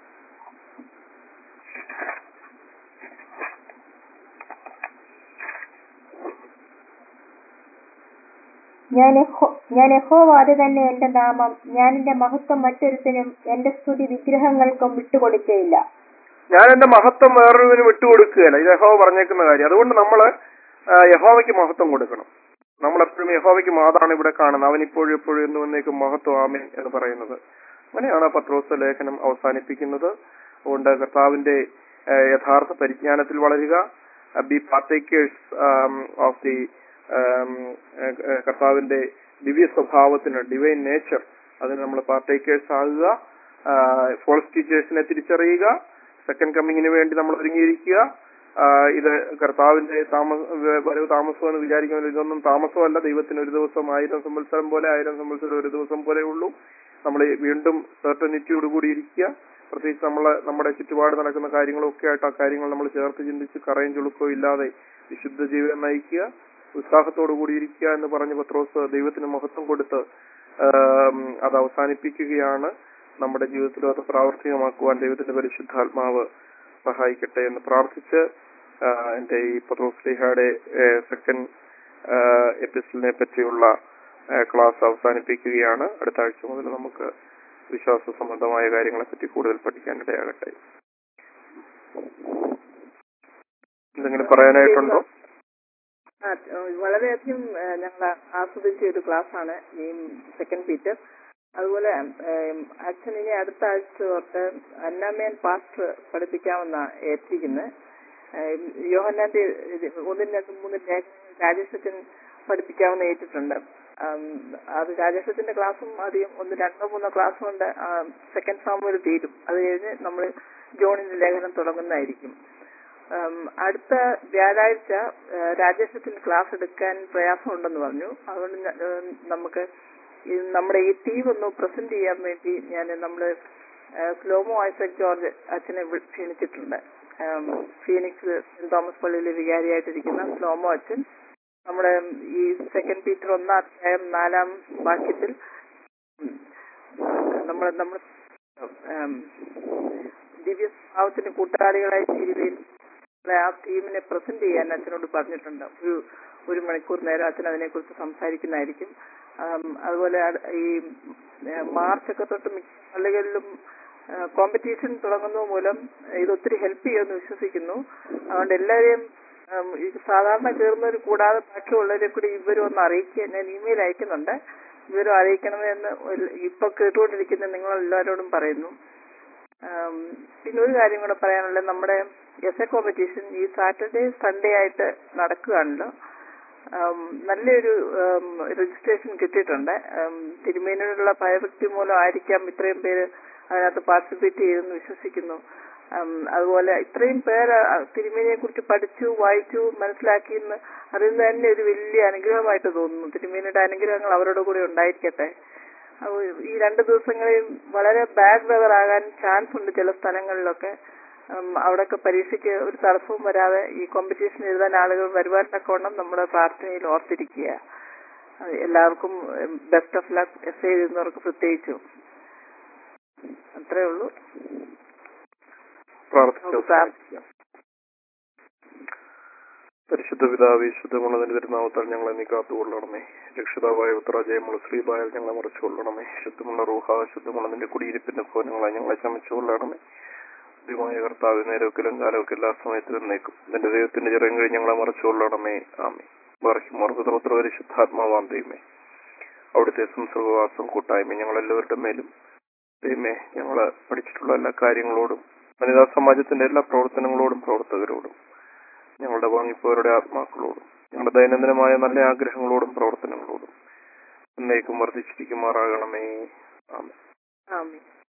ഞാൻ യഹോ- ഞാൻ യഹോവ അത് തന്നെ എന്റെ നാമം ഞാൻ എന്റെ മഹത്വം മറ്റൊരുത്തനും എന്റെ സ്തുതി വിഗ്രഹങ്ങൾക്കും വിട്ടുകൊടുക്കയില്ല ഞാൻ എന്റെ മഹത്വം വേറൊരുവിന് വിട്ടുകൊടുക്കുകയല്ല ഇത് യഹോവ പറഞ്ഞേക്കുന്ന കാര്യം അതുകൊണ്ട് നമ്മള് ആ, യഹോവയ്ക്ക് മഹത്വം കൊടുക്കണം നമ്മൾ എപ്പോഴും യഹോവയ്ക്ക് മാതാണ് ഇവിടെ കാണുന്നത് അവൻ ഇപ്പോഴും എപ്പോഴും എന്ന് വന്നേക്കും മഹത്വം ആമേൻ എന്ന് പറയുന്നത് അങ്ങനെയാണ് പത്രോസ് ലേഖനം അവസാനിപ്പിക്കുന്നത് അതുകൊണ്ട് കർത്താവിന്റെ ആ, യഥാർത്ഥ പരിജ്ഞാനത്തിൽ വളരുക ബി പാർട്ടേക്കേഴ്സ് ഓഫ് ദി കർത്താവിന്റെ ദിവ്യ സ്വഭാവത്തിന് ഡിവൈൻ നേച്ചർ അതിന് നമ്മൾ പാർട്ടേക്കേഴ്സ് ആകുക ഫോൾസ് ടീച്ചേഴ്സിനെ തിരിച്ചറിയുക സെക്കൻഡ് കമ്മിങ്ങിന് വേണ്ടി നമ്മൾ ഒരുങ്ങിയിരിക്കുക ആ, ഇത് കർത്താവിന്റെ താമസ വരവ് താമസം എന്ന് വിചാരിക്കുന്നത് ഇതൊന്നും താമസമല്ല ദൈവത്തിന് ഒരു ദിവസം ആയിരം സംവത്സരം പോലെ ആയിരം സംവത്സരം ഒരു ദിവസം പോലെ ഉള്ളൂ നമ്മൾ വീണ്ടും സെർട്ടനിറ്റിയോട് കൂടി ഇരിക്കുക പ്രത്യേകിച്ച് നമ്മൾ നമ്മുടെ ചുറ്റുപാട് നടക്കുന്ന കാര്യങ്ങളൊക്കെ ആയിട്ട് ആ കാര്യങ്ങൾ നമ്മൾ ചേർത്ത് ചിന്തിച്ച് കറയും ചുളുക്കോ ഇല്ലാതെ വിശുദ്ധ ജീവിതം നയിക്കുക ഉത്സാഹത്തോടു കൂടി ഇരിക്കുക എന്ന് പറഞ്ഞ് പത്രോസ് ദൈവത്തിന് മഹത്വം കൊടുത്ത് ആം, അത് അവസാനിപ്പിക്കുകയാണ് നമ്മുടെ ജീവിതത്തിലും അത് പ്രാവർത്തികമാക്കുവാൻ ദൈവത്തിന്റെ പരിശുദ്ധാത്മാവ് സഹായിക്കട്ടെ എന്ന് പ്രാർത്ഥിച്ച് ആ, എന്റെ ഈ പത്രോസ്ലിഹയുടെ സെക്കൻഡ് എപ്പിസോഡിനെ പറ്റിയുള്ള ആ, ക്ലാസ് അവസാനിപ്പിക്കുകയാണ് അടുത്ത ആഴ്ച മുതൽ നമുക്ക് വിശ്വാസ സംബന്ധമായ കാര്യങ്ങളെ പറ്റി കൂടുതൽ പഠിക്കാൻ ഇടയാകട്ടെ എന്തെങ്കിലും പറയാനായിട്ടുണ്ടോ ആ, ഏഹ് വളരെയധികം ഏഹ് ഞങ്ങൾ ആസ്വദിച്ച ഒരു ക്ലാസ്സാണ് ഈ സെക്കൻഡ് പീറ്റർ അതുപോലെ ഏഹ് അച്ഛൻ ഇനി അടുത്ത ആഴ്ച തൊട്ട് അന്നാമേൻ പാസ്റ്റർ പഠിപ്പിക്കാമെന്ന ഏറ്റിരിക്കുന്നത് യോഹന്നാന്റെ ഇത് ഒന്നും രണ്ടും മൂന്നും ലേഖനങ്ങൾ രാജേഷ് അച്ഛൻ പഠിപ്പിക്കാമെന്ന് ഏറ്റിട്ടുണ്ട് ആം, അത് രാജേഷ് അച്ഛന്റെ ക്ലാസ്സും അധികം ഒന്ന് രണ്ടോ മൂന്നോ ക്ലാസ് കൊണ്ട് സെക്കൻഡ് സാമുവൽ തീരും അത് കഴിഞ്ഞ് നമ്മൾ ജോണിന്റെ ലേഖനം തുടങ്ങുന്നതായിരിക്കും ഉം, അടുത്ത വ്യാഴാഴ്ച ഏഹ്, രാജേഷത്തിന് ക്ലാസ് എടുക്കാൻ പ്രയാസമുണ്ടെന്ന് പറഞ്ഞു അതുകൊണ്ട് ഞ- ഏഹ്, നമുക്ക് ഈ നമ്മുടെ ഈ ടീം ഒന്ന് പ്രസന്റ് ചെയ്യാൻ വേണ്ടി ഞാൻ നമ്മള് ഏഹ്, സ്ലോമോ ഐസക് ജോർജ് അച്ഛനെ വി- ക്ഷണിച്ചിട്ടുണ്ട് ഉം, ഫീനിക്സ് സെന്റ് തോമസ് പള്ളിയിലെ വികാരിയായിട്ടിരിക്കുന്ന സ്ലോമോ അച്ഛൻ നമ്മുടെ ഈ സെക്കൻഡ് പീറ്റർ ഒന്നാം അധ്യായം നാലാം വാക്യത്തിൽ ഉം, നമ്മൾ നമ്മൾ ഉം, ദിവ്യ സ്വഭാവത്തിന് കൂട്ടാളികളായി തീരുകയും നമ്മളെ ആ ടീമിനെ പ്രസന്റ് ചെയ്യാൻ അച്ഛനോട് പറഞ്ഞിട്ടുണ്ട് ഒരു ഒരു മണിക്കൂർ നേരം അച്ഛൻ അതിനെക്കുറിച്ച് സംസാരിക്കുന്നതായിരിക്കും ആം, അതുപോലെ അട്- ഈ ഏഹ്, മാർച്ചൊക്കെ തൊട്ട് മിക്ക പള്ളികളിലും കോമ്പറ്റീഷൻ തുടങ്ങുന്നത് മൂലം ഇത് ഒത്തിരി ഹെൽപ്പ് ചെയ്യുമെന്ന് വിശ്വസിക്കുന്നു അതുകൊണ്ട് എല്ലാവരെയും ആം, ഈ സാധാരണ ചേർന്നവർ കൂടാതെ ബാക്കിയുള്ളവരെ കൂടി ഇവരും ഒന്ന് അറിയിക്കുക ഞാൻ ഇമെയിൽ അയക്കുന്നുണ്ട് ഇവരും അറിയിക്കണമെന്ന് ഒരു- ഇപ്പൊ കേട്ടുകൊണ്ടിരിക്കുന്ന നിങ്ങൾ എല്ലാവരോടും പറയുന്നു ആം, പിന്നെ ഒരു കാര്യം കൂടെ പറയാനുള്ളത് നമ്മുടെ എസ് എ കോമ്പറ്റീഷൻ ഈ സാറ്റർഡേ സൺഡേ ആയിട്ട് നടക്കുകയാണല്ലോ ആം, നല്ലൊരു രജിസ്ട്രേഷൻ കിട്ടിയിട്ടുണ്ട് ആം, തിരുമേനിയോടുള്ള ഭയഭക്തി മൂലം ആയിരിക്കാം ഇത്രയും പേര് അതിനകത്ത് പാർട്ടിസിപ്പേറ്റ് ചെയ്തെന്ന് വിശ്വസിക്കുന്നു ആം, അതുപോലെ ഇത്രയും പേര് തിരുമേനിയെ കുറിച്ച് പഠിച്ചു വായിച്ചു മനസ്സിലാക്കി എന്ന് അതിൽ തന്നെ ഒരു വലിയ അനുഗ്രഹമായിട്ട് തോന്നുന്നു തിരുമേനിയുടെ അനുഗ്രഹങ്ങൾ അവരുടെ കൂടെ ഉണ്ടായിരിക്കട്ടെ അപ്പൊ ഈ രണ്ട് ദിവസങ്ങളിൽ വളരെ ബാഡ് വെതർ ആകാൻ ചാൻസ് ഉണ്ട് ചില സ്ഥലങ്ങളിലൊക്കെ ഉം, അവിടെയൊക്കെ പരീക്ഷയ്ക്ക് ഒരു തടസ്സവും വരാതെ ഈ കോമ്പറ്റീഷൻ എഴുതാൻ ആളുകൾ വരുവാൻ തക്കവണ്ണം നമ്മുടെ പ്രാർത്ഥനയിൽ ഓർത്തിരിക്കുക അത് എല്ലാവർക്കും ബെസ്റ്റ് ഓഫ് ലക്ക് എസ് എഴുതുന്നവർക്ക് പ്രത്യേകിച്ചും അത്രേ ഉള്ളൂ പ്രാർത്ഥിച്ചു നമുക്ക് പ്രാർത്ഥിക്കാം പരിശുദ്ധ പിതാവ് ശുദ്ധമുള്ളതിന്റെ തിരുനാമത്താൽ ഞങ്ങളെ നീ കാത്തുകൊള്ളണമേ രക്ഷിതാവായ ഉത്തരാജയമുള്ള ശ്രീബായാൽ ഞങ്ങളെ മറിച്ചുകൊള്ളണമേ ശുദ്ധമുള്ള റൂഹ ശുദ്ധമുള്ളതിന്റെ കുടിയിരിപ്പിന്റെ ഭവനങ്ങളെ ഞങ്ങളെ ശമിച്ചുകൊള്ളണമേ ദൈവമായ കർത്താവ് നേരവക്കിലും കാലമൊക്കെ എല്ലാ സമയത്തിലും നീക്കും നിന്റെ ദൈവത്തിന്റെ ചെറിയം കഴിഞ്ഞ് ഞങ്ങളെ മറിച്ചുകൊള്ളണമേ ആമേ വർഷം മറുപുത്ര പരിശുദ്ധാത്മാവാം ദൈവമേ അവിടുത്തെ സംസർഗവാസം കൂട്ടായ്മ ഞങ്ങളെല്ലാവരുടെ മേലും ദൈവമേ ഞങ്ങള് പഠിച്ചിട്ടുള്ള എല്ലാ കാര്യങ്ങളോടും വനിതാ സമാജത്തിന്റെ എല്ലാ പ്രവർത്തനങ്ങളോടും പ്രവർത്തകരോടും ഞങ്ങളുടെ വാങ്ങിപ്പോരുടെ ആത്മാക്കളോടും ഞങ്ങളുടെ ദൈനംദിനമായ നല്ല ആഗ്രഹങ്ങളോടും പ്രവർത്തനങ്ങളോടും എന്നേക്കും വർദ്ധിച്ചിരിക്കുമാറാകണമേ ആമേ ആമീൻ